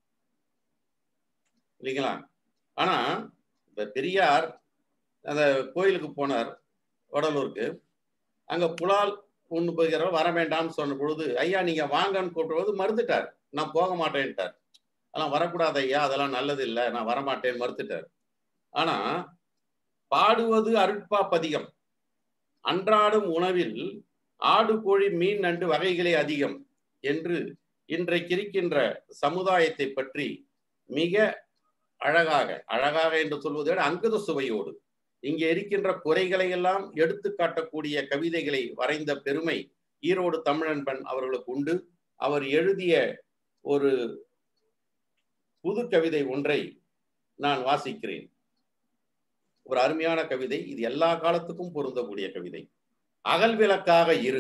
இல்லைங்களா ஆனா இப்ப பெரியார் அந்த கோயிலுக்கு போனார் வடலூருக்கு அங்க புலால் உண்ணு போகிற வர வேண்டாம்னு சொன்ன பொழுது ஐயா நீங்க வாங்கன்னு கூப்பிடும்போது மறுத்துட்டார் நான் போக மாட்டேன்ட்டார் அதெல்லாம் வரக்கூடாது ஐயா அதெல்லாம் நல்லது இல்லை நான் வரமாட்டேன்னு மறுத்துட்டார் ஆனா பாடுவது அருட்பா பதிகம் அன்றாடும் உணவில் ஆடு கோழி மீன் நண்டு வகைகளே அதிகம் என்று இன்றைக்கு இருக்கின்ற சமுதாயத்தை பற்றி மிக அழகாக அழகாக என்று சொல்வதை விட அங்குத சுவையோடு இங்கே இருக்கின்ற குறைகளை எல்லாம் எடுத்து காட்டக்கூடிய கவிதைகளை வரைந்த பெருமை ஈரோடு தமிழன்பன் அவர்களுக்கு உண்டு அவர் எழுதிய ஒரு புது கவிதை ஒன்றை நான் வாசிக்கிறேன் ஒரு அருமையான கவிதை இது எல்லா காலத்துக்கும் பொருந்தக்கூடிய கவிதை அகல் விளக்காக இரு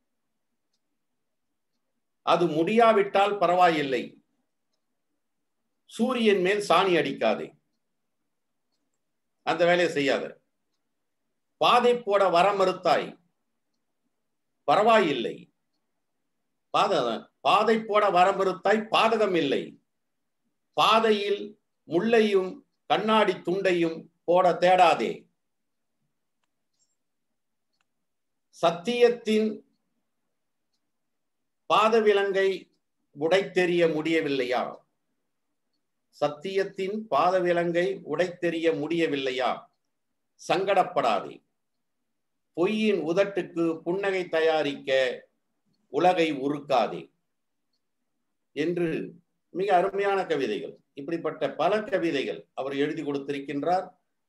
அது முடியாவிட்டால் பரவாயில்லை சூரியன் மேல் சாணி அடிக்காதே அந்த வேலையை செய்யாத பாதை போட வர மறுத்தாய் பரவாயில்லை பாத பாதை போட வர மறுத்தாய் பாதகம் இல்லை பாதையில் முள்ளையும் கண்ணாடி துண்டையும் போட தேடாதே சத்தியத்தின் பாத விலங்கை உடைத்தெறிய முடியவில்லையா சத்தியத்தின் பாத விலங்கை உடைத்தெறிய முடியவில்லையா சங்கடப்படாதே பொய்யின் உதட்டுக்கு புன்னகை தயாரிக்க உலகை உருக்காதே என்று மிக அருமையான கவிதைகள் இப்படிப்பட்ட பல கவிதைகள் அவர் எழுதி கொடுத்திருக்கின்றார்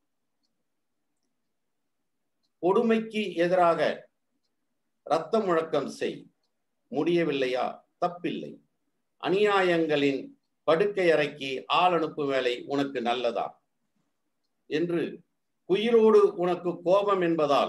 கொடுமைக்கு எதிராக இரத்த முழக்கம் செய் முடியவில்லையா தப்பில்லை அநியாயங்களின் படுக்கை அறைக்கு ஆள் அனுப்பும் வேலை உனக்கு நல்லதா என்று குயிலோடு உனக்கு கோபம் என்பதால்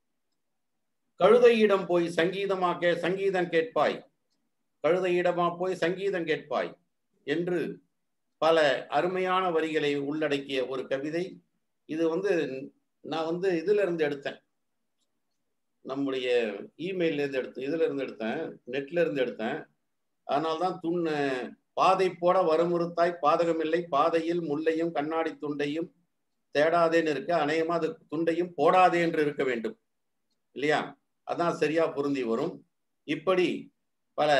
கழுதையிடம் போய் சங்கீதமாக்க சங்கீதம் கேட்பாய் கழுதையிடமா போய் சங்கீதம் கேட்பாய் என்று பல அருமையான வரிகளை உள்ளடக்கிய ஒரு கவிதை இது வந்து நான் வந்து இதுல இருந்து எடுத்தேன் நம்முடைய இமெயில்ல இருந்து எடுத்தேன் இதுல இருந்து எடுத்தேன் நெட்ல இருந்து எடுத்தேன் அதனால்தான் துண் பாதை போட வரமுறுத்தாய் பாதகமில்லை பாதையில் முள்ளையும் கண்ணாடி துண்டையும் தேடாதேன்னு இருக்க அநேகமா அது துண்டையும் போடாதே என்று இருக்க வேண்டும் இல்லையா அதான் சரியா பொருந்தி வரும் இப்படி பல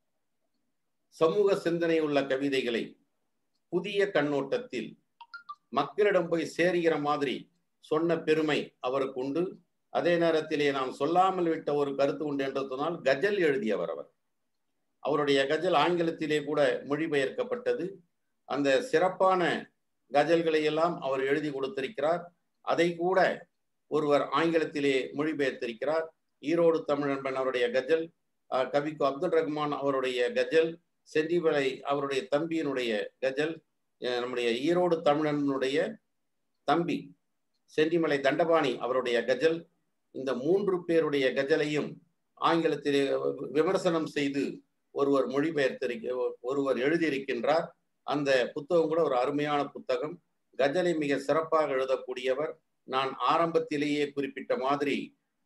சமூக சிந்தனை உள்ள கவிதைகளை புதிய கண்ணோட்டத்தில் மக்களிடம் போய் சேருகிற மாதிரி சொன்ன பெருமை அவருக்கு உண்டு அதே நேரத்திலே நாம் சொல்லாமல் விட்ட ஒரு கருத்து உண்டு என்று சொன்னால் கஜல் எழுதியவர் அவர் அவருடைய கஜல் ஆங்கிலத்திலே கூட மொழிபெயர்க்கப்பட்டது அந்த சிறப்பான கஜல்களை எல்லாம் அவர் எழுதி கொடுத்திருக்கிறார் அதை கூட ஒருவர் ஆங்கிலத்திலே மொழிபெயர்த்திருக்கிறார் ஈரோடு தமிழன்பன் அவருடைய கஜல் கவிக்கு அப்துல் ரஹ்மான் அவருடைய கஜல் செந்திவலை அவருடைய தம்பியினுடைய கஜல் நம்முடைய ஈரோடு தமிழனுடைய தம்பி செந்திமலை தண்டபாணி அவருடைய கஜல் இந்த மூன்று பேருடைய கஜலையும் ஆங்கிலத்திலே விமர்சனம் செய்து ஒருவர் மொழிபெயர்த்திருக்க ஒருவர் எழுதியிருக்கின்றார் அந்த புத்தகம் கூட ஒரு அருமையான புத்தகம் கஜலை மிக சிறப்பாக எழுதக்கூடியவர் நான் ஆரம்பத்திலேயே குறிப்பிட்ட மாதிரி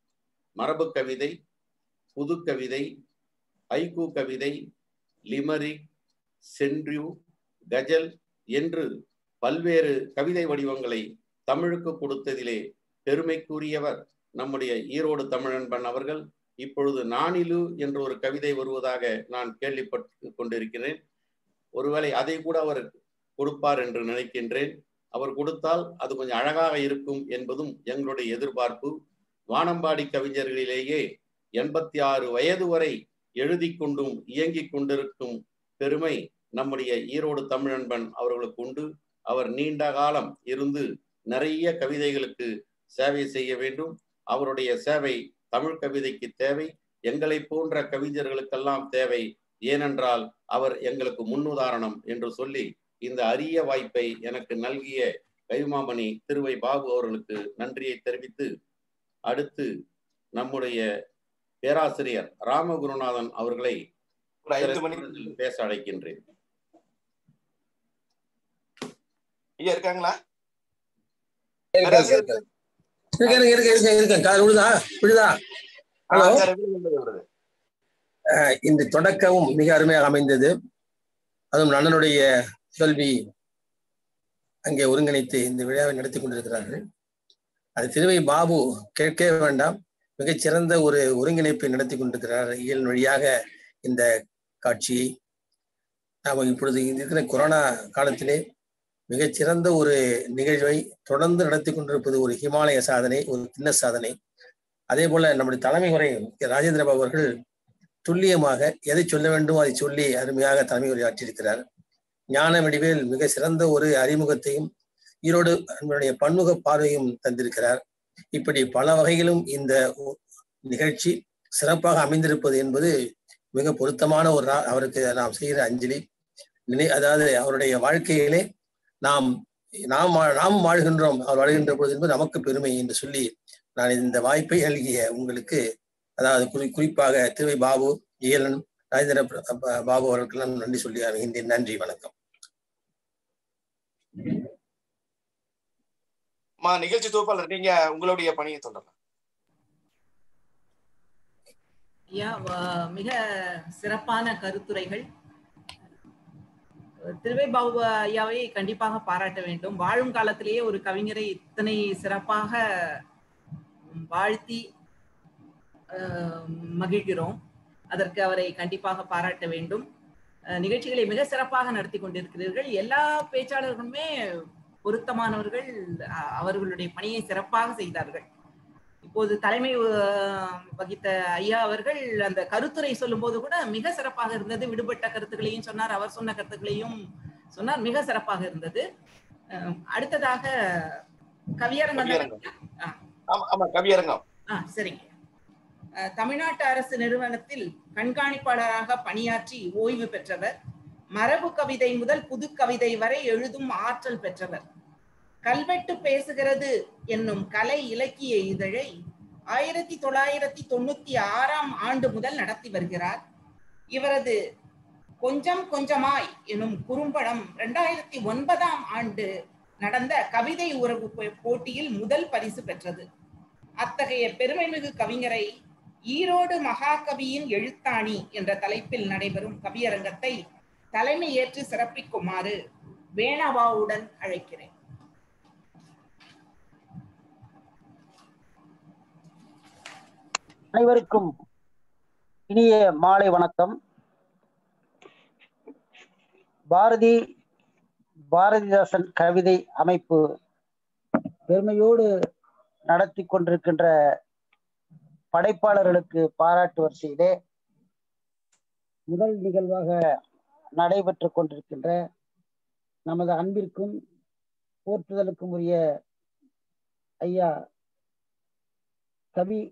மரபு கவிதை புது கவிதை ஐக்கு கவிதை லிமரிக் சென்ட்ரியூ கஜல் என்று பல்வேறு கவிதை வடிவங்களை தமிழுக்கு கொடுத்ததிலே பெருமைக்குரியவர் நம்முடைய ஈரோடு தமிழன்பன் அவர்கள் இப்பொழுது நானிலு என்ற ஒரு கவிதை வருவதாக நான் கேள்விப்பட்டு கொண்டிருக்கிறேன் ஒருவேளை அதை கூட அவர் கொடுப்பார் என்று நினைக்கின்றேன் அவர் கொடுத்தால் அது கொஞ்சம் அழகாக இருக்கும் என்பதும் எங்களுடைய எதிர்பார்ப்பு வானம்பாடி கவிஞர்களிலேயே எண்பத்தி ஆறு வயது வரை எழுதி கொண்டும் இயங்கிக் கொண்டிருக்கும் பெருமை நம்முடைய ஈரோடு தமிழன்பன் அவர்களுக்கு உண்டு அவர் நீண்ட காலம் இருந்து நிறைய கவிதைகளுக்கு சேவை செய்ய வேண்டும் அவருடைய சேவை தமிழ் கவிதைக்கு தேவை எங்களை போன்ற கவிஞர்களுக்கெல்லாம் தேவை ஏனென்றால் அவர் எங்களுக்கு முன்னுதாரணம் என்று சொல்லி இந்த அரிய வாய்ப்பை எனக்கு நல்கிய கைமாமணி திருவை பாபு அவர்களுக்கு நன்றியை தெரிவித்து அடுத்து நம்முடைய பேராசிரியர் ராமகுருநாதன் அவர்களை ஒரு ஐந்து மணி பேச அழைக்கின்றேன் ஐயா இருக்காங்களா இருக்கேன் இருக்கேன் இருக்கேன் இருக்கேன் இருக்கேன் கால் விழுதா விழுதா ஹலோ ஆ, சார், எப்படி இருந்தது வருது? அஹ் இந்த தொடக்கமும் மிக அருமையாக அமைந்தது அதுவும் அண்ணனுடைய கேள்வி அங்கே ஒருங்கிணைத்து இந்த விழாவை நடத்தி கொண்டிருக்கிறார்கள் அது திருவை பாபு கேட்கவே வேண்டாம் மிகச்சிறந்த ஒரு ஒருங்கிணைப்பை நடத்தி கொண்டிருக்கிறார் இயல் வழியாக இந்த காட்சியை நாம் இப்பொழுது இந்த இருக்கிற கொரோனா காலத்திலே மிகச்சிறந்த ஒரு நிகழ்வை தொடர்ந்து நடத்தி கொண்டிருப்பது ஒரு ஹிமாலய சாதனை ஒரு கிண்ண சாதனை அதே போல நம்முடைய தலைமை உரை ராஜேந்திர பாபு அவர்கள் துல்லியமாக எதை சொல்ல வேண்டுமோ அதை சொல்லி அருமையாக தலைமை உரையாற்றியிருக்கிறார் ஞான வடிவேல் மிக சிறந்த ஒரு அறிமுகத்தையும் ஈரோடு நம்முடைய பன்முக பார்வையும் தந்திருக்கிறார் இப்படி பல வகையிலும் இந்த ஒ- நிகழ்ச்சி சிறப்பாக அமைந்திருப்பது என்பது மிக பொருத்தமான ஒரு நா- அவருக்கு நாம் செய்கிற அஞ்சலி நினை அதாவது அவருடைய வாழ்க்கையிலே நாம் நாம் வா- நாம் வாழ்கின்றோம் அவர் வாழ்கின்ற பொழுது என்பது நமக்கு பெருமை என்று சொல்லி நான் இந்த வாய்ப்பை நல்கிய உங்களுக்கு அதாவது குறி குறிப்பாக திருவை பாபு ஈலன் ராஜேந்திர ப- ப- பாபு அவர்களுக்கெல்லாம் நன்றி சொல்லி அமைகின்றேன் நன்றி வணக்கம் அம்மா நிகழ்ச்சி தொகுப்பாளர் நீங்க உங்களுடைய பணியை தொடரலாம் ஐயா வ- மிக சிறப்பான கருத்துரைகள் திருவை பாபு ஐயாவை கண்டிப்பாக பாராட்ட வேண்டும் வாழும் காலத்திலேயே ஒரு கவிஞரை இத்தனை சிறப்பாக வாழ்த்தி அஹ், மகிழ்கிறோம் அதற்கு அவரை கண்டிப்பாக பாராட்ட வேண்டும் அஹ், நிகழ்ச்சிகளை மிக சிறப்பாக நடத்தி கொண்டிருக்கிறீர்கள் எல்லா பேச்சாளர்களுமே பொருத்தமானவர்கள் அ- அவர்களுடைய பணியை சிறப்பாக செய்தார்கள் இப்போது தலைமை அஹ், வகித்த ஐயா அவர்கள் அந்த கருத்துரை சொல்லும்போது கூட மிக சிறப்பாக இருந்தது விடுபட்ட கருத்துக்களையும் சொன்னார் அவர் சொன்ன கருத்துக்களையும் சொன்னார் மிக சிறப்பாக இருந்தது அஹ், அடுத்ததாக கவியரங்கம் கவியரங்கம். ஆமா ஆமா கவியரங்கம் ஆ சரிங்க அஹ், தமிழ்நாட்டு அரசு நிறுவனத்தில் கண்காணிப்பாளராக பணியாற்றி ஓய்வு பெற்றவர் மரபு கவிதை முதல் புது கவிதை வரை எழுதும் ஆற்றல் பெற்றவர் கல்வெட்டு பேசுகிறது என்னும் கலை இலக்கிய இதழை ஆயிரத்தி தொள்ளாயிரத்தி தொண்ணூத்தி ஆறாம் ஆண்டு முதல் நடத்தி வருகிறார் இவரது கொஞ்சம் கொஞ்சமாய் எனும் குறும்படம் இரண்டாயிரத்தி ஒன்பதாம் ஆண்டு நடந்த கவிதை உறவு போ- போட்டியில் முதல் பரிசு பெற்றது அத்தகைய பெருமைமிகு கவிஞரை ஈரோடு மகாகவியின் எழுத்தாணி என்ற தலைப்பில் நடைபெறும் கவியரங்கத்தை தலைமை ஏற்று சிறப்பிக்குமாறு வேணவாவுடன் அழைக்கிறேன் அனைவருக்கும் இனிய மாலை வணக்கம் பாரதி பாரதிதாசன் கவிதை அமைப்பு பெருமையோடு நடத்தி கொண்டிருக்கின்ற படைப்பாளர்களுக்கு பாராட்டு வரிசையிலே முதல் நிகழ்வாக நடைபெற்றுக் கொண்டிருக்கின்ற நமது அன்பிற்கும் போற்றுதலுக்கும் உரிய ஐயா கவி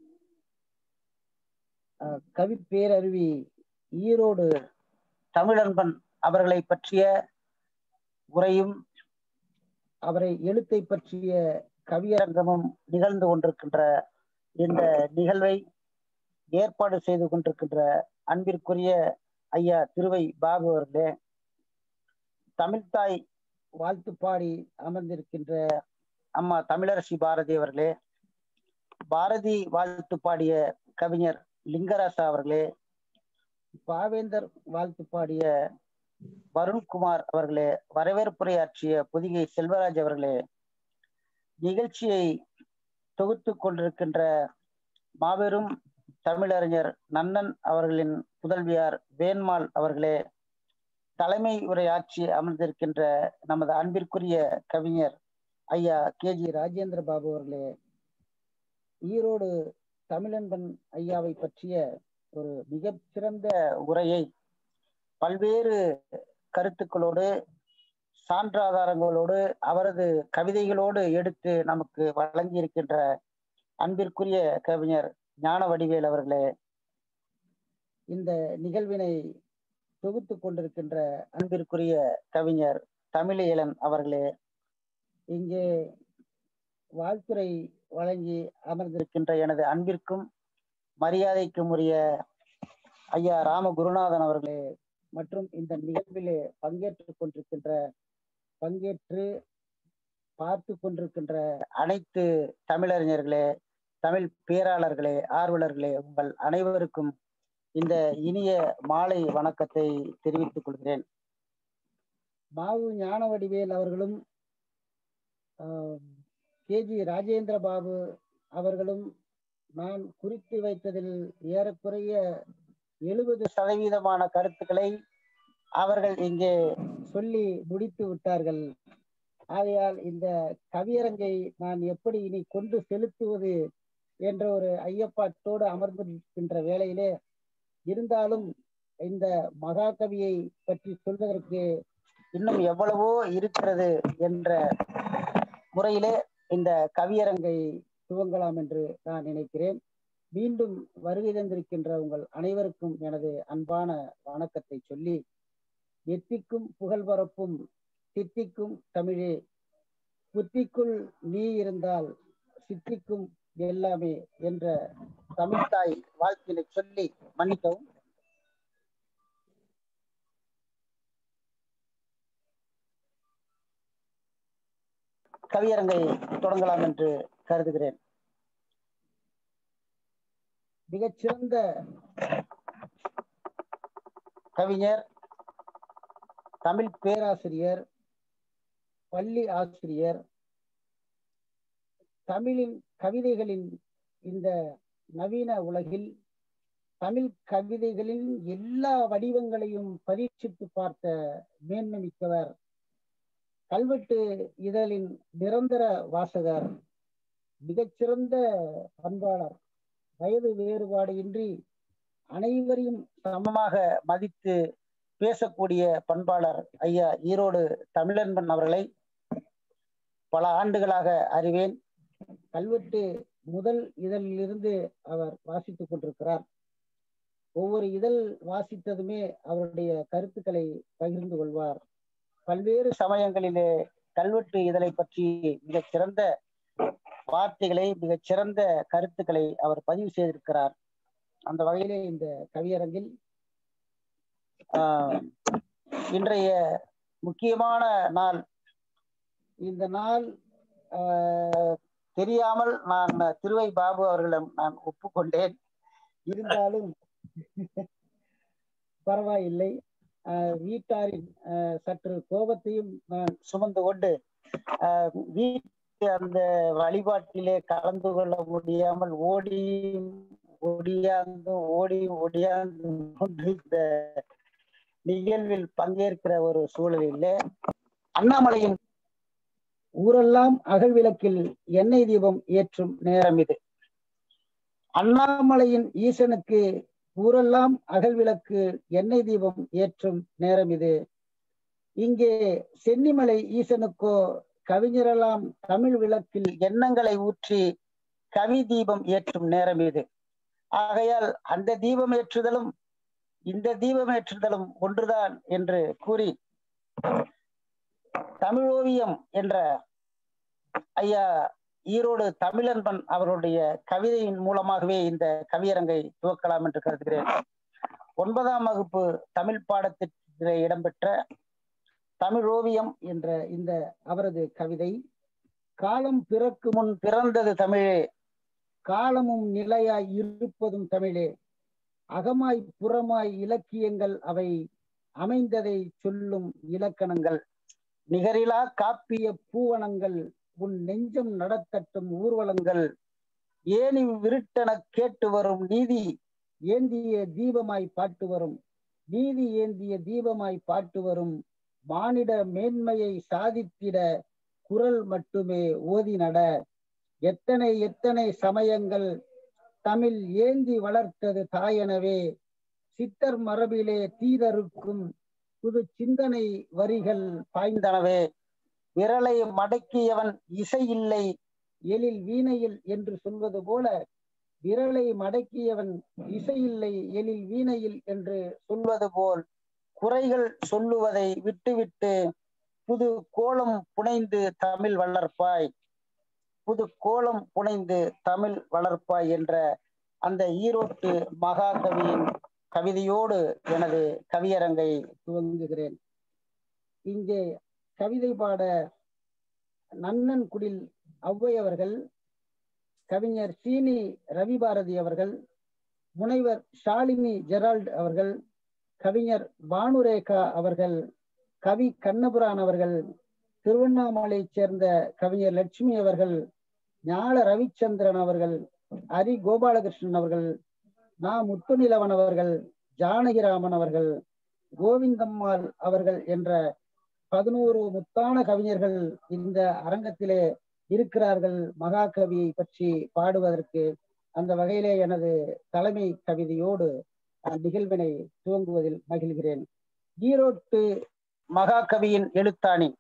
அஹ், கவி பேரருவி ஈரோடு தமிழன்பன் அவர்களை பற்றிய உரையும் அவரை எழுத்தை பற்றிய கவியரங்கமும் நிகழ்ந்து கொண்டிருக்கின்ற இந்த நிகழ்வை ஏற்பாடு செய்து கொண்டிருக்கின்ற அன்பிற்குரிய ஐயா திருவை பாபு அவர்களே தமிழ்தாய் வாழ்த்து பாடி அமர்ந்திருக்கின்ற அம்மா தமிழரசி பாரதி அவர்களே பாரதி வாழ்த்து பாடிய கவிஞர் லிங்கராசா அவர்களே பாவேந்தர் வாழ்த்து பாடிய வருண்குமார் அவர்களே வரவேற்புரையாற்றிய புதிகை செல்வராஜ் அவர்களே நிகழ்ச்சியை தொகுத்து கொண்டிருக்கின்ற மாபெரும் தமிழறிஞர் நன்னன் அவர்களின் புதல்வியார் வேண்மாள் அவர்களே தலைமை உரையாற்றி அமர்ந்திருக்கின்ற நமது அன்பிற்குரிய கவிஞர் ஐயா கே ஜி ராஜேந்திர பாபு அவர்களே ஈரோடு தமிழன்பன் ஐயாவை பற்றிய ஒரு மிக சிறந்த உரையை பல்வேறு கருத்துக்களோடு சான்றாதாரங்களோடு அவரது கவிதைகளோடு எடுத்து நமக்கு வழங்கி இருக்கின்ற அன்பிற்குரிய கவிஞர் ஞான வடிவேல் அவர்களே இந்த நிகழ்வினை தொகுத்து கொண்டிருக்கின்ற அன்பிற்குரிய கவிஞர் தமிழியலன் அவர்களே இங்கே வாழ்த்துரை வழங்கி அமர்ந்திருக்கின்ற எனது அன்பிற்கும் மரியாதைக்கும் உரிய ஐயா ராம குருநாதன் அவர்களே மற்றும் இந்த நிகழ்விலே பங்கேற்றுக் கொண்டிருக்கின்ற பங்கேற்று பார்த்து கொண்டிருக்கின்ற அனைத்து தமிழறிஞர்களே தமிழ் பேராளர்களே ஆர்வலர்களே உங்கள் அனைவருக்கும் இந்த இனிய மாலை வணக்கத்தை தெரிவித்துக் கொள்கிறேன் மாவு ஞானவடிவேல் அவர்களும் கே ஜி ராஜேந்திர பாபு அவர்களும் நான் குறித்து வைத்ததில் ஏறக்குறைய எழுபது சதவீதமான கருத்துக்களை அவர்கள் இங்கே சொல்லி முடித்து விட்டார்கள் ஆகையால் இந்த கவியரங்கை நான் எப்படி இனி கொண்டு செலுத்துவது என்ற ஒரு ஐயப்பாட்டோடு அமர்ந்திருக்கின்ற வேளையிலே இருந்தாலும் இந்த மகாகவியை பற்றி சொல்வதற்கு இன்னும் எவ்வளவோ இருக்கிறது என்ற முறையிலே இந்த கவியரங்கை துவங்கலாம் என்று நான் நினைக்கிறேன் மீண்டும் வருகை தந்திருக்கின்ற உங்கள் அனைவருக்கும் எனது அன்பான வணக்கத்தை சொல்லி எத்திக்கும் புகழ் பரப்பும் சித்திக்கும் தமிழே புத்திக்குள் நீ இருந்தால் சித்திக்கும் எல்லாமே என்ற தமிழ்தாய் வாழ்த்தினை சொல்லி மன்னிக்கவும் கவியரங்கை தொடங்கலாம் என்று கருதுகிறேன் மிகச்சிறந்த கவிஞர் தமிழ் பேராசிரியர் பள்ளி ஆசிரியர் தமிழின் கவிதைகளின் இந்த நவீன உலகில் தமிழ் கவிதைகளின் எல்லா வடிவங்களையும் பரீட்சித்து பார்த்த மேன்மை மிக்கவர் கல்வெட்டு இதழின் நிரந்தர வாசகர் மிகச்சிறந்த பண்பாளர் வயது வேறுபாடு இன்றி அனைவரையும் சமமாக மதித்து பேசக்கூடிய பண்பாளர் ஐயா ஈரோடு தமிழன்பன் அவர்களை பல ஆண்டுகளாக அறிவேன் கல்வெட்டு முதல் இதழிலிருந்து அவர் வாசித்துக் கொண்டிருக்கிறார் ஒவ்வொரு இதழ் வாசித்ததுமே அவருடைய கருத்துக்களை பகிர்ந்து கொள்வார் பல்வேறு சமயங்களிலே கல்வெட்டு இதழை பற்றி மிகச் சிறந்த வார்த்தைகளை மிகச் சிறந்த கருத்துக்களை அவர் பதிவு செய்திருக்கிறார் அந்த வகையிலே இந்த கவியரங்கில் ஆஹ் இன்றைய முக்கியமான நாள் இந்த நாள் ஆஹ் தெரியாமல் நான் திருவை பாபு அவர்களிடம் நான் ஒப்புக்கொண்டேன் இருந்தாலும் பரவாயில்லை ஆஹ் வீட்டாரின் ஆஹ் சற்று கோபத்தையும் நான் சுமந்து கொண்டு ஆஹ் வீட்டு அந்த வழிபாட்டிலே கலந்து கொள்ள முடியாமல் ஓடி ஒடியாந்து ஓடி ஒடியாந்து கொண்டு இந்த நிகழ்வில் பங்கேற்கிற ஒரு சூழலிலே அண்ணாமலையின் ஊரெல்லாம் அகல் விளக்கில் எண்ணெய் தீபம் ஏற்றும் நேரம் இது அண்ணாமலையின் ஈசனுக்கு ஊரெல்லாம் அகல் விளக்கு எண்ணெய் தீபம் ஏற்றும் நேரம் இது இங்கே சென்னிமலை ஈசனுக்கோ கவிஞரெல்லாம் தமிழ் விளக்கில் எண்ணங்களை ஊற்றி கவி தீபம் ஏற்றும் நேரம் இது ஆகையால் அந்த தீபம் ஏற்றுதலும் இந்த தீபம் ஏற்றுதலும் ஒன்றுதான் என்று கூறி தமிழ் ஓவியம் என்ற ஐயா ஈரோடு தமிழன்பன் அவருடைய கவிதையின் மூலமாகவே இந்த கவியரங்கை துவக்கலாம் என்று கருதுகிறேன் ஒன்பதாம் வகுப்பு தமிழ் பாடத்திற்கு இடம்பெற்ற தமிழ் ஓவியம் என்ற இந்த அவரது கவிதை காலம் பிறக்கு முன் பிறந்தது தமிழே காலமும் நிலையாய் இருப்பதும் தமிழே அகமாய் புறமாய் இலக்கியங்கள் அவை அமைந்ததை சொல்லும் இலக்கணங்கள் நிகரிலா காப்பிய பூவனங்கள் உன் நெஞ்சம் நடத்தட்டும் ஊர்வலங்கள் ஏனி விருட்டன கேட்டு வரும் நீதி ஏந்திய தீபமாய் பாட்டு வரும் நீதி ஏந்திய தீபமாய் பாட்டு வரும் மானிட மேன்மையை சாதித்திட குரல் மட்டுமே ஓதி நட எத்தனை எத்தனை சமயங்கள் தமிழ் ஏந்தி வளர்த்தது தாயெனவே சித்தர் மரபிலே தீதருக்கும் புது சிந்தனை வரிகள் பாய்ந்தனவே விரலை மடக்கியவன் இசை இல்லை எழில் வீணையில் என்று சொல்வது போல விரலை மடக்கியவன் இசை இல்லை எழில் வீணையில் என்று சொல்வது போல் குறைகள் சொல்லுவதை விட்டுவிட்டு புது கோலம் புனைந்து தமிழ் வளர்ப்பாய் புது கோலம் புனைந்து தமிழ் வளர்ப்பாய் என்ற அந்த ஈரோட்டு மகாகவியின் கவிதையோடு எனது கவியரங்கை துவங்குகிறேன் இங்கே கவிதை பாட நன்னன் குடில் ஔவை அவர்கள் கவிஞர் சீனி ரவிபாரதி அவர்கள் முனைவர் ஷாலினி ஜெரால்ட் அவர்கள் கவிஞர் பானுரேகா அவர்கள் கவி கண்ணபுரான் அவர்கள் திருவண்ணாமலையைச் சேர்ந்த கவிஞர் லட்சுமி அவர்கள் ஞான ரவிச்சந்திரன் அவர்கள் ஹரி கோபாலகிருஷ்ணன் அவர்கள் நா முத்துநிலவன் அவர்கள் ஜானகிராமன் அவர்கள் கோவிந்தம்மாள் அவர்கள் என்ற பதினோரு முத்தான கவிஞர்கள் இந்த அரங்கத்திலே இருக்கிறார்கள் மகாகவியை பற்றி பாடுவதற்கு அந்த வகையிலே எனது தலைமை கவிதையோடு நிகழ்வினை துவங்குவதில் மகிழ்கிறேன் ஈரோட்டு மகாகவியின் எழுத்தாணி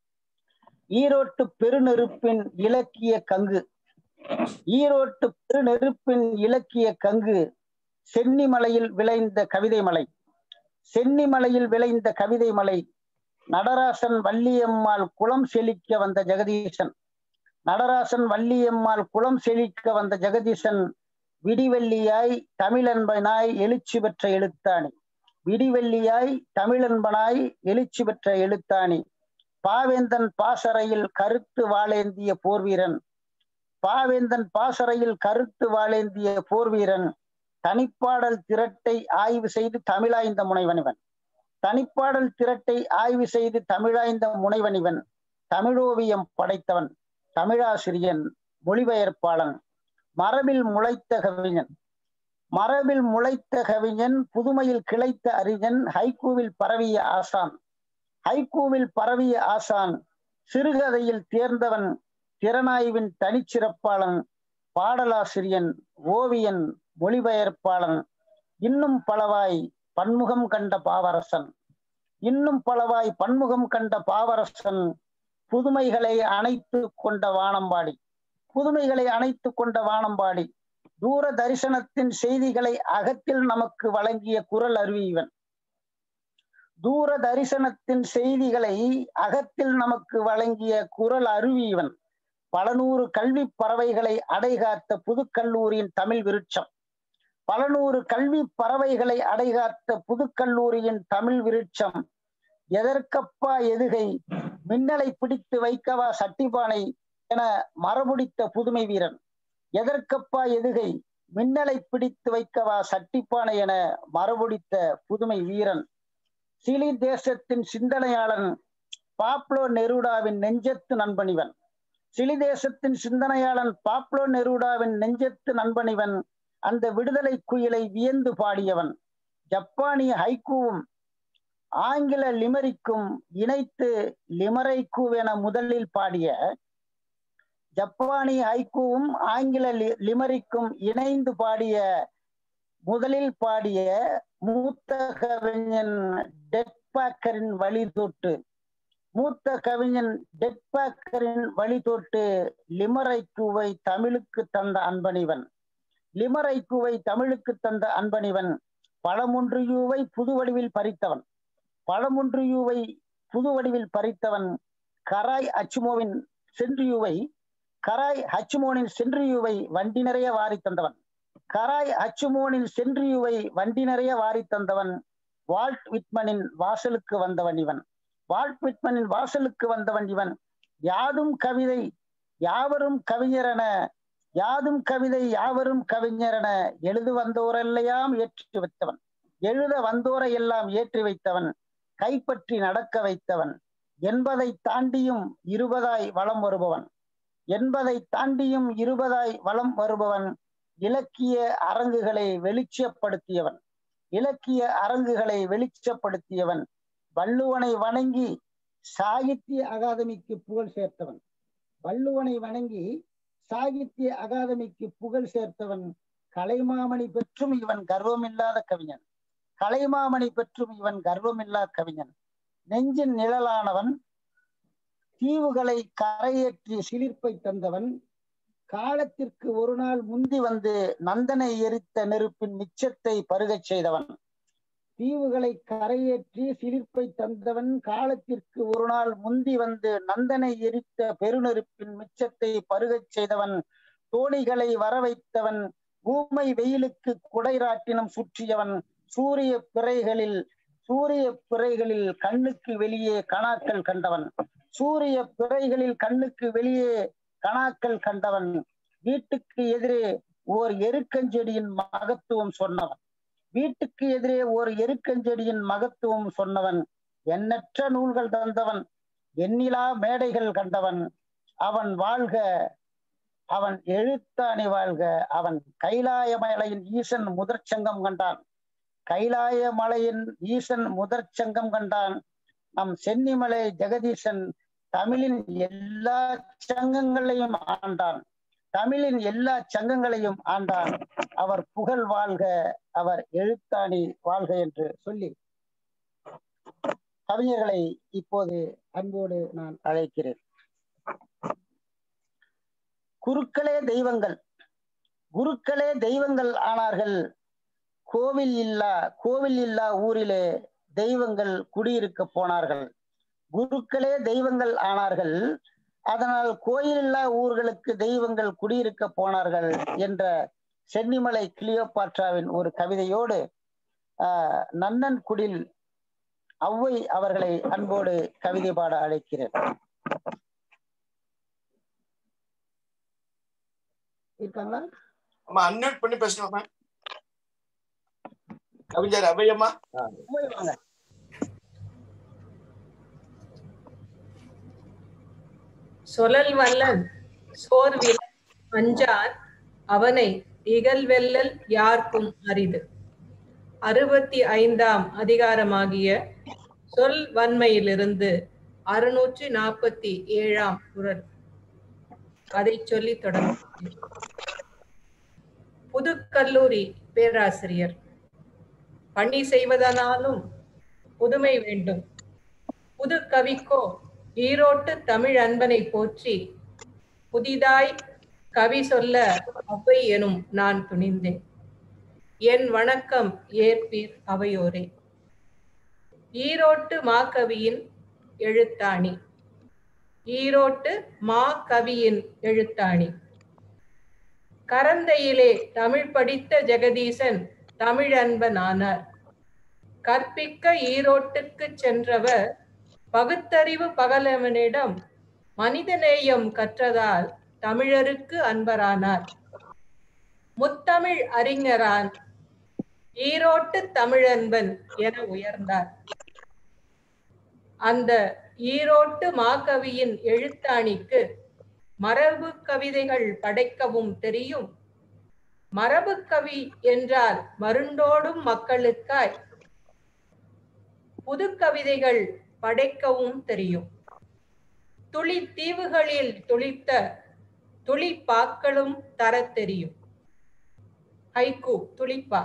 ஈரோட்டு பெருநெருப்பின் இலக்கிய கங்கு ஈரோட்டு பெருநெருப்பின் இலக்கிய கங்கு சென்னிமலையில் விளைந்த கவிதை மலை சென்னிமலையில் விளைந்த கவிதை மலை நடராசன் வள்ளியம்மாள் குளம் செழிக்க வந்த ஜெகதீசன் நடராசன் வள்ளியம்மாள் குளம் செழிக்க வந்த ஜெகதீசன் விடிவெள்ளியாய் தமிழன்பனாய் எழுச்சி பெற்ற எழுத்தாணி விடிவெள்ளியாய் தமிழன்பனாய் எழுச்சி பெற்ற எழுத்தாணி பாவேந்தன் பாசறையில் கருத்து வாளேந்திய போர்வீரன் பாவேந்தன் பாசறையில் கருத்து வாளேந்திய போர்வீரன் தனிப்பாடல் திரட்டை ஆய்வு செய்து தமிழாய்ந்த முனைவனிவன் தனிப்பாடல் திரட்டை ஆய்வு செய்து தமிழாய்ந்த முனைவனிவன் தமிழோவியம் படைத்தவன் தமிழாசிரியன் மொழிபெயர்ப்பாளன் மரபில் முளைத்த கவிஞன் மரபில் முளைத்த கவிஞன் புதுமையில் கிளைத்த அறிஞன் ஹைக்கூவில் பரவிய ஆசான் ஹைக்கூவில் பரவிய ஆசான் சிறுகதையில் தேர்ந்தவன் திறனாய்வின் தனிச்சிறப்பாளன் பாடலாசிரியன் ஓவியன் மொழிபெயர்ப்பாளன் இன்னும் பலவாய் பன்முகம் கண்ட பாவரசன் இன்னும் பலவாய் பன்முகம் கண்ட பாவரசன் புதுமைகளை அணைத்து கொண்ட வானம்பாடி புதுமைகளை அணைத்து கொண்ட வானம்பாடி தூர தரிசனத்தின் செய்திகளை அகத்தில் நமக்கு வழங்கிய குரல் அருவியவன் தூர தரிசனத்தின் செய்திகளை அகத்தில் நமக்கு வழங்கிய குரல் அருவியவன் பல நூறு கல்வி பறவைகளை அடைகாத்த புதுக்கல்லூரியின் தமிழ் விருட்சம் பல நூறு கல்வி பறவைகளை அடைகாத்த புதுக்கல்லூரியின் தமிழ் விருட்சம் எதற்கப்பா எதுகை மின்னலை பிடித்து வைக்கவா சட்டிபானை என மரமுடித்த புதுமை வீரன் எதற்கப்பா எதுகை மின்னலை பிடித்து வைக்கவா சட்டிப்பானை என மரமுடித்த புதுமை வீரன் சிலி தேசத்தின் சிந்தனையாளன் பாப்லோ நெருடாவின் நெஞ்சத்து நண்பனிவன் சிலி தேசத்தின் சிந்தனையாளன் பாப்லோ நெருடாவின் நெஞ்சத்து நண்பனிவன் அந்த விடுதலை குயிலை வியந்து பாடியவன் ஜப்பானிய ஹைக்கூவும் ஆங்கில லிமரிக்கும் இணைத்து லிமரைக்கூவென முதலில் பாடிய ஜப்பானிய ஹைக்கூவும் ஆங்கில லி- லிமரிக்கும் இணைந்து பாடிய முதலில் பாடிய மூத்த கவிஞன் டெட்பாக்கரின் வழி தொட்டு மூத்த கவிஞன் டெட்பாக்கரின் வழி தொட்டு லிமரைக்குவை தமிழுக்கு தந்த அன்பனிவன் லிமரைக்குவை தமிழுக்கு தந்த அன்பனிவன் பழமொன்றியூவை புது வடிவில் பறித்தவன் பழமொன்றியூவை புது வடிவில் பறித்தவன் கராய் அச்சுமோவின் சென்றியூவை கராய் ஹச்சுமோனின் சென்றியூவை வண்டி நிறைய வாரி தந்தவன் கராய் அச்சுமோனின் சென்றியூவை வண்டி நிறைய வாரி தந்தவன் வால்ட் விட்மனின் வாசலுக்கு வந்தவன் இவன் வால்ட் விட்மனின் வாசலுக்கு வந்தவன் இவன் யாதும் கவிதை யாவரும் கவிஞரென யாதும் கவிதை யாவரும் கவிஞரென எழுது வந்தோரெல்லாம் ஏற்றி வைத்தவன் எழுத வந்தோரை எல்லாம் ஏற்றி வைத்தவன் கைப்பற்றி நடக்க வைத்தவன் என்பதை தாண்டியும் இருபதாய் வலம் வருபவன் என்பதை தாண்டியும் இருபதாய் வலம் வருபவன் இலக்கிய அரங்குகளை வெளிச்சப்படுத்தியவன் இலக்கிய அரங்குகளை வெளிச்சப்படுத்தியவன் வள்ளுவனை வணங்கி சாகித்ய அகாதமிக்கு புகழ் சேர்த்தவன் வள்ளுவனை வணங்கி சாகித்ய அகாதமிக்கு புகழ் சேர்த்தவன் கலைமாமணி பெற்றும் இவன் கர்வமில்லாத கவிஞன் கலைமாமணி பெற்றும் இவன் கர்வமில்லா கவிஞன் நெஞ்சின் நிழலானவன் தீவுகளை கரையேற்றி சிலிர்ப்பை தந்தவன் காலத்திற்கு ஒரு நாள் முந்தி வந்து நந்தனை எரித்த நெருப்பின் மிச்சத்தை பருகச் செய்தவன் தீவுகளை கரையேற்றி சிலிர்ப்பை தந்தவன் காலத்திற்கு ஒரு நாள் முந்தி வந்து நந்தனை எரித்த பெருநெருப்பின் மிச்சத்தை பருகச் செய்தவன் தோணிகளை வரவைத்தவன் பூமை வெயிலுக்கு குடைராட்டினம் சுற்றியவன் சூரிய பிறைகளில் சூரிய பிறைகளில் கண்ணுக்கு வெளியே கணாக்கள் கண்டவன் சூரிய பிறைகளில் கண்ணுக்கு வெளியே கணாக்கள் கண்டவன் வீட்டுக்கு எதிரே ஓர் எருக்கஞ்செடியின் மகத்துவம் சொன்னவன் வீட்டுக்கு எதிரே ஓர் எருக்கஞ்செடியின் மகத்துவம் சொன்னவன் எண்ணற்ற நூல்கள் தந்தவன் எண்ணிலா மேடைகள் கண்டவன் அவன் வாழ்க அவன் எழுத்தாணி வாழ்க அவன் கைலாய மலையின் ஈசன் முதற்சங்கம் கண்டான் கைலாய மலையின் ஈசன் முதற்சங்கம் கண்டான் நம் சென்னிமலை ஜெகதீசன் தமிழின் எல்லா சங்கங்களையும் ஆண்டான் தமிழின் எல்லா சங்கங்களையும் ஆண்டான் அவர் புகழ் வாழ்க அவர் எழுத்தாணி வாழ்க என்று சொல்லி கவிஞர்களை இப்போது அன்போடு நான் அழைக்கிறேன் குருக்களே தெய்வங்கள் குருக்களே தெய்வங்கள் ஆனார்கள் கோவில் இல்லா கோவில் இல்லா ஊரிலே தெய்வங்கள் குடியிருக்க போனார்கள் குருக்களே தெய்வங்கள் ஆனார்கள் அதனால் கோயிலில்லா ஊர்களுக்கு தெய்வங்கள் குடியிருக்க போனார்கள் என்ற சென்னிமலை கிளியோபாட்ராவின் ஒரு கவிதையோடு ஆஹ் நன்னன் குடில் ஔவை அவர்களை அன்போடு கவிதை பாட அழைக்கிறேன் இருக்காங்களா அம்மா அன்மியூட் பண்ணி பேசலாமா கவிஞர் அவையம்மா ஔவை வாங்க சொலல் வல்லன் சோர்வில் அஞ்சான் அவனை இகழ்வெல்லல் யார்க்கும் அரிது அறுபத்தி ஐந்தாம் அதிகாரமாகிய சொல் வன்மையிலிருந்து அறுநூற்றி நாற்பத்தி ஏழாம் குரல் அதை சொல்லி தொடங்க புதுக்கல்லூரி பேராசிரியர் பணி செய்வதனாலும் புதுமை வேண்டும் புது கவிக்கோ ஈரோட்டு தமிழ் அன்பனை போற்றி புதிதாய் கவி சொல்ல அவை எனும் நான் துணிந்தேன் என் வணக்கம் ஏற்பீர் அவையோரே ஈரோட்டு மாகவியின் எழுத்தாணி ஈரோட்டு மா கவியின் எழுத்தாணி கரந்தையிலே தமிழ் படித்த ஜெகதீசன் தமிழ் அன்பன் ஆனார் கற்பிக்க ஈரோட்டுக்கு சென்றவர் பகுத்தறிவு பகலவனிடம் மனிதநேயம் கற்றதால் தமிழருக்கு அன்பரானார் முத்தமிழ் அறிஞரான் ஈரோட்டு தமிழன்பன் என உயர்ந்தார் அந்த ஈரோட்டு மாகவியின் எழுத்தாணிக்கு மரபு கவிதைகள் படைக்கவும் தெரியும் மரபு கவி என்றால் மருண்டோடும் மக்களுக்காய் புது கவிதைகள் படைக்கவும் தெரியும் துளி தீவுகளில் துளித்த துளிப்பாக்களும் தரத் தெரியும் ஹைக்கு துளிப்பா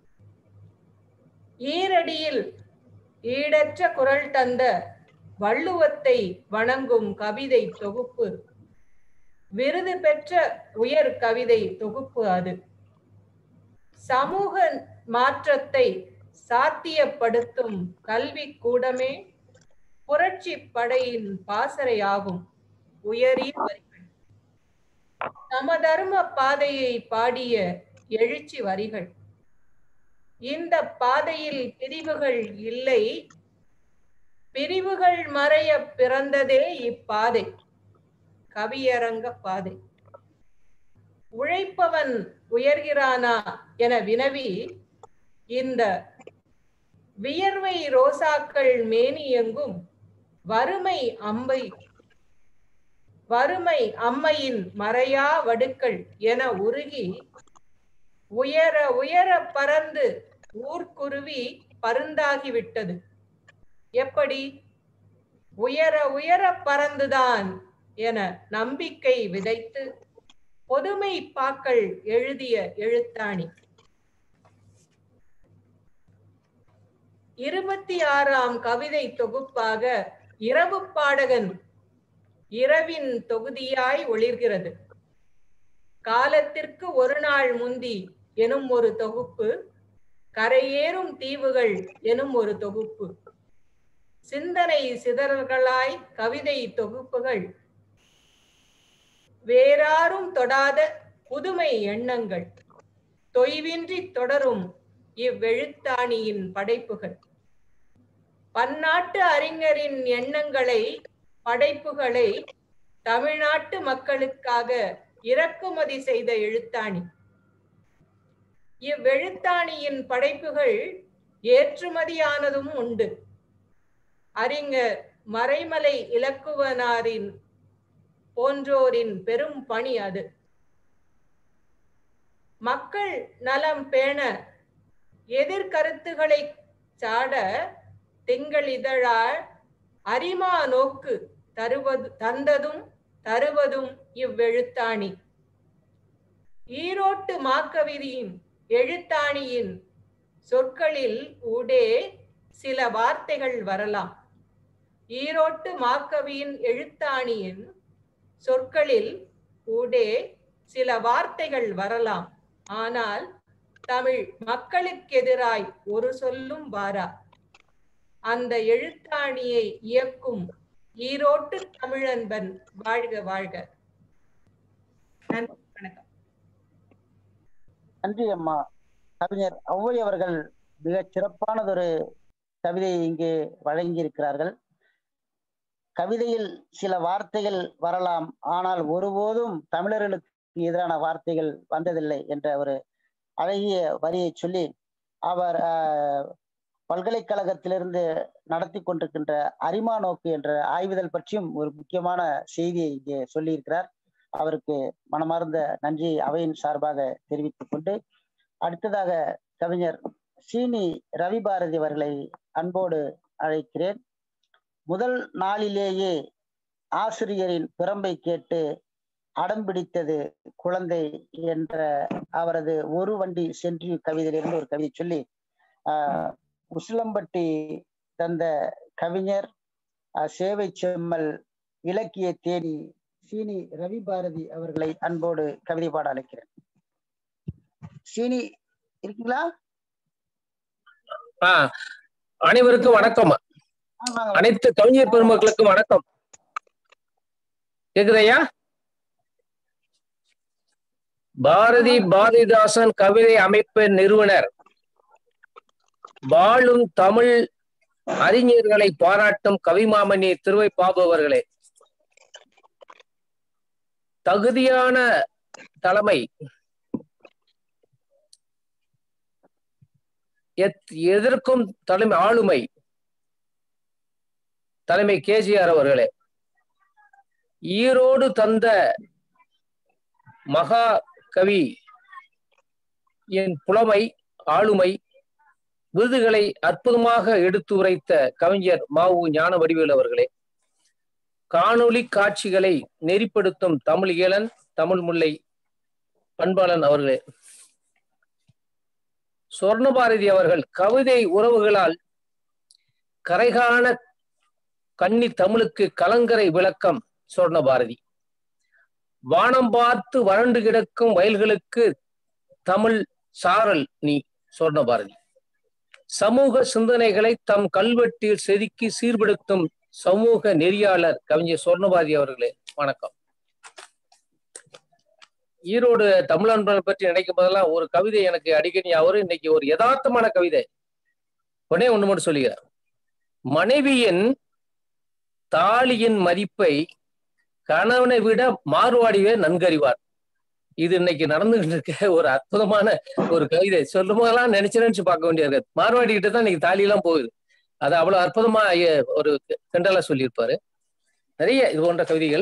ஈரடியில் ஈடற்ற குரல் தந்த வள்ளுவத்தை வணங்கும் கவிதை தொகுப்பு விருது பெற்ற உயர் கவிதை தொகுப்பு அது சமூக மாற்றத்தை சாத்தியப்படுத்தும் கல்வி கூடமே புரட்சி படையின் பாசறையாகும் உயரிய வரிகள் சமதர்ம பாதையை பாடிய எழுச்சி வரிகள் இந்த பாதையில் பிரிவுகள் இல்லை பிரிவுகள் மறைய பிறந்ததே இப்பாதை கவியரங்க பாதை உழைப்பவன் உயர்கிறானா என வினவி இந்த வியர்வை ரோசாக்கள் மேனியெங்கும் வறுமை அம்பை வறுமை அம்மையின் மறையா வடுக்கள் என உருகி உயர உயர பறந்து ஊர்க்குருவி பருந்தாகிவிட்டது எப்படி உயர உயர பறந்துதான் என நம்பிக்கை விதைத்து பொதுமை பாக்கள் எழுதிய எழுத்தாணி இருபத்தி ஆறாம் கவிதை தொகுப்பாக இரவு பாடகன் இரவின் தொகுதியாய் ஒளிர்கிறது காலத்திற்கு ஒரு நாள் முந்தி எனும் ஒரு தொகுப்பு கரையேறும் தீவுகள் எனும் ஒரு தொகுப்பு சிந்தனை சிதறல்களாய் கவிதை தொகுப்புகள் வேறாரும் தொடாத புதுமை எண்ணங்கள் தொய்வின்றி தொடரும் இவ்வெழுத்தாணியின் படைப்புகள் பன்னாட்டு அறிஞரின் எண்ணங்களை படைப்புகளை தமிழ்நாட்டு மக்களுக்காக இறக்குமதி செய்த எழுத்தாணி இவ்வெழுத்தாணியின் படைப்புகள் ஏற்றுமதியானதும் உண்டு அறிஞர் மறைமலை இலக்குவனாரின் போன்றோரின் பெரும் பணி அது மக்கள் நலம் பேண எதிர்கருத்துக்களை சாட திங்களிதழால் அரிமா நோக்கு தருவது தந்ததும் தருவதும் இவ்வெழுத்தாணி ஈரோட்டு மாக்கவிதியின் எழுத்தாணியின் சொற்களில் ஊடே சில வார்த்தைகள் வரலாம் ஈரோட்டு மாக்கவியின் எழுத்தாணியின் சொற்களில் ஊடே சில வார்த்தைகள் வரலாம் ஆனால் தமிழ் மக்களுக்கெதிராய் ஒரு சொல்லும் வாரா அந்த எழுத்தாணியை இயக்கும் ஈரோட்டு தமிழன்பன் வாழ்க வாழ்க நன்றி வணக்கம் நன்றி அம்மா கவிஞர் ஔவை அவர்கள் மிகச் சிறப்பானதொரு கவிதையை இங்கே வழங்கியிருக்கிறார்கள் கவிதையில் சில வார்த்தைகள் வரலாம் ஆனால் ஒருபோதும் தமிழர்களுக்கு எதிரான வார்த்தைகள் வந்ததில்லை என்ற ஒரு அழகிய வரியை சொல்லி அவர் ஆஹ், பல்கலைக்கழகத்திலிருந்து நடத்தி கொண்டிருக்கின்ற அரிமா நோக்கு என்ற ஆய்வுதல் பற்றியும் ஒரு முக்கியமான செய்தியை இங்கே சொல்லியிருக்கிறார் அவருக்கு மனமார்ந்த நன்றி அவையின் சார்பாக தெரிவித்துக் கொண்டு அடுத்ததாக கவிஞர் சீனி ரவி பாரதி அவர்களை அன்போடு அழைக்கிறேன் முதல் நாளிலேயே ஆசிரியரின் பிறம்பை கேட்டு அடம் பிடித்தது குழந்தை என்ற அவரது ஒரு வண்டி சென்று கவிதையிலிருந்து ஒரு கவிதை சொல்லி ஆஹ் உசிலம்பட்டி தந்த கவிஞர் ஆஹ் சேவை செம்மல் இலக்கிய தேடி சீனி ரவி பாரதி அவர்களை அன்போடு கவிதை பாட அழைக்கிறேன் சீனி இருக்கீங்களா ஆ, அனைவருக்கும் வணக்கம் ஆமாங்க அனைத்து கவிஞர் பெருமக்களுக்கும் வணக்கம் கேக்குதையா பாரதி பாரதிதாசன் கவிதை அமைப்பு நிறுவனர் வாழும் தமிழ் அறிஞர்களை பாராட்டும் கவிமாமணி திருவை பாபு அவர்களே தகுதியான தலைமை எத்- எதற்கும் தலைமை ஆளுமை தலைமை கேஜிஆர் அவர்களே ஈரோடு தந்த மகா கவி என் புலமை ஆளுமை விருதுகளை அற்புதமாக எடுத்து உரைத்த கவிஞர் மாவு ஞான வடிவேல் அவர்களே காணொளி காட்சிகளை நெறிப்படுத்தும் தமிழ் இளன் தமிழ் முல்லை பண்பாளன் அவர்களே சொர்ணபாரதி அவர்கள் கவிதை உறவுகளால் கரைகான கன்னி தமிழுக்கு கலங்கரை விளக்கம் சொர்ணபாரதி வானம் பார்த்து வறண்டு கிடக்கும் வயல்களுக்கு தமிழ் சாரல் நீ சொர்ணபாரதி சமூக சிந்தனைகளை தம் கல்வெட்டில் செதுக்கி சீர்படுத்தும் சமூக நெறியாளர் கவிஞர் சொர்ணபாரதி அவர்களே வணக்கம் ஈரோடு தமிழன்பன் பற்றி நினைக்கும் போதெல்லாம் ஒரு கவிதை எனக்கு அடிக்கடி அவரு இன்னைக்கு ஒரு யதார்த்தமான கவிதை உடனே ஒண்ணு மட்டும் சொல்லுகிறார் மனைவியின் தாலியின் மதிப்பை கணவனை விட மார்வாடிவே நன்கறிவார் இது இன்னைக்கு நடந்துகிட்டு இருக்க ஒரு அற்புதமான ஒரு கவிதை சொல்லும் போதெல்லாம் நினைச்சு நினைச்சு பார்க்க வேண்டியது மார்வாடி கிட்ட தான் இன்னைக்கு தாலி எல்லாம் போகுது அது அவ்வளவு அற்புதமா ஐய- ஒரு கிண்டலா சொல்லியிருப்பாரு நிறைய இது போன்ற கவிதைகள்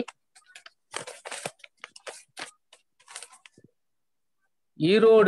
ஈரோடு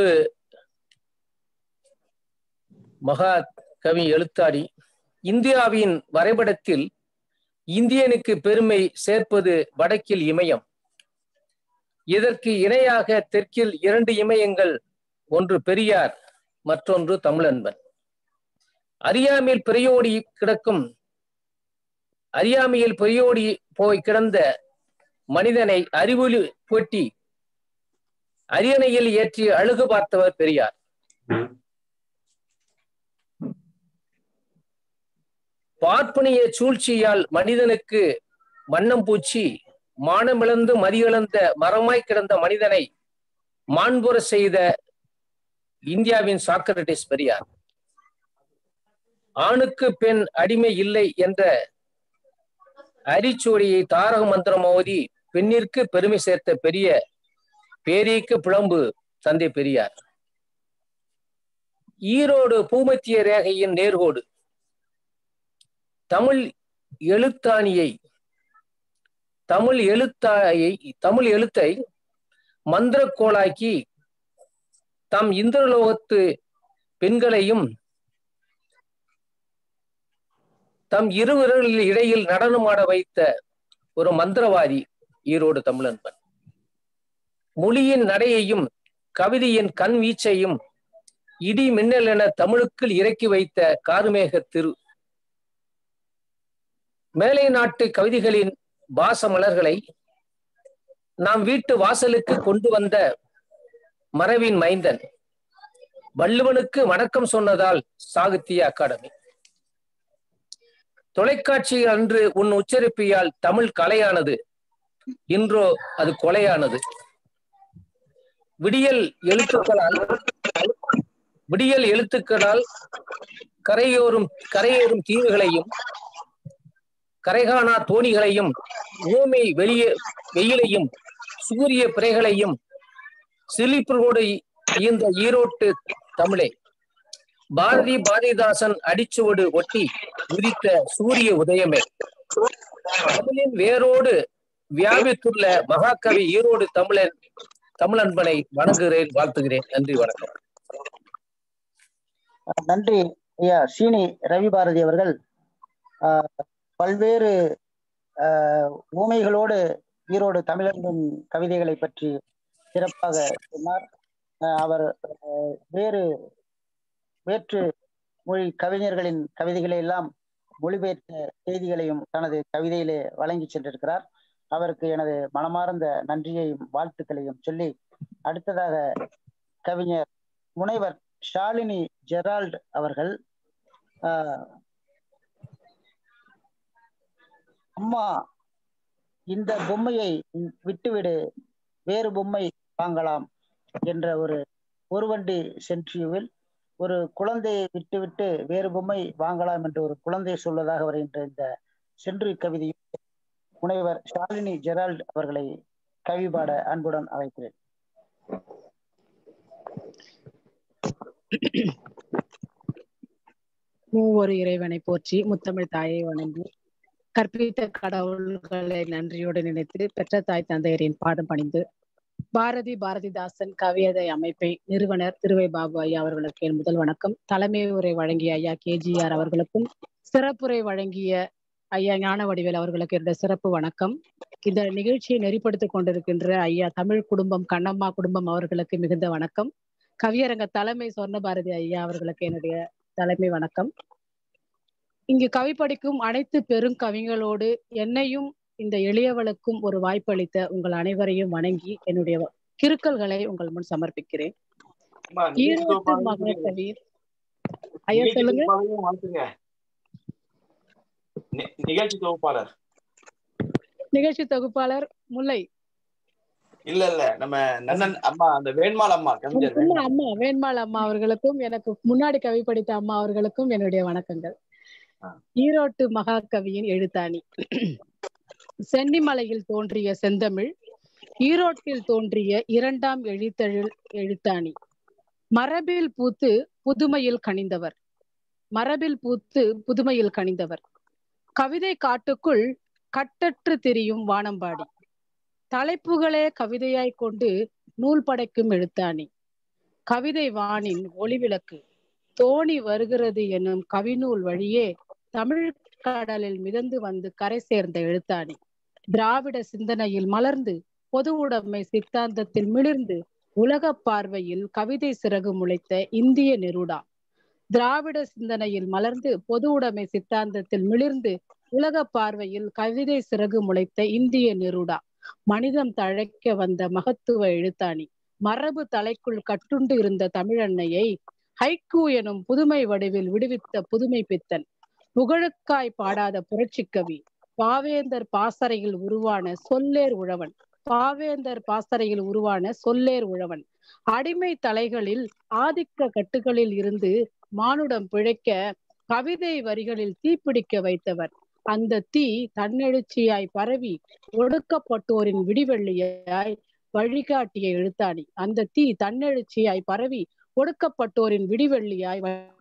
மகா கவி எழுத்தாடி இந்தியாவின் வரைபடத்தில் இந்தியனுக்கு பெருமை சேர்ப்பது வடக்கில் இமயம் இதற்கு இணையாக தெற்கில் இரண்டு இமயங்கள் ஒன்று பெரியார் மற்றொன்று தமிழன்பன் அறியாமையில் பிறையோடி கிடக்கும் அறியாமையில் பிறையோடி போய் கிடந்த மனிதனை அறிவொளி போட்டி அரியணையில் ஏற்றி அழுகு பார்த்தவர் பெரியார் பார்ப்பனிய சூழ்ச்சியால் மனிதனுக்கு வண்ணம் பூச்சி மானமிழந்து மதியிழந்த மரமாய் கிடந்த மனிதனை மாண்புற செய்த இந்தியாவின் சாக்ரட்டிஸ் பெரியார் ஆணுக்கு பெண் அடிமை இல்லை என்ற அரிச்சுவடியை தாரக மந்திரம் ஓதி பெண்ணிற்கு பெருமை சேர்த்த பெரிய பேரீக்கு புலம்பு தந்தை பெரியார் ஈரோடு பூமத்திய ரேகையின் நேர்கோடு தமிழ் எழுத்தாணியை தமிழ் எழுத்தாயை தமிழ் எழுத்தை மந்திரக்கோளாக்கி தம் இந்திரலோகத்து பெண்களையும் தம் இரு விரல்களில் இடையில் நடனமாட வைத்த ஒரு மந்திரவாதி ஈரோடு தமிழன்பன் மொழியின் நடையையும் கவிதையின் கண் வீச்சையும் இடி மின்னல் என தமிழுக்குள் இறக்கி வைத்த கார்மேக திரு மேலை நாட்டு கவிதைகளின் வாச மலர்களை நாம் வீட்டு வாசலுக்கு கொண்டு வந்த மரவின் மைந்தன் வள்ளுவனுக்கு வணக்கம் சொன்னதால் சாகித்ய அகாடமி தொலைக்காட்சி அன்று உன் உச்சரிப்பியால் தமிழ் கலையானது இன்றோ அது கொலையானது விடியல் எழுத்துக்களால் விடியல் எழுத்துக்களால் கரையோரும் கரையேறும் தீவுகளையும் கரைகாணா தோணிகளையும் ஊமை வெளியே வெயிலையும் சூரிய பிறைகளையும் சிலிப்புகளோடு ஈந்த ஈரோட்டு தமிழே பாரதி பாரதிதாசன் அடிச்சுவடு ஒட்டி உதித்த சூரிய உதயமே தமிழின் வேரோடு வியாபித்துள்ள மகாகவி ஈரோடு தமிழன் தமிழன்பனை வணங்குகிறேன் வாழ்த்துகிறேன் நன்றி வணக்கம் நன்றி ஐயா சீனி ரவி பாரதி அவர்கள் ஆஹ், பல்வேறு ஆஹ், ஊமைகளோடு ஈரோடு தமிழர்களின் கவிதைகளை பற்றி சிறப்பாக சொன்னார் ஆஹ், அவர் ஆஹ், வேறு வேற்று மொழி கவிஞர்களின் கவிதைகளை எல்லாம் மொழிபெயர்த்த செய்திகளையும் தனது கவிதையிலே வழங்கி சென்றிருக்கிறார் அவருக்கு எனது மனமார்ந்த நன்றியையும் வாழ்த்துக்களையும் சொல்லி அடுத்ததாக கவிஞர் முனைவர் ஷாலினி ஜெரால்ட் அவர்கள் ஆஹ், அம்மா இந்த பொம்மையை விட்டுவிடு வேறு பொம்மை வாங்கலாம் என்ற ஒரு ஒரு வண்டி சென்ட்ரியூவில் ஒரு குழந்தையை விட்டுவிட்டு வேறு பொம்மை வாங்கலாம் என்று ஒரு குழந்தை சொல்வதாக வருகின்ற இந்த சென்று கவிதையும் முனைவர் ஷாலினி ஜெரால்ட் அவர்களை கவி பாட அன்புடன் அழைக்கிறேன் மூவொரு இறைவனை போற்றி முத்தமிழ் தாயை வணங்கி கற்பித்த கடவுள்களை நன்றியோடு நினைத்து பெற்ற தாய் தந்தையரின் பாடம் பணிந்து பாரதி பாரதிதாசன் கவியதை அமைப்பை நிறுவனர் திருவை பாபு ஐயா அவர்களுக்கு என் முதல் வணக்கம் தலைமை உரை வழங்கிய ஐயா கேஜிஆர் அவர்களுக்கும் சிறப்புரை வழங்கிய ஐயா ஞான வடிவேல் அவர்களுக்கு என்னுடைய சிறப்பு வணக்கம் இந்த நிகழ்ச்சியை நெறிப்படுத்திக் கொண்டிருக்கின்ற ஐயா தமிழ் குடும்பம் கண்ணம்மா குடும்பம் அவர்களுக்கு மிகுந்த வணக்கம் கவியரங்க தலைமை சொர்ண பாரதி ஐயா அவர்களுக்கு என்னுடைய தலைமை வணக்கம் இங்கு கவி படிக்கும் அனைத்து பெருங்கவிகளோடு என்னையும் இந்த எளியவளுக்கும் ஒரு வாய்ப்பளித்த உங்கள் அனைவரையும் வணங்கி என்னுடைய கிறுக்கல்களை உங்கள் முன் சமர்ப்பிக்கிறேன் அம்மா, நிகழ்ச்சி ஈரோட்டு தொகுப்பாளரையும் மகாகவி ஐயா நிகழ்ச்சி சொல்லுங்க தொகுப்பாளரையும் வாழ்த்துங்க நி- நிகழ்ச்சி தொகுப்பாளர் நிகழ்ச்சி தொகுப்பாளர் முல்லை இல்ல இல்ல நம்ம நன்னன் அம்மா அந்த வேண்மாள் அம்மா கவிஞர் சின்ன வேண்மாள் அம்மா வேண்மாள் அம்மா அவர்களுக்கும் எனக்கு முன்னாடி கவி படித்த அம்மா அவர்களுக்கும் என்னுடைய வணக்கங்கள் ஈரோட்டு மகாகவியின் எழுத்தாணி சென்னிமலையில் தோன்றிய செந்தமிழ் ஈரோட்டில் தோன்றிய இரண்டாம் எழுத்தழில் எழுத்தாணி மரபில் பூத்து புதுமையில் கனிந்தவர் மரபில் பூத்து புதுமையில் கனிந்தவர் கவிதை காட்டுக்குள் கட்டற்று திரியும் வானம்பாடி தலைப்புகளே கவிதையாய் கொண்டு நூல் படைக்கும் எழுத்தாணி கவிதை வானின் ஒளிவிளக்கு தோணி வருகிறது என்னும் கவிநூல் வழியே தமிழ் கடலில் மிதந்து வந்து கரை சேர்ந்த எழுத்தாணி திராவிட சிந்தனையில் மலர்ந்து பொது உடைமை சித்தாந்தத்தில் மிளிர்ந்து உலக பார்வையில் கவிதை சிறகு முளைத்த இந்திய நெருடா திராவிட சிந்தனையில் மலர்ந்து பொது உடைமை சித்தாந்தத்தில் மிளிர்ந்து உலக பார்வையில் கவிதை சிறகு முளைத்த இந்திய நெருடா மனிதம் தழைக்க வந்த மகத்துவ எழுத்தாணி மரபு தலைக்குள் கட்டுண்டு இருந்த தமிழன்னையை ஹைக்கூ எனும் புதுமை வடிவில் விடுவித்த புதுமை பித்தன் புகழுக்காய் பாடாத புரட்சிக்கவி பாவேந்தர் பாசறையில் உருவான சொல்லேர் உழவன் பாவேந்தர் பாசறையில் உருவான சொல்லேர் உழவன் அடிமை தலைகளில் ஆதிக்க கட்டுகளில் இருந்து மானுடம் பிழைக்க கவிதை வரிகளில் தீப்பிடிக்க வைத்தவர் அந்த தீ தன்னெழுச்சியாய் பரவி ஒடுக்கப்பட்டோரின் விடிவெள்ளியாய் வழிகாட்டிய எழுத்தாணி அந்த தீ தன்னெழுச்சியாய் பரவி ஒடுக்கப்பட்டோரின் விடிவெள்ளியாய்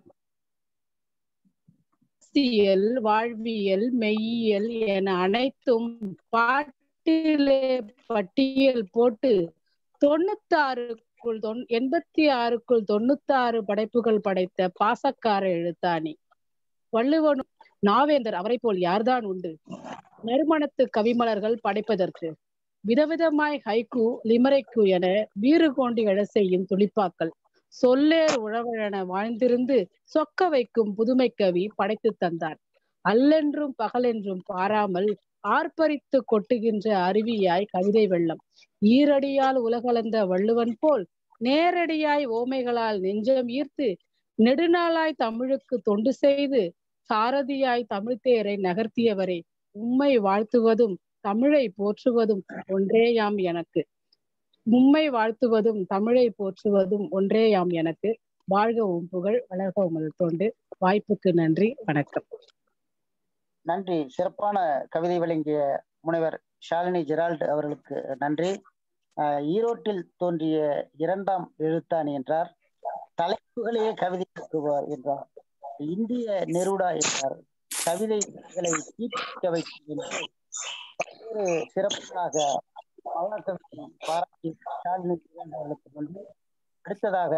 அரசியல் வாழ்வியல் மெய்யியல் என அனைத்தும் பாட்டிலே பட்டியல் போட்டு தொண்ணூத்தாறுக்குள் தொன் எண்பத்தி ஆறுக்குள் தொண்ணூத்தாறு படைப்புகள் படைத்த பாசக்கார எழுத்தாணி வள்ளுவன் நாவேந்தர் அவரை போல் யார்தான் உண்டு நறுமணத்து கவிமலர்கள் படைப்பதற்கு விதவிதமாய் ஹைக்கு லிமரைக்கு என வீறு கொண்டு எழ செய்யும் துளிப்பாக்கள் சொல்லேர் உழவழென வாழ்ந்திருந்து சொக்க வைக்கும் புதுமை கவி படைத்து தந்தார் அல்லென்றும் பகலென்றும் பாராமல் ஆர்ப்பரித்து கொட்டுகின்ற அருவியாய் கவிதை வெள்ளம் ஈரடியால் உலகளந்த வள்ளுவன் போல் நேரடியாய் ஓமைகளால் நெஞ்சம் ஈர்த்து நெடுநாளாய் தமிழுக்கு தொண்டு செய்து சாரதியாய் தமிழ்த்தேரை நகர்த்தியவரே உம்மை வாழ்த்துவதும் தமிழை போற்றுவதும் ஒன்றேயாம் எனக்கு உம்மை வாழ்த்துவதும் தமிழை போற்றுவதும் ஒன்றேயாம் எனக்கு வாழ்கவும் புகழ் வளர்கவும் அது தொண்டு வாய்ப்புக்கு நன்றி வணக்கம் நன்றி சிறப்பான கவிதை வழங்கிய முனைவர் ஷாலினி ஜெரால்டு அவர்களுக்கு நன்றி ஆஹ் ஈரோட்டில் தோன்றிய இரண்டாம் எழுத்தாணி என்றார் தலைப்புகளையே கவிதை எழுதுவார் என்றார் இந்திய நெருடா என்றார் கவிதைகளை தீர்க்க வைக்கும் என்று பல்வேறு சிறப்பாக மகாகவி பாராட்டி ஷாலினி ஜெரால்டு அவர்களுக்கு நன்றி அடுத்ததாக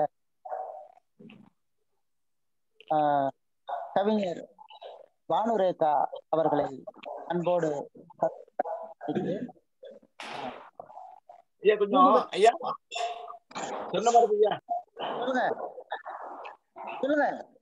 ஆஹ் கவிஞர் பானுரேகா அவர்களை அன்போடு ஐயா கொஞ்சம் ஐயா சொன்ன மாதிரி ஐயா சொல்லுங்க சொல்லுங்க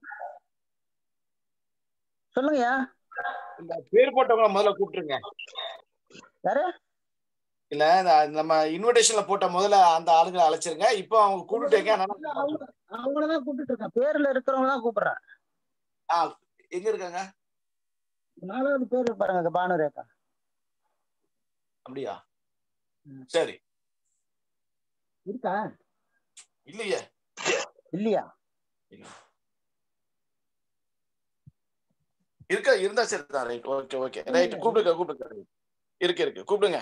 சொல்லுங்கய்யா இந்த பேர் போட்டவங்கள முதல்ல கூப்பிட்டுருங்க யாரு இல்ல இந்த- நம்ம இன்விடேஷன்ல போட்ட முதல்ல அந்த ஆளுங்களை அழைச்சிருங்க இப்போ அவங்க கூப்பிட்டுட்டேங்க இல்ல, அவங்க- அவங்களதான் கூப்பிட்டு இருக்கேன் பேர்ல இருக்கிறவங்க தான் கூப்பிடுறேன் ஆ எங்க இருக்காங்க நாலாவது பேர் பாருங்க இந்த பானுரேகா அப்படியா சரி இருக்கா இல்லையே இல்லையா இருக்க இருந்தா சரி தான் ரைட் ஓகே ஓகே ரைட் கூப்பிடுங்க கூப்பிடுங்க right. இருக்கு இருக்கு கூப்பிடுங்க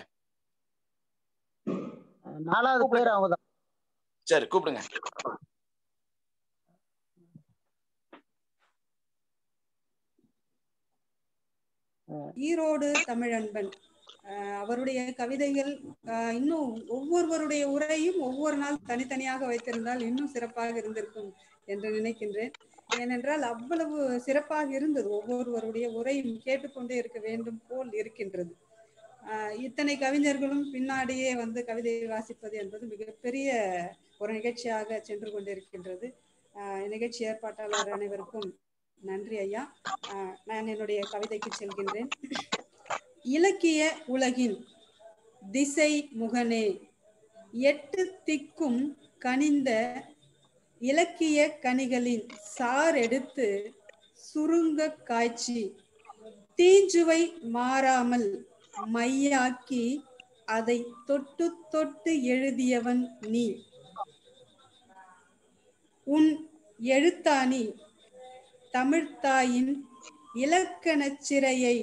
நாலாவது பேர் அவங்க தான் சரி கூப்பிடுங்க ஈரோடு தமிழன்பன் அஹ் அவருடைய கவிதைகள் அஹ் இன்னும் ஒவ்வொருவருடைய உரையும் ஒவ்வொரு நாள் தனித்தனியாக வைத்திருந்தால் இன்னும் சிறப்பாக இருந்திருக்கும் என்று நினைக்கின்றேன் ஏனென்றால் அவ்வளவு சிறப்பாக இருந்தது ஒவ்வொருவருடைய உரையும் கேட்டுக்கொண்டே இருக்க வேண்டும் போல் இருக்கின்றது அஹ் இத்தனை கவிஞர்களும் பின்னாடியே வந்து கவிதை வாசிப்பது என்பது மிகப்பெரிய ஒரு நிகழ்ச்சியாக சென்று கொண்டிருக்கின்றது அஹ் நிகழ்ச்சி ஏற்பாட்டாளர் அனைவருக்கும் நன்றி ஐயா அஹ் நான் என்னுடைய கவிதைக்கு செல்கின்றேன் இலக்கிய உலகின் திசை முகனே எட்டு திக்கும் கனிந்த இலக்கிய கனிகளின் சார் எடுத்து சுருங்க காய்ச்சி தீஞ்சுவை மாறாமல் மையாக்கி அதை தொட்டு தொட்டு எழுதியவன் நீ உன் எழுத்தாணி தமிழ்த்தாயின் இலக்கணச் சிறையை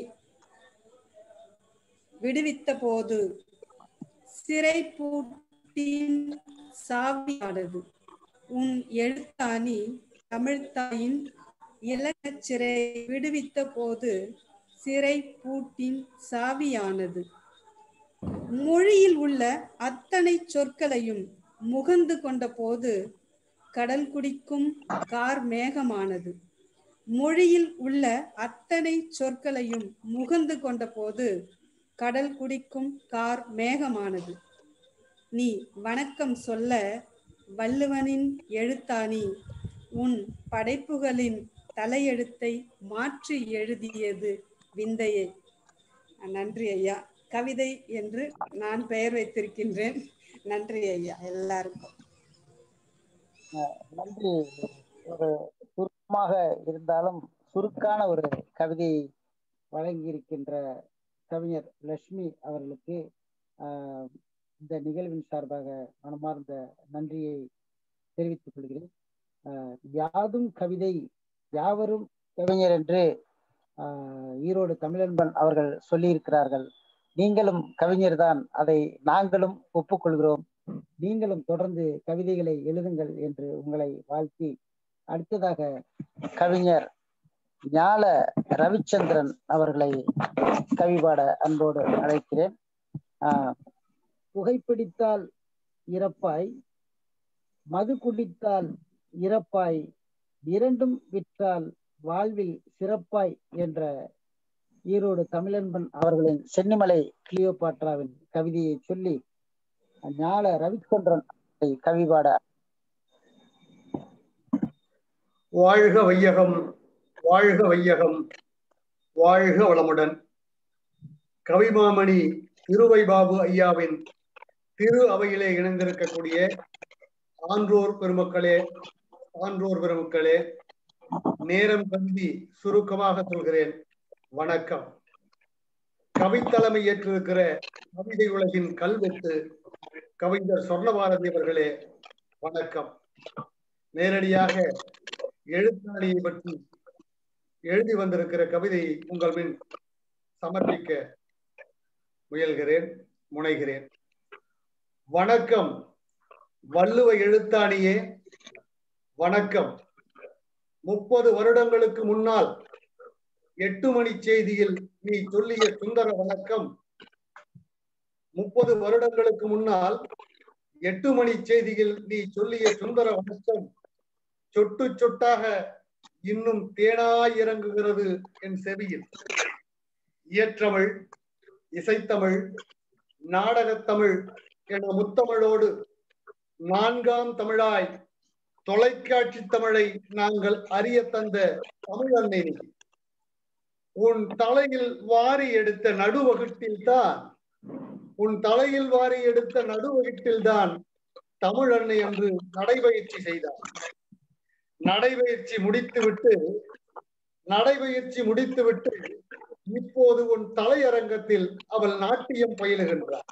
விடுவித்த போது சிறை பூட்டின் சாவியானது உன் எழுத்தாணி தமிழ்த்தாயின் இலக்கணச் சிறையை விடுவித்த போது சிறை பூட்டின் சாவியானது மொழியில் உள்ள அத்தனை சொற்களையும் முகந்து கொண்ட போது கடல் குடிக்கும் கார் மேகமானது மொழியில் உள்ள அத்தனை சொற்களையும் முகந்து கொண்ட போது கடல் குடிக்கும் கார் மேகமானது நீ வணக்கம் சொல்ல வள்ளுவனின் எழுத்தாணி உன் படைப்புகளின் தலையெழுத்தை மாற்றி எழுதியது விந்தையே நன்றி ஐயா கவிதை என்று நான் பெயர் வைத்திருக்கின்றேன் நன்றி ஐயா எல்லாருக்கும் அஹ் நன்றி ஒரு சுருக்கமாக இருந்தாலும் சுருக்கான ஒரு கவிதையை வழங்கியிருக்கின்ற கவிஞர் லட்சுமி அவர்களுக்கு ஆஹ் இந்த நிகழ்வின் சார்பாக மனமார்ந்த நன்றியை தெரிவித்துக் கொள்கிறேன் ஆஹ் யாதும் கவிதை யாவரும் கவிஞர் என்று ஆஹ் ஈரோடு தமிழன்பன் அவர்கள் சொல்லியிருக்கிறார்கள் நீங்களும் கவிஞர்தான் அதை நாங்களும் ஒப்புக்கொள்கிறோம் நீங்களும் தொடர்ந்து கவிதைகளை எழுதுங்கள் என்று உங்களை வாழ்த்தி அடுத்ததாக கவிஞர் ஞால ரவிச்சந்திரன் அவர்களை கவிபாட அன்போடு அழைக்கிறேன் ஆஹ் புகைப்பிடித்தால் இறப்பாய் மது குடித்தால் இறப்பாய் இரண்டும் விற்றால் வாழ்வில் சிறப்பாய் என்ற ஈரோடு தமிழன்பன் அவர்களின் சென்னிமலை கிளியோபாட்ராவின் கவிதையை சொல்லி ஞால ரவிச்சந்திரன் அவர்களை கவிபாட வாழ்க வையகம் வாழ்க வையகம் வாழ்க வளமுடன் கவிமாமணி திருவை பாபு ஐயாவின் திரு அவையிலே இணைந்திருக்கக்கூடிய ஆன்றோர் பெருமக்களே ஆன்றோர் பெருமக்களே நேரம் கருதி சுருக்கமாக சொல்கிறேன் வணக்கம் கவித்தலைமை ஏற்றிருக்கிற கவிதை உலகின் கல்வெட்டு கவிஞர் சொர்ணபாரதி அவர்களே வணக்கம் நேரடியாக எழுத்தாணியை பற்றி எழுதி வந்திருக்கிற கவிதையை உங்கள் முன் சமர்ப்பிக்க முயல்கிறேன் முனைகிறேன் வணக்கம் வள்ளுவ எழுத்தாணியே வணக்கம் முப்பது வருடங்களுக்கு முன்னால் எட்டு மணி செய்தியில் நீ சொல்லிய சுந்தர வணக்கம் முப்பது வருடங்களுக்கு முன்னால் எட்டு மணி செய்தியில் நீ சொல்லிய சுந்தர வணக்கம் சொட்டு சொட்டாக இன்னும் தேனாய் இறங்குகிறது என் செவியில் இயற்றமிழ் இசைத்தமிழ் நாடகத்தமிழ் என முத்தமிழோடு நான்காம் தமிழாய் தொலைக்காட்சி தமிழை நாங்கள் அறிய தந்த தமிழன்னை நீ. உன் தலையில் வாரி எடுத்த நடுவகுட்டில் தான் உன் தலையில் வாரி எடுத்த நடுவகுட்டில் தான் தமிழ் அன்னை என்று நடைபயிற்சி செய்தார் நடைபயிற்சி முடித்துவிட்டு நடைபயிற்சி முடித்துவிட்டு இப்போது உன் தலையரங்கத்தில் அவள் நாட்டியம் பயிலுகின்றார்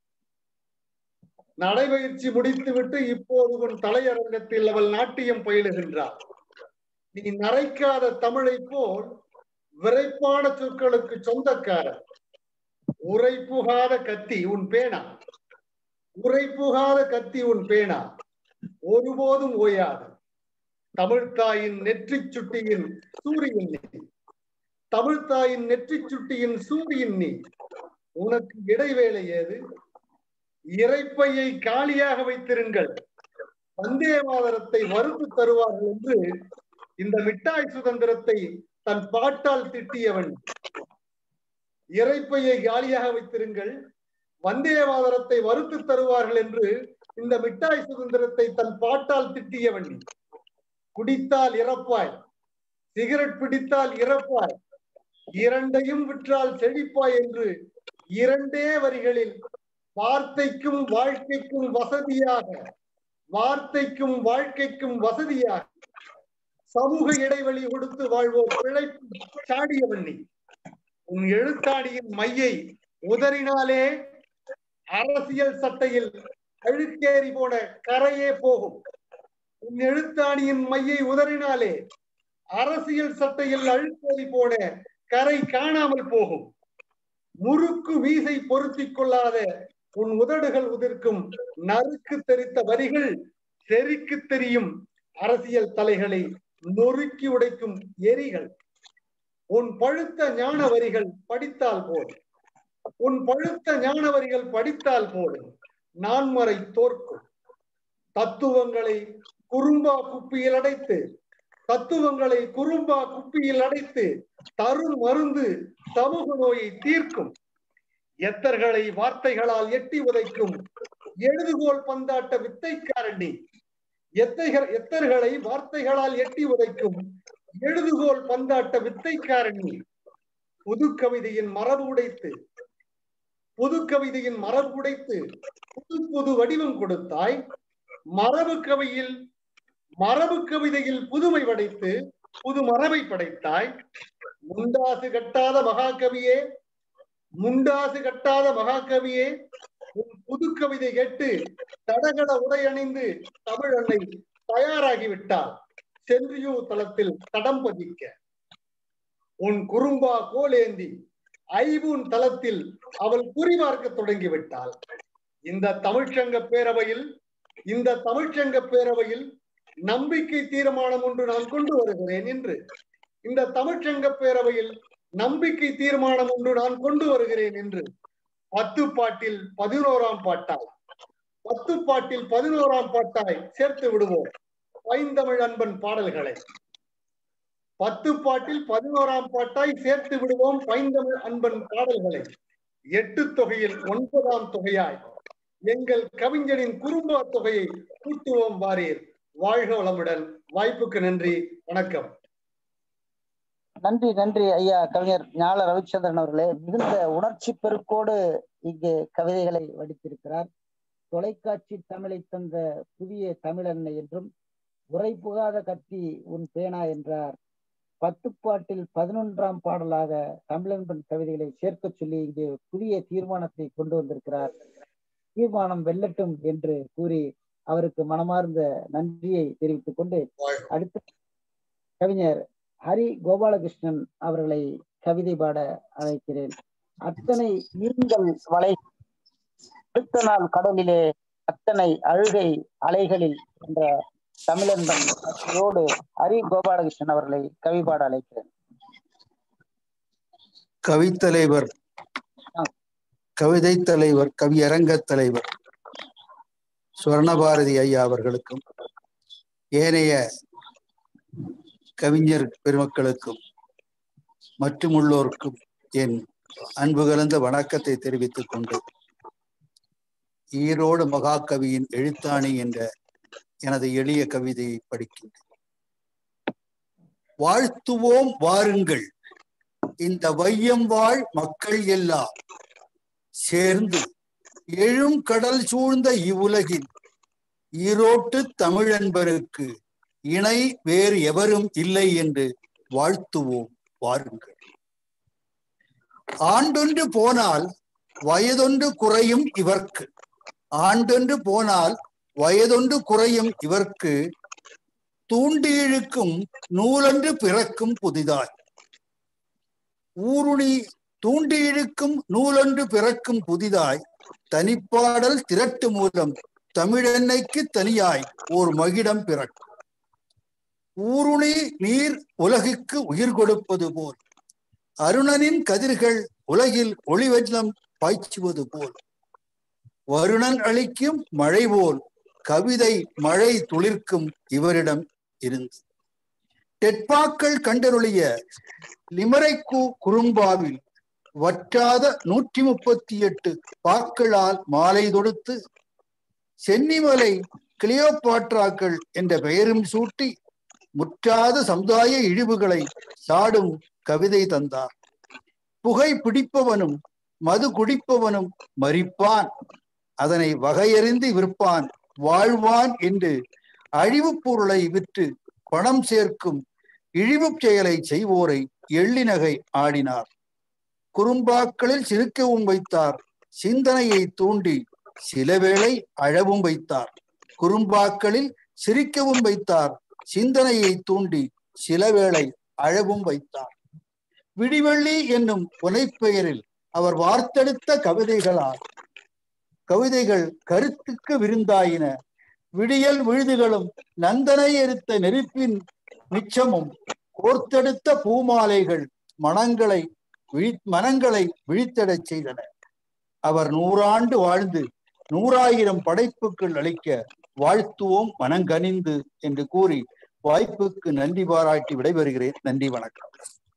நடைபயிற்சி முடித்துவிட்டு இப்போது உன் தலையரங்கத்தில் அவள் நாட்டியம் பயிலுகின்றார் நீ நரைக்காத தமிழை போல் விரைப்பான சொற்களுக்கு சொந்தக்காரர் உரைப்புகாத கத்தி உன் பேனா உரைப்புகாத கத்தி உன் பேனா ஒருபோதும் ஓயாது தமிழ்த்தாயின் நெற்றிச் சுட்டியின் சூரியன் நீ தமிழ்த்தாயின் நெற்றிச் சுட்டியின் சூரியன் நீ உனக்கு இடைவேளை ஏது இறைப்பையை காலியாக வைத்திருங்கள் வந்தே மாதரத்தை மறுத்து தருவார்கள் என்று இந்த மிட்டாய் சுதந்திரத்தை தன் பாட்டால் திட்டியவன் இறைப்பையை காலியாக வைத்திருங்கள் வந்தே மாதரத்தை வறுத்து தருவார்கள் என்று இந்த மிட்டாய் சுதந்திரத்தை தன் பாட்டால் திட்டியவன் நீ. குடித்தால் இறப்பாய் சிகரெட் பிடித்தால் இறப்பாய் இரண்டையும் விற்றால் செழிப்பாய் என்று இரண்டே வரிகளில் வார்த்தைக்கும் வாழ்க்கைக்கும் வசதியாக வார்த்தைக்கும் வாழ்க்கைக்கும் வசதியாக சமூக இடைவெளி கொடுத்து வாழ்வோர் பிழைப்பு சாடியவன் நீ உன் எழுத்தாடியின் மையை உதறினாலே அரசியல் சட்டையில் அழுக்கேறி போன கரையே போகும் உன் எழுத்தாணியின் மையை உதறினாலே அரசியல் சட்டையில் அழுக்கேறி போன கரை காணாமல் போகும் முறுக்கு வீசை பொருத்திக் கொள்ளாத உன் உதடுகள் உதிர்க்கும் நறுக்கு தெரித்த வரிகள் செறிக்கு தெரியும் அரசியல் தலைகளை நொறுக்கி உடைக்கும் எரிகள் உன் பழுத்த ஞான வரிகள் படித்தால் போதும் உன் பழுத்த ஞான வரிகள் படித்தால் போதும் நான்மறை தோற்கும் தத்துவங்களை குறும்பா குப்பியில் அடைத்து தத்துவங்களை குறும்பா குப்பியில் அடைத்து தரும் மருந்து சமூக நோயை தீர்க்கும் எத்தர்களை வார்த்தைகளால் எட்டி உதைக்கும் எழுதுகோல் பந்தாட்ட வித்தைக்காரண்டி எத்தைகள் எத்தர்களை வார்த்தைகளால் எட்டி உதைக்கும் எழுதுகோல் பந்தாட்ட வித்தைக்காரணி புது கவிதையின் மரபு உடைத்து புது கவிதையின் மரபு உடைத்து புது புது வடிவம் கொடுத்தாய் மரபு கவியில் மரபு கவிதையில் புதுமை படைத்து புது மரபை படைத்தாய் முண்டாசு கட்டாத மகாகவியே முண்டாசு கட்டாத மகாகவியே உன் புது கவிதை கேட்டு தடகள உடை அணிந்து தமிழ் அன்னை தயாராகிவிட்டாள் சென்றியூர் தளத்தில் தடம் பதிக்க உன் குறும்பா கோலேந்தி ஐபூன் தளத்தில் அவள் குறிபார்க்க தொடங்கிவிட்டாள் இந்த தமிழ்ச்சங்க பேரவையில் இந்த தமிழ்ச்சங்க பேரவையில் நம்பிக்கை தீர்மானம் ஒன்று நான் கொண்டு வருகிறேன் என்று இந்த தமிழ்ச்சங்க பேரவையில் நம்பிக்கை தீர்மானம் ஒன்று நான் கொண்டு வருகிறேன் என்று பத்து பாட்டில் பதினோராம் பாட்டாய் பத்து பாட்டில் பதினோராம் பாட்டாய் சேர்த்து விடுவோம் பைந்தமிழ் அன்பன் பாடல்களை பத்து பாட்டில் பதினோராம் பாட்டாய் சேர்த்து விடுவோம் பைந்தமிழ் அன்பன் பாடல்களை எட்டு தொகையில் ஒன்பதாம் தொகையாய் எங்கள் கவிஞனின் குறும்பா தொகையை கூட்டுவோம் வாரீர் வாழ்க வளமுடன் வாய்ப்புக்கு நன்றி வணக்கம் நன்றி நன்றி ஐயா கவிஞர் ஞால ரவிச்சந்திரன் அவர்களே மிகுந்த உணர்ச்சி பெருக்கோடு இங்கே கவிதைகளை வடித்திருக்கிறார் தொலைக்காட்சி தமிழை தந்த புதிய தமிழன்னை என்றும் உரை புகாத கத்தி உன் பேனா என்றார் பத்துப்பாட்டில் பதினொன்றாம் பாடலாக தமிழன்பன் கவிதைகளை சேர்க்க சொல்லி இங்கே புதிய தீர்மானத்தை கொண்டு வந்திருக்கிறார் தீர்மானம் வெல்லட்டும் என்று கூறி அவருக்கு மனமார்ந்த நன்றியை தெரிவித்துக் கொண்டு அடுத்த கவிஞர் ஹரி கோபாலகிருஷ்ணன் அவர்களை கவிதை பாட அழைக்கிறேன் அத்தனை மீன்கள் வலை அடுத்த நாள் கடலிலே அத்தனை அழுகை அலைகளில் என்ற தமிழன்பன் கவிதையோடு ஹரி கோபாலகிருஷ்ணன் அவர்களை கவி பாட அழைக்கிறேன் கவித்தலைவர் கவிதை தலைவர் கவியரங்க தலைவர் சுவர்ணபாரதி ஐயா அவர்களுக்கும் ஏனைய கவிஞர் பெருமக்களுக்கும் மற்றும் உள்ளோருக்கும் என் அன்பு கலந்த வணக்கத்தை தெரிவித்துக் கொண்டு ஈரோடு மகாகவியின் எழுத்தாணி என்ற எனது எளிய கவிதையை படிக்கின்றேன் வாழ்த்துவோம் வாருங்கள் இந்த வையம் வாழ் மக்கள் எல்லாம் சேர்ந்து எழும் கடல் சூழ்ந்த இவ்வுலகில் ஈரோட்டு தமிழன்பருக்கு இணை வேறு எவரும் இல்லை என்று வாழ்த்துவோம் வாருங்கள் ஆண்டொன்று போனால் வயதொன்று குறையும் இவர்க்கு ஆண்டொன்று போனால் வயதொன்று குறையும் இவர்க்கு தூண்டி இழுக்கும் நூலன்று பிறக்கும் புதிதாய் ஊருணி தூண்டி இழுக்கும் நூலொன்று பிறக்கும் புதிதாய் தனிப்பாடல் திரட்டு மூலம் தமிழெண்ணைக்கு தனியாய் ஓர் மகிடம் பிறக்கும் ஊருணி நீர் உலகுக்கு உயிர் கொடுப்பது போல் அருணனின் கதிர்கள் உலகில் ஒளிவெள்ளம் பாய்ச்சுவது போல் வருணன் அளிக்கும் மழை போல் கவிதை மழை துளிர்க்கும் இவரிடம் இருந்து டெட்பாக்கள் கண்டருளிய லிமரைக்கு குறும்பாவில் வற்றாத நூற்றி முப்பத்தி எட்டு பாக்களால் மாலை தொடுத்து சென்னிமலை கிளியோபாட்ராக்கள் என்ற பெயரும் சூட்டி முற்றாத சமுதாய இழிவுகளை சாடும் கவிதை தந்தார் புகை பிடிப்பவனும் மது குடிப்பவனும் மறிப்பான் அதனை வகையறிந்து விற்பான் வாழ்வான் என்று அழிவுப் பொருளை விற்று பணம் சேர்க்கும் இழிவுச் செயலை செய்வோரை எள்ளினகை ஆடினார் குறும்பாக்களில் சிரிக்கவும் வைத்தார் சிந்தனையை தூண்டி சிலவேளை அழவும் வைத்தார் குறும்பாக்களில் சிரிக்கவும் வைத்தார் சிந்தனையை தூண்டி சிலவேளை அழவும் வைத்தார் விடிவெள்ளி என்னும் புனைப்பெயரில் அவர் வார்த்தெடுத்த கவிதைகளால் கவிதைகள் கருத்துக்கு விருந்தாயின விடியல் விழுதுகளும் நந்தனை எரித்த நெருப்பின் மிச்சமும் கோர்த்தெடுத்த பூமாலைகள் மனங்களை விழி மனங்களை விழித்தடச் செய்தன அவர் நூறாண்டு வாழ்ந்து நூறாயிரம் படைப்புகள் அளிக்க வாழ்த்துவோம் மனங்கனிந்து என்று கூறி வாய்ப்புக்கு நன்றி பாராட்டி விடைபெறுகிறேன் நன்றி வணக்கம்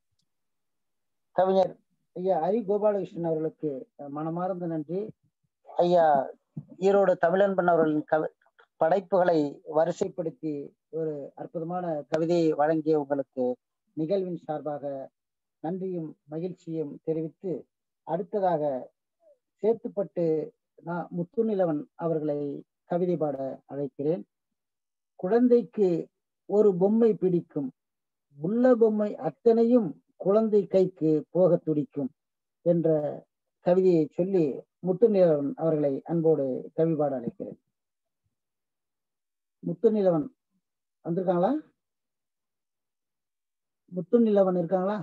கவிஞர் ஐயா ஹரி கோபாலகிருஷ்ணன் அவர்களுக்கு மனமார்ந்த நன்றி ஐயா ஈரோடு தமிழன்பன் அவர்களின் கவி படைப்புகளை வரிசைப்படுத்தி ஒரு அற்புதமான கவிதையை வழங்கிய உங்களுக்கு நிகழ்வின் சார்பாக நன்றியும் மகிழ்ச்சியும் தெரிவித்து அடுத்ததாக சேத்துப்பட்டு நான் முத்துநிலவன் அவர்களை கவிதை பாட அழைக்கிறேன் குழந்தைக்கு ஒரு பொம்மை பிடிக்கும் உள்ள பொம்மை அத்தனையும் குழந்தை கைக்கு போக துடிக்கும் என்ற கவிதையை சொல்லி முத்துநிலவன் அவர்களை அன்போடு கவி பாட அழைக்கிறேன் முத்துநிலவன் வந்திருக்காங்களா முத்துநிலவன் இருக்காங்களா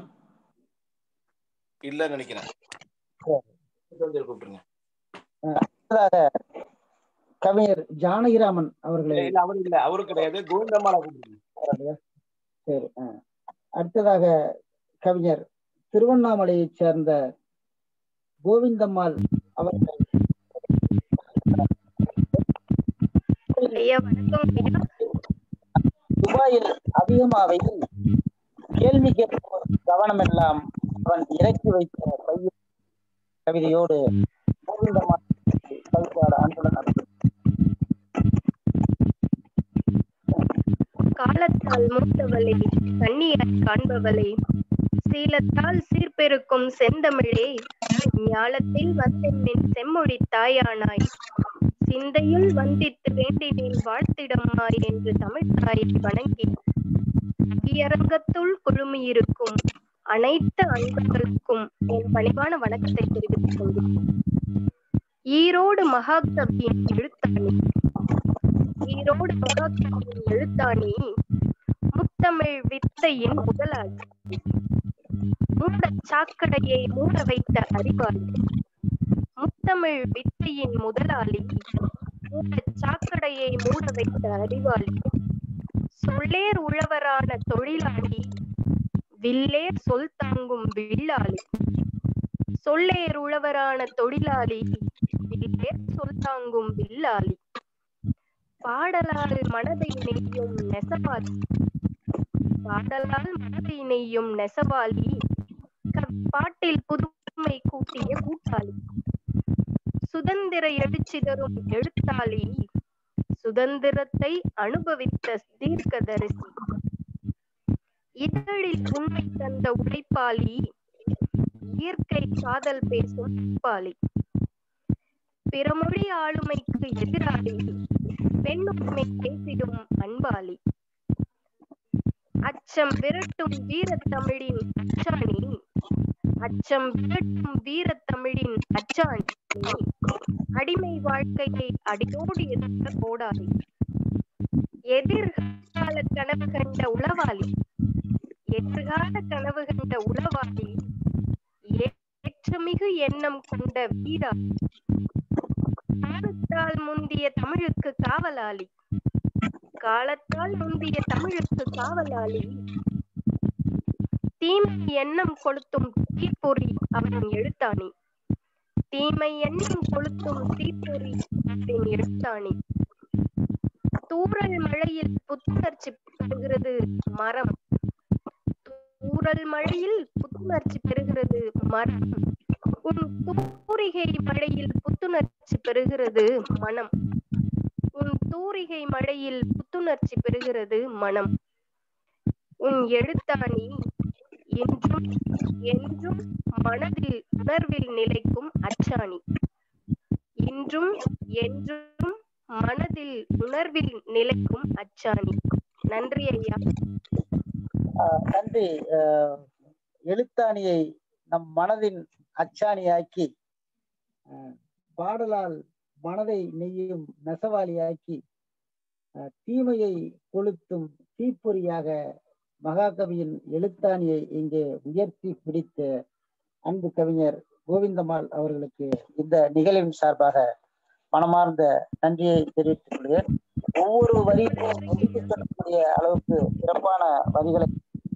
இல்ல நினைக்கிறேன் கூப்பிட்டுருங்க அடுத்ததாக கவிஞர் ஜானகிராமன் அவர்களை இல்ல அவரு இல்ல அவரு கிடையாது கோவிந்தம்மாளை கூப்பிட்டுருங்க சரி ஆ. அடுத்ததாக கவிஞர் திருவண்ணாமலையைச் சேர்ந்த கோவிந்தம்மாள் அவர்கள் ஐயா வணக்கம் ஐயா துபாயில் அதிகமாவையில் கேள்வி கேட்போர் கவனம் எல்லாம் அவன் இறக்கி வைத்த பைய கவிதையோடு கோவிந்தம்மாள் கவிப்பாட அன்புடன் அழைக்கிறேன். காலத்தால் மூத்தவளே கண்ணியாய் காண்பவளே சீலத்தால் சீர்பெருக்கும் செந்தமிழே ஞாலத்தில் வந்தென்னின் செம்மொழி தாயானாய் சிந்தையுள் வந்தித்து வேண்டினேன் வாழ்த்திடம்மா என்று தமிழ் தாயை வணங்கி ஈயரங்கத்துள் குழுமியிருக்கும் அனைத்து அன்பர்களுக்கும் என் பணிவான வணக்கத்தை தெரிவித்துக் கொள்கிறேன் ஈரோடு மகாகவியின் எழுத்தாளி ஈரோடு மகாகவியின் எழுத்தாணி முத்தமிழ் வித்தையின் முதலாளி மூட சாக்கடையை மூட வைத்த அறிவாளி முத்தமிழ் வித்தையின் முதலாளி மூட சாக்கடையை மூட வைத்த அறிவாளி சொல்லேர் உழவரான தொழிலாளி வில்லேர் சொல் தாங்கும் வில்லாளி சொல்லேர் உழவரான தொழிலாளி வில்லேர் சொல் தாங்கும் வில்லாளி பாடலால் மனதை நெய்யும் நெசவாளி பாடலால் மனதை நெய்யும் நெசவாளி பாட்டில் புதுமை கூட்டிய கூட்டாளி சுதந்திர எழுச்சி தரும் எழுத்தாளி சுதந்திரத்தை அனுபவித்த தீர்க்கதரிசி இதழில் உண்மை தந்த உழைப்பாளி இயற்கை காதல் பேசும் உழைப்பாளி பிறமொழி ஆளுமைக்கு எதிராளி பெண்ணுரிமை பேசிடும் அன்பாளி அச்சம் விரட்டும் வீரத்தமிழின் அச்சாணி அச்சம் விரட்டும் வீரத்தமிழின் அச்சாணி அடிமை வாழ்க்கையை அடியோடு எதிர்த்த கோடாளி எதிர்கால கனவு கண்ட உளவாளி எதிர்கால கனவு கண்ட உளவாளி ஏற்றமிகு எண்ணம் கொண்ட வீரா காலத்தால் முந்திய தமிழுக்கு காவலாளி காலத்தால் முந்திய தமிழுக்கு காவலாளி தீமை எண்ணம் கொளுத்தும் தீப்பொறி அவன் எழுத்தாணி தீமை எண்ணம் கொளுத்தும் தீப்பொறி அவன் எழுத்தாணி தூறல் மழையில் புத்துணர்ச்சி பெறுகிறது மரம் தூறல் மழையில் புத்துணர்ச்சி பெறுகிறது மரம் உன் தூரிகை மழையில் புத்துணர்ச்சி பெறுகிறது மனம் உன் தூரிகை மழையில் புத்துணர்ச்சி பெறுகிறது மனம் உன் எழுத்தாணி என்றும் என்றும் மனதில் உணர்வில் நிலைக்கும் அச்சாணி இன்றும் என்றும் மனதில் உணர்வில் நிலைக்கும் அச்சாணி நன்றி ஐயா ஆஹ் நன்றி ஆஹ் எழுத்தாணியை நம் மனதின் அச்சாணியாக்கி ஆஹ் பாடலால் மனதை நெய்யும் நெசவாளியாக்கி ஆஹ் தீமையை கொளுத்தும் தீப்பொறியாக மகாகவியின் எழுத்தாணியை இங்கே உயர்த்தி பிடித்த அன்பு கவிஞர் கோவிந்தம்மாள் அவர்களுக்கு இந்த நிகழ்வின் சார்பாக மனமார்ந்த நன்றியை தெரிவித்துக் கொள்கிறேன் ஒவ்வொரு வரியிலும் ஒதுக்கி சொல்லக்கூடிய அளவுக்கு சிறப்பான வரிகளை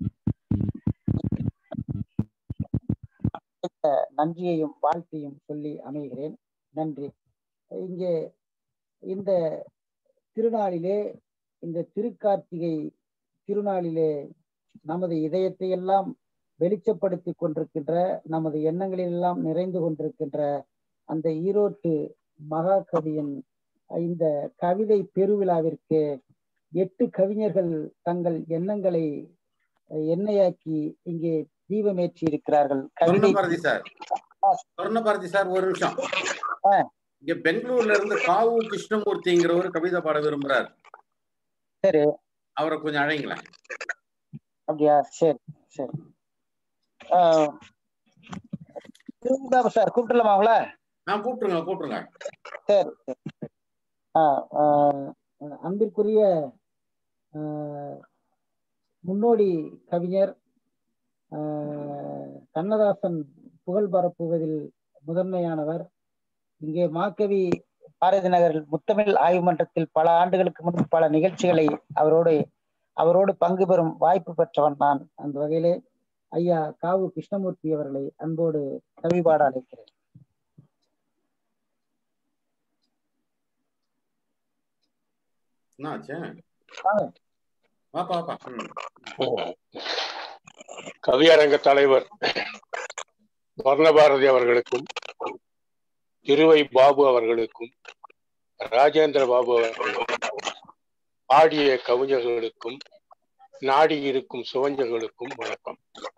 நன்றியையும் வாழ்த்தையும் சொல்லி அமைகிறேன் நன்றி இங்கே இந்த திருநாளிலே இந்த திருக்கார்த்திகை திருநாளிலே நமது இதயத்தை எல்லாம் வெளிச்சப்படுத்தி கொண்டிருக்கின்ற நமது எண்ணங்களில் எல்லாம் நிறைந்து கொண்டிருக்கின்ற அந்த ஈரோட்டு மகாகவியின் இந்த கவிதை பெருவிழாவிற்கு எட்டு கவிஞர்கள் தங்கள் எண்ணங்களை எண்ணெயாக்கி இங்கே தீபமேற்றி இருக்கிறார்கள் கவிதை சொர்ணபாரதி சார் சொர்ணபாரதி சார் ஒரு நிமிஷம் இங்க பெங்களூர்ல இருந்து காவு கிருஷ்ணமூர்த்திங்கிற ஒரு கவிதை பாட விரும்புறார் சரி அவரை கொஞ்சம் அழைங்களேன் அப்படியா சரி சரி திருவிழா சார் கூப்பிடலாமா அவங்கள நான் கூப்பிட்டுருங்க கூப்பிட்டுருங்க சரி சரி அன்பிற்குரிய முன்னோடி கவிஞர் கண்ணதாசன் புகழ் பரப்புவதில் முதன்மையானவர் இங்கே மாக்கவி பாரதி நகர் முத்தமிழ் ஆய்வு மன்றத்தில் பல ஆண்டுகளுக்கு முன்பு பல நிகழ்ச்சிகளை அவரோடு அவரோடு பங்கு பெறும் வாய்ப்பு பெற்றவன் நான் அந்த வகையிலே ஐயா காவு கிருஷ்ணமூர்த்தி அவர்களை அன்போடு கவி பாட அழைக்கிறேன் கவியரங்க தலைவர் வர்ணபாரதி அவர்களுக்கும் திருவை பாபு அவர்களுக்கும் ராஜேந்திர பாபு அவர்களுக்கும் பாடிய கவிஞர்களுக்கும் நாடி இருக்கும் சுவஞ்சர்களுக்கும் வணக்கம்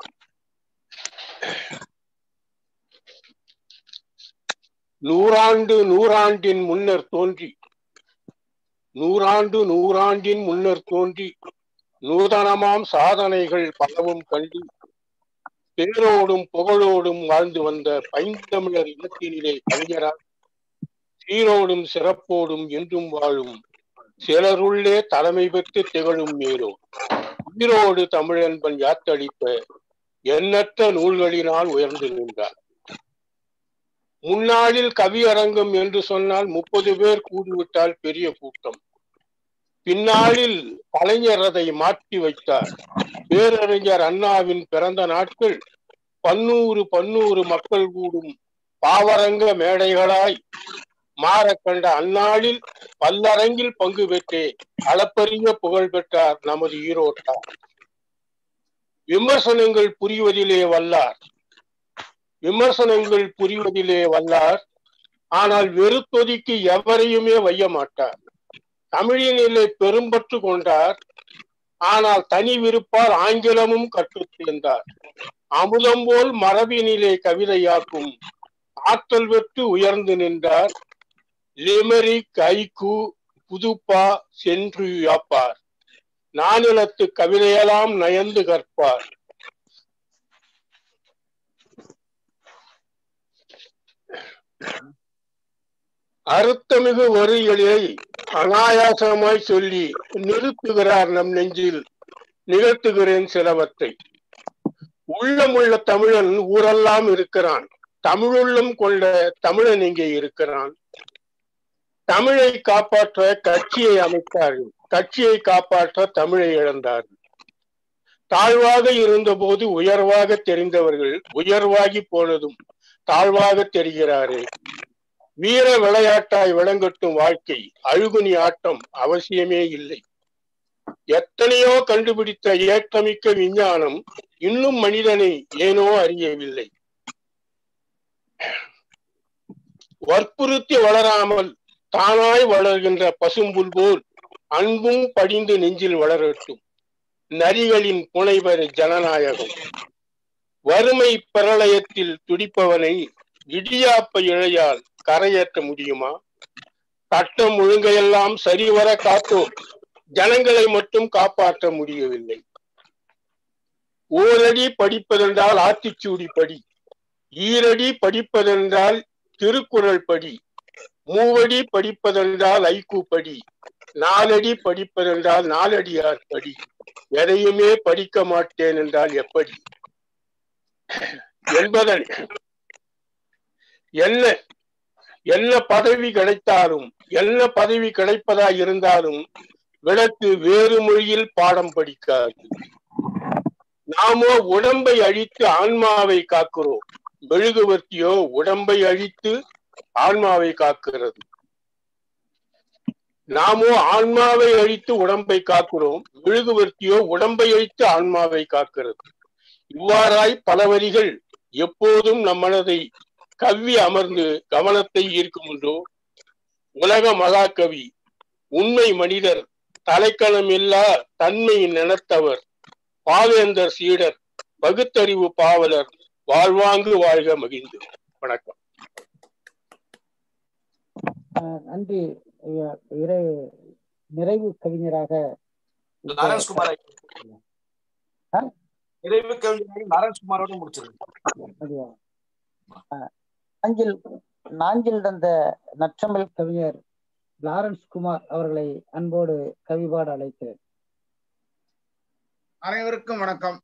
நூறாண்டு நூறாண்டின் முன்னர் தோன்றி நூறாண்டு நூறாண்டின் முன்னர் தோன்றி நூதனமாம் சாதனைகள் பலவும் கண்டு பேரோடும் புகழோடும் வாழ்ந்து வந்த பைந்தமிழர் இனத்தினிலே கவிஞரால் சீரோடும் சிறப்போடும் என்றும் வாழும் சிலருள்ளே தலைமை பெற்று திகழும் ஈரோடு ஈரோடு தமிழன்பன் யாத்தளித்த எண்ணற்ற நூல்களினால் உயர்ந்து நின்றார் முன்னாளில் கவியரங்கம் என்று சொன்னால் முப்பது பேர் கூடிவிட்டால் பெரிய கூட்டம் பின்னாளில் கலைஞர் அதை மாற்றி வைத்தார் பேரறிஞர் அண்ணாவின் பிறந்த நாட்கள் பன்னூறு பன்னூறு மக்கள் கூடும் பாவரங்க மேடைகளாய் மாற கண்ட அந்நாளில் பல்லரங்கில் பங்கு பெற்றே அளப்பரிய புகழ் பெற்றார் நமது ஈரோட்டார் விமர்சனங்கள் புரிவதிலே வல்லார் விமர்சனங்கள் புரிவதிலே வல்லார் ஆனால் வெறுத்தொதிக்கு எவரையுமே வைய மாட்டார் தமிழினிலே பெரும்பற்று கொண்டார் ஆனால் தனி விருப்பால் ஆங்கிலமும் கற்றுத் தேர்ந்தார் அமுதம் போல் மரபினிலே கவிதையாக்கும் ஆற்றல் பெற்று உயர்ந்து நின்றார் லிமரிக் ஐக்கு புதுப்பா சென்று யாப்பார் நானிலத்து கவிதையெல்லாம் நயந்து கற்பார் அறுத்தமிகு வரிகளை அனாயாசமாய் சொல்லி நிறுத்துகிறார் நம் நெஞ்சில் நிகழ்த்துகிறேன் சிலவற்றை உள்ளமுள்ள தமிழன் ஊரெல்லாம் இருக்கிறான் தமிழுள்ளம் கொண்ட தமிழன் இங்கே இருக்கிறான் தமிழை காப்பாற்ற கட்சியை அமைத்தார்கள் கட்சியை காப்பாற்ற தமிழை இழந்தார்கள் தாழ்வாக இருந்தபோது உயர்வாக தெரிந்தவர்கள் உயர்வாகி போனதும் தாழ்வாக தெரிகிறாரே வீர விளையாட்டாய் விளங்கட்டும் வாழ்க்கை அழுகுனி ஆட்டம் அவசியமே இல்லை எத்தனையோ கண்டுபிடித்த ஏற்றமிக்க விஞ்ஞானம் இன்னும் மனிதனை ஏனோ அறியவில்லை வற்புறுத்தி வளராமல் தானாய் வளர்கின்ற பசும்புல் போல் அன்பும் படிந்து நெஞ்சில் வளரட்டும் நரிகளின் புனைவர் ஜனநாயகம் வறுமை பிரளயத்தில் துடிப்பவனை இடியாப்ப இழையால் கரையேற்ற முடியுமா சட்டம் ஒழுங்கையெல்லாம் சரிவர காத்தோம் ஜனங்களை மட்டும் காப்பாற்ற முடியவில்லை ஓரடி படிப்பதென்றால் ஆத்திச்சூடி படி ஈரடி படிப்பதென்றால் திருக்குறள் படி மூவடி படிப்பதென்றால் ஐக்கு படி நாலடி படிப்பதென்றால் நாலடியார் படி எதையுமே படிக்க மாட்டேன் என்றால் எப்படி என்பதன் என்ன என்ன பதவி கிடைத்தாலும் என்ன பதவி கிடைப்பதா இருந்தாலும் விளக்கு வேறு மொழியில் பாடம் படிக்காது நாமோ உடம்பை அழித்து ஆன்மாவை காக்கிறோம் மெழுகுவர்த்தியோ உடம்பை அழித்து ஆன்மாவை காக்கிறது நாமோ ஆன்மாவை அழித்து உடம்பை காக்கிறோம் மெழுகுவர்த்தியோ உடம்பை அழித்து ஆன்மாவை காக்கிறது இவ்வாறாய் பல வரிகள் எப்போதும் நம் மனதை கவ்வி அமர்ந்து கவனத்தை ஈர்க்கும் உண்டோ உலக மகாகவி உண்மை மனிதர் தலைக்களம் இல்லா தன்மை நினைத்தவர் பாவேந்தர் சீடர் பகுத்தறிவு பாவலர் வாழ்வாங்கு வாழ்க மகிழ்ந்து வணக்கம் ஆஹ் நன்றி ஐயா. இறை நிறைவு கவிஞராக இந்த லாரன்ஸ் குமார் ஆ? நிறைவு கவிஞராக லாரன்ஸ் குமாரோட முடிச்சிருக்கேன் அப்படியா? ஆஹ் நாஞ்சில் நாஞ்சில் தந்த நற்றமிழ் கவிஞர் லாரன்ஸ் குமார் அவர்களை அன்போடு கவிபாட அழைக்கிறேன் அனைவருக்கும் வணக்கம்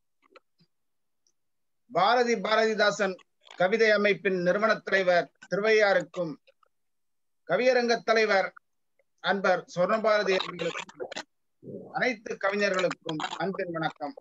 பாரதி பாரதிதாசன் கவிதை அமைப்பின் நிறுவன தலைவர் திருவையாருக்கும் கவியரங்க தலைவர் அன்பர் சொர்ணபாரதி அவர்களுக்கும் அனைத்து கவிஞர்களுக்கும் அன்பின் வணக்கம்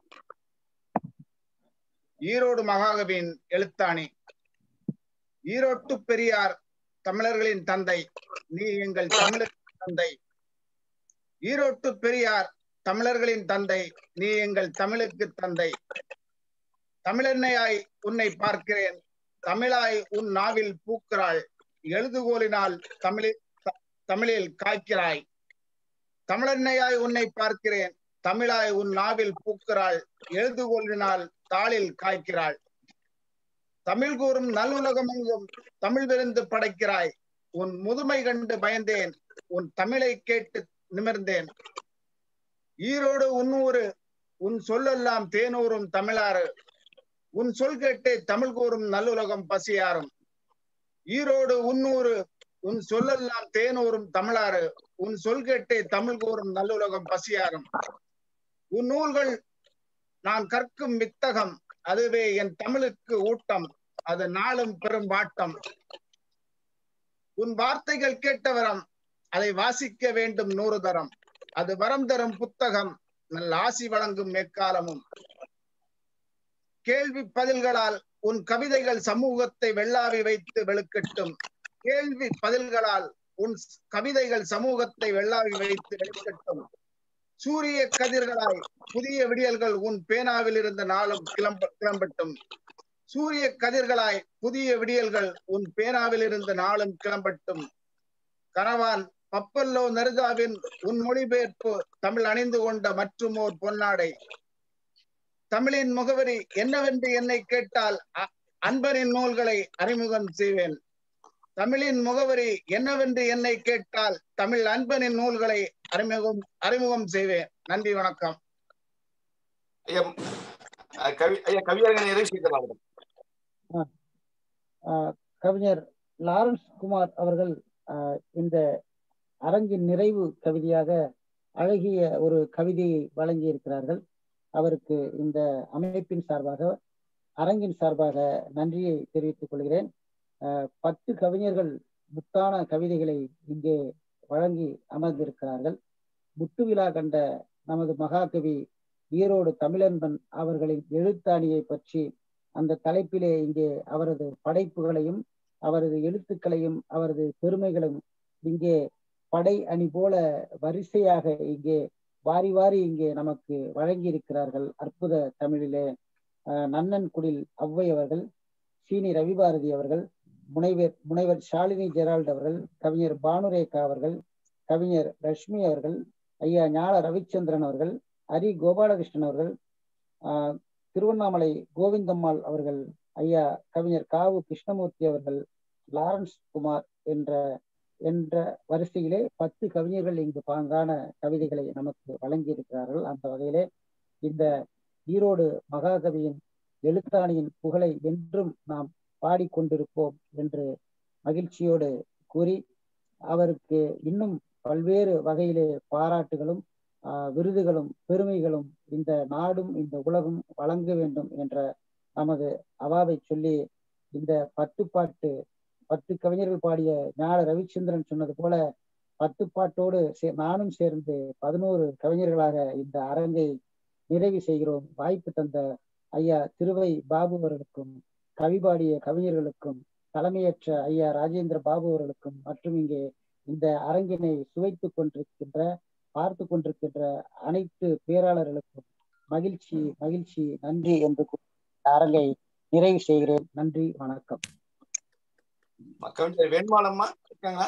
ஈரோடு மகாகவியின் எழுத்தாணி ஈரோட்டு பெரியார் தமிழர்களின் தந்தை நீ எங்கள் தமிழரின் தந்தை ஈரோட்டு பெரியார் தமிழர்களின் தந்தை நீ எங்கள் தமிழுக்கு தந்தை தமிழெண்ணையாய் உன்னை பார்க்கிறேன் தமிழாய் உன் நாவில் பூக்கிறாள் எழுதுகோலினால் தமிழில் த- தமிழில் காய்க்கிறாய் தமிழெண்ணையாய் உன்னை பார்க்கிறேன் தமிழாய் உன் நாவில் பூக்கிறாள் எழுதுகோலினால் தாளில் காய்க்கிறாள் தமிழ் கூறும் நல்லுலகமெங்கும் தமிழ் விருந்து படைக்கிறாய் உன் முதுமை கண்டு பயந்தேன் உன் தமிழை கேட்டு நிமிர்ந்தேன் ஈரோடு உன்னூறு உன் சொல்லெல்லாம் தேனூரும் தமிழாறு உன் சொல் கேட்டு தமிழ் கூறும் நல்லுலகம் பசியாரும் ஈரோடு உன்னூறு உன் சொல்லெல்லாம் தேனூரும் தமிழாறு உன் சொல் கேட்டே தமிழ் கூறும் நல்லுலகம் பசியாரும் உன் நூல்கள் நான் கற்கும் வித்தகம் அதுவே என் தமிழுக்கு ஊட்டம் அது நாளும் பெரும் வாட்டம் உன் வார்த்தைகள் கேட்ட வரம் அதை வாசிக்க வேண்டும் நூறு தரம் அது வரம் தரும் புத்தகம் நல்ல ஆசி வழங்கும் எக்காலமும் கேள்வி பதில்களால் உன் கவிதைகள் சமூகத்தை வெள்ளாவி வைத்து வெளுக்கட்டும் கேள்வி பதில்களால் உன் கவிதைகள் சமூகத்தை வெள்ளாவி வைத்து வெளுக்கட்டும் சூரிய கதிர்களாய் புதிய விடியல்கள் உன் பேனாவில் இருந்த நாளும் கிளம்ப கிளம்பட்டும் சூரிய கதிர்களாய் புதிய விடியல்கள் உன் பேனாவில் இருந்த நாளும் கிளம்பட்டும் கணவான் பப்பல்லோ நெருதாவின் உன் மொழிபெயர்ப்பு தமிழ் அணிந்து கொண்ட மற்றும் ஓர் பொன்னாடை தமிழின் முகவரி என்னவென்று என்னை கேட்டால் அ- அன்பரின் நூல்களை அறிமுகம் செய்வேன் தமிழின் முகவரி என்னவென்று என்னை கேட்டால் தமிழ் அன்பனின் நூல்களை அறிமுகம் அறிமுகம் செய்வேன் நன்றி வணக்கம் ஐயா அஹ், கவி ஐயா கவியரங்கன் நிறைவு செய்தலாம் ஆஹ் கவிஞர் லாரன்ஸ் குமார் அவர்கள் ஆஹ் இந்த அரங்கின் நிறைவு கவிதையாக அழகிய ஒரு கவிதையை வழங்கி இருக்கிறார்கள் அவருக்கு இந்த அமைப்பின் சார்பாக அரங்கின் சார்பாக நன்றியை தெரிவித்துக் கொள்கிறேன் ஆஹ் பத்து கவிஞர்கள் முத்தான கவிதைகளை இங்கே வழங்கி அமர்ந்திருக்கிறார்கள் முத்து விழா கண்ட நமது மகாகவி ஈரோடு தமிழன்பன் அவர்களின் எழுத்தாணியை பற்றி அந்த தலைப்பிலே இங்கே அவரது படைப்புகளையும் அவரது எழுத்துக்களையும் அவரது பெருமைகளும் இங்கே படை அணி போல வரிசையாக இங்கே வாரி வாரி இங்கே நமக்கு வழங்கி இருக்கிறார்கள் அற்புத தமிழிலே அஹ், நன்னன் குடில் ஔவை அவர்கள் சீனி ரவிபாரதி அவர்கள் முனைவர் முனைவர் ஷாலினி ஜெரால்ட் அவர்கள் கவிஞர் பானுரேகா அவர்கள் கவிஞர் ரஷ்மி அவர்கள் ஐயா ஞான ரவிச்சந்திரன் அவர்கள் ஹரி கோபாலகிருஷ்ணன் அவர்கள் ஆஹ், திருவண்ணாமலை கோவிந்தம்மாள் அவர்கள் ஐயா கவிஞர் காவு கிருஷ்ணமூர்த்தி அவர்கள் லாரன்ஸ் குமார் என்ற என்ற வரிசையிலே பத்து கவிஞர்கள் இங்கு பாங்கான கவிதைகளை நமக்கு வழங்கி இருக்கிறார்கள் அந்த வகையிலே இந்த ஈரோடு மகாகவியின் எழுத்தாணியின் புகழை என்றும் நாம் பாடிக்கொண்டிருப்போம் என்று மகிழ்ச்சியோடு கூறி அவருக்கு இன்னும் பல்வேறு வகையிலே பாராட்டுகளும் ஆஹ், விருதுகளும் பெருமைகளும் இந்த நாடும் இந்த உலகும் வழங்க வேண்டும் என்ற நமது அவாவை சொல்லி இந்த பத்து பாட்டு பத்து கவிஞர்கள் பாடிய ஞான ரவிச்சந்திரன் சொன்னது போல பத்து பாட்டோடு சே- நானும் சேர்ந்து பதினோரு கவிஞர்களாக இந்த அரங்கை நிறைவு செய்கிறோம் வாய்ப்பு தந்த ஐயா திருவை பாபு அவர்களுக்கும் கவி பாடிய கவிஞர்களுக்கும் தலைமையேற்ற ஐயா ராஜேந்திர பாபு அவர்களுக்கும் மற்றும் இங்கே இந்த அரங்கினை சுவைத்துக் கொண்டிருக்கின்ற பார்த்து கொண்டிருக்கின்ற அனைத்து பேராளர்களுக்கும் மகிழ்ச்சி மகிழ்ச்சி நன்றி என்று கூறி இந்த அரங்கை நிறைவு செய்கிறேன் நன்றி வணக்கம் கவிஞர் வேண்மாலம்மா இருக்காங்களா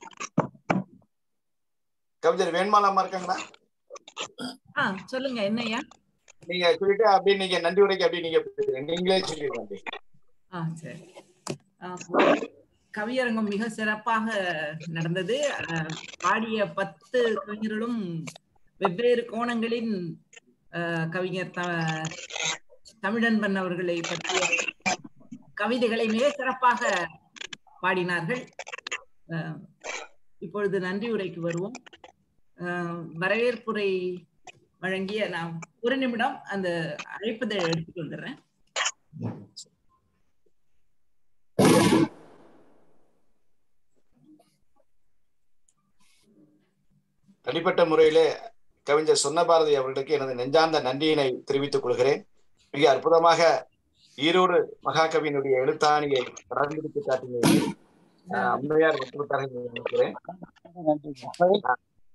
கவிஞர் வேண்மாலம்மா இருக்காங்களா ஆ சொல்லுங்க என்னய்யா நீங்க சொல்லிட்டு அப்படியே நீங்க நன்றி உரைக்கு அப்படியே நீங்க பேசுங்க. நீங்களே சொல்லிடுங்க அப்படியே. ஆ சரி ஆ, கவியரங்கம் மிக சிறப்பாக நடந்தது ஆ, பாடிய பத்து கவிஞர்களும் வெவ்வேறு கோணங்களின் ஆ, கவிஞர் த தமிழன்பன் அவர்களை பற்றிய கவிதைகளை மிக சிறப்பாக பாடினார்கள் ஆ, இப்பொழுது நன்றி உரைக்கு வருவோம் ஆ, வரவேற்புரை வழங்கிய நான் ஒரு நிமிடம் அந்த அழைப்பதை எடுத்துட்டு வந்துடுறேன் தனிப்பட்ட முறையிலே கவிஞர் சொன்னபாரதி அவர்களுக்கு எனது நெஞ்சார்ந்த நன்றியினை தெரிவித்துக் கொள்கிறேன் மிக அற்புதமாக ஈரோடு மகாகவியினுடைய எழுத்தாணியை கடந்திருத்து காட்டினீர்கள் ஆஹ் அம்மையார் விட்டுவிட்டார்கள் என்று நினைக்கிறேன் நன்றி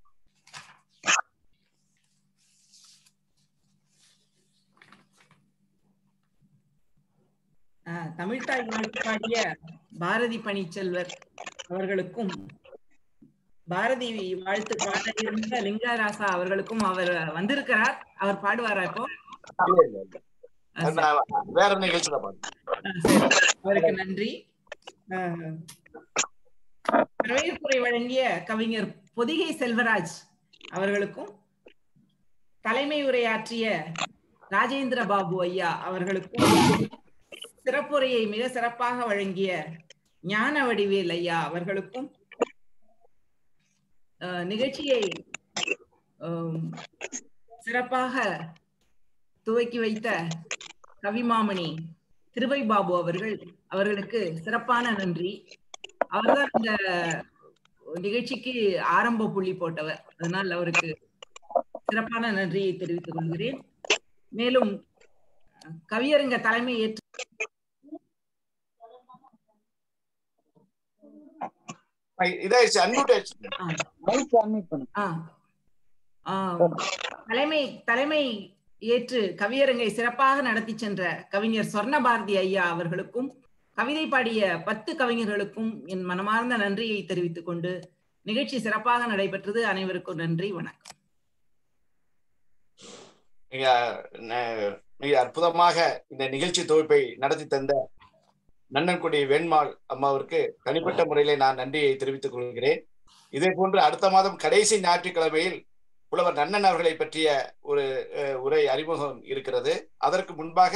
ஆஹ் தமிழ்தாய் வாழ்த்து பாடிய பாரதி பணிச்செல்வர் அவர்களுக்கும் பாரதி வாழ்த்து பாட இருந்த லிங்கராசா அவர்களுக்கும் அவர் வந்திருக்கிறார் அவர் பாடுவாரா இப்போ இல்ல, இல்ல, இல்ல. நான் வேற நிகழ்ச்சியில பாருங்க ஆஹ் சரி. அவருக்கு நன்றி ஆஹ் வரவேற்புரை வழங்கிய கவிஞர் பொதிகை செல்வராஜ் அவர்களுக்கும் தலைமை உரையாற்றிய ராஜேந்திர பாபு ஐயா அவர்களுக்கும் சிறப்புரையை மிக சிறப்பாக வழங்கிய ஞான வடிவேல் ஐயா அவர்களுக்கும் அஹ், நிகழ்ச்சியை ஆம், சிறப்பாக துவக்கி வைத்த கவிமாமணி திருவை பாபு அவர்கள் அவர்களுக்கு சிறப்பான நன்றி அவர்தான் இந்த நிகழ்ச்சிக்கு ஆரம்ப புள்ளி போட்டவர் அதனால் அவருக்கு சிறப்பான நன்றியை தெரிவித்துக் கொள்கிறேன் மேலும் கவியரங்க தலைமை ஏற்று இதாயிடுச்சு அன்மியூட் ஆயிடுச்சு மைக் அன்மியூட் பண்ணு ஆ. ஆ, தலைமை தலைமை ஏற்று கவியரங்கை சிறப்பாக நடத்தி சென்ற கவிஞர் சொர்ணபாரதி ஐயா அவர்களுக்கும் கவிதை பாடிய பத்து கவிஞர்களுக்கும் என் மனமார்ந்த நன்றியை தெரிவித்துக் கொண்டு நிகழ்ச்சி சிறப்பாக நடைபெற்றது அனைவருக்கும் நன்றி வணக்கம் மிக ந- மிக அற்புதமாக இந்த நிகழ்ச்சி தொகுப்பை நடத்தி தந்த நன்னன்குடி வெண்மாள் அம்மாவிற்கு தனிப்பட்ட முறையிலே நான் நன்றியை தெரிவித்துக் கொள்கிறேன் இதே போன்று அடுத்த மாதம் கடைசி ஞாயிற்றுக்கிழமையில் புலவர் நன்னன் அவர்களை பற்றிய ஒரு அஹ், உரை அறிமுகம் இருக்கிறது அதற்கு முன்பாக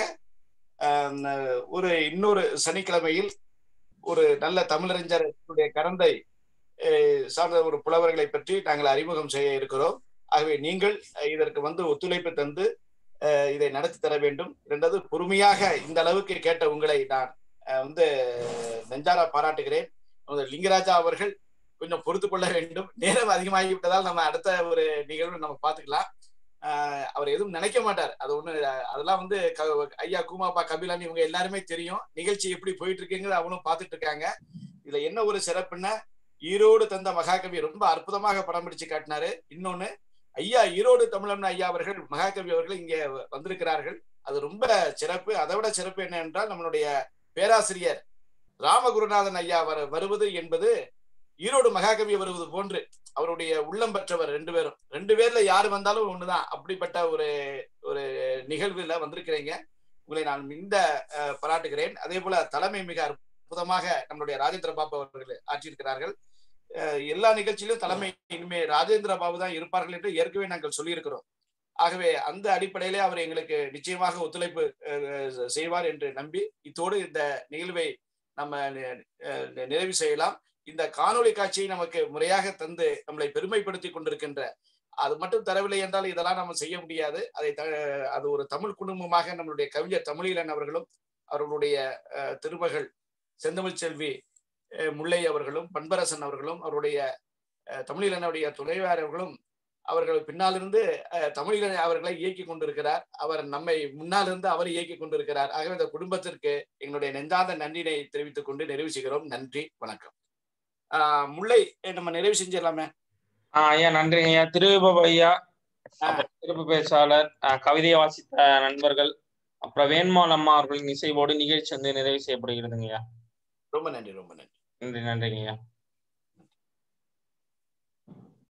அஹ், ந- ஒரு இன்னொரு சனிக்கிழமையில் ஒரு நல்ல தமிழறிஞருடைய கரந்தை அஹ், சார்ந்த ஒரு புலவர்களை பற்றி நாங்கள் அறிமுகம் செய்ய இருக்கிறோம் ஆகவே நீங்கள் அஹ், இதற்கு வந்து ஒத்துழைப்பு தந்து அஹ், இதை நடத்தி தர வேண்டும் இரண்டாவது பொறுமையாக இந்த அளவுக்கு கேட்ட உங்களை நான் அஹ், வந்து நெஞ்சார பாராட்டுகிறேன் நமது லிங்கராஜா அவர்கள் கொஞ்சம் பொறுத்து கொள்ள வேண்டும் நேரம் அதிகமாகி விட்டதால் நம்ம அடுத்த ஒரு நிகழ்வு நம்ம பார்த்துக்கலாம் ஆஹ் அவர் எதுவும் நினைக்க மாட்டார் அது ஒண்ணு அதெல்லாம் வந்து க- ஐயா கூமாப்பா கபிலான் இவங்க எல்லாருமே தெரியும் நிகழ்ச்சி எப்படி போயிட்டு இருக்குங்கிறது அவங்களும் பார்த்துட்டு இருக்காங்க இதுல என்ன ஒரு சிறப்புன்னா ஈரோடு தந்த மகாகவி ரொம்ப அற்புதமாக படம் பிடிச்சு காட்டினாரு இன்னொன்னு ஐயா ஈரோடு தமிழன் ஐயா அவர்கள் மகாகவி அவர்கள் இங்கே வந்திருக்கிறார்கள் அது ரொம்ப சிறப்பு அதை விட சிறப்பு என்ன என்றால் நம்மளுடைய பேராசிரியர் ராமகுருநாதன் ஐயா வர வருவது என்பது ஈரோடு மகாகவி வருவது போன்று அவருடைய உள்ளம் பெற்றவர் ரெண்டு பேரும் ரெண்டு பேர்ல யாரு வந்தாலும் ஒண்ணுதான் அப்படிப்பட்ட ஒரு ஒரு நிகழ்வுல வந்திருக்கிறீங்க உங்களை நான் இந்த அஹ், பாராட்டுகிறேன் அதே போல தலைமை மிக அற்புதமாக நம்மளுடைய ராஜேந்திர பாபு அவர்கள் ஆற்றியிருக்கிறார்கள் அஹ், எல்லா நிகழ்ச்சியிலும் தலைமை இனிமே ராஜேந்திர பாபு தான் இருப்பார்கள் என்று ஏற்கனவே நாங்கள் சொல்லியிருக்கிறோம் ஆகவே அந்த அடிப்படையிலே அவர் எங்களுக்கு நிச்சயமாக ஒத்துழைப்பு அஹ், செய்வார் என்று நம்பி இத்தோடு இந்த நிகழ்வை நம்ம நி- அஹ், நிறைவு செய்யலாம் இந்த காணொளி காட்சியை நமக்கு முறையாக தந்து நம்மளை பெருமைப்படுத்தி கொண்டிருக்கின்ற அது மட்டும் தரவில்லை என்றால் இதெல்லாம் நம்ம செய்ய முடியாது அதை த- அது ஒரு தமிழ் குடும்பமாக நம்மளுடைய கவிஞர் தமிழீழன் அவர்களும் அவர்களுடைய அஹ், திருமகள் செந்தமிழ் செல்வி அஹ், முல்லை அவர்களும் பண்பரசன் அவர்களும் அவருடைய அஹ், தமிழீழனுடைய துணைவியார் அவர்களும் அவர்கள் பின்னாலிருந்து அஹ், தமிழீழன் அவர்களை இயக்கி கொண்டிருக்கிறார் அவர் நம்மை முன்னாலிருந்து அவர் இயக்கி கொண்டிருக்கிறார் ஆகவே இந்த குடும்பத்திற்கு எங்களுடைய நெஞ்சார்ந்த நன்றினை தெரிவித்துக் கொண்டு நிறைவு செய்கிறோம் நன்றி வணக்கம் ஆஹ் முல்லை நம்ம நிறைவு செஞ்சிடலாமே ஆ, ஐயா நன்றிங்க ஐயா திருவிபவ ஐயா அப்புறம் சிறப்பு பேச்சாளர் ஆ, கவிதையை வாசித்த நண்பர்கள் அப்புறம் வேண்மாள் அம்மா அவர்களின் இசைவோடு நிகழ்ச்சி வந்து நிறைவு செய்யப்படுகிறதுங்க ஐயா ரொம்ப நன்றி ரொம்ப நன்றி நன்றி நன்றிங்க ஐயா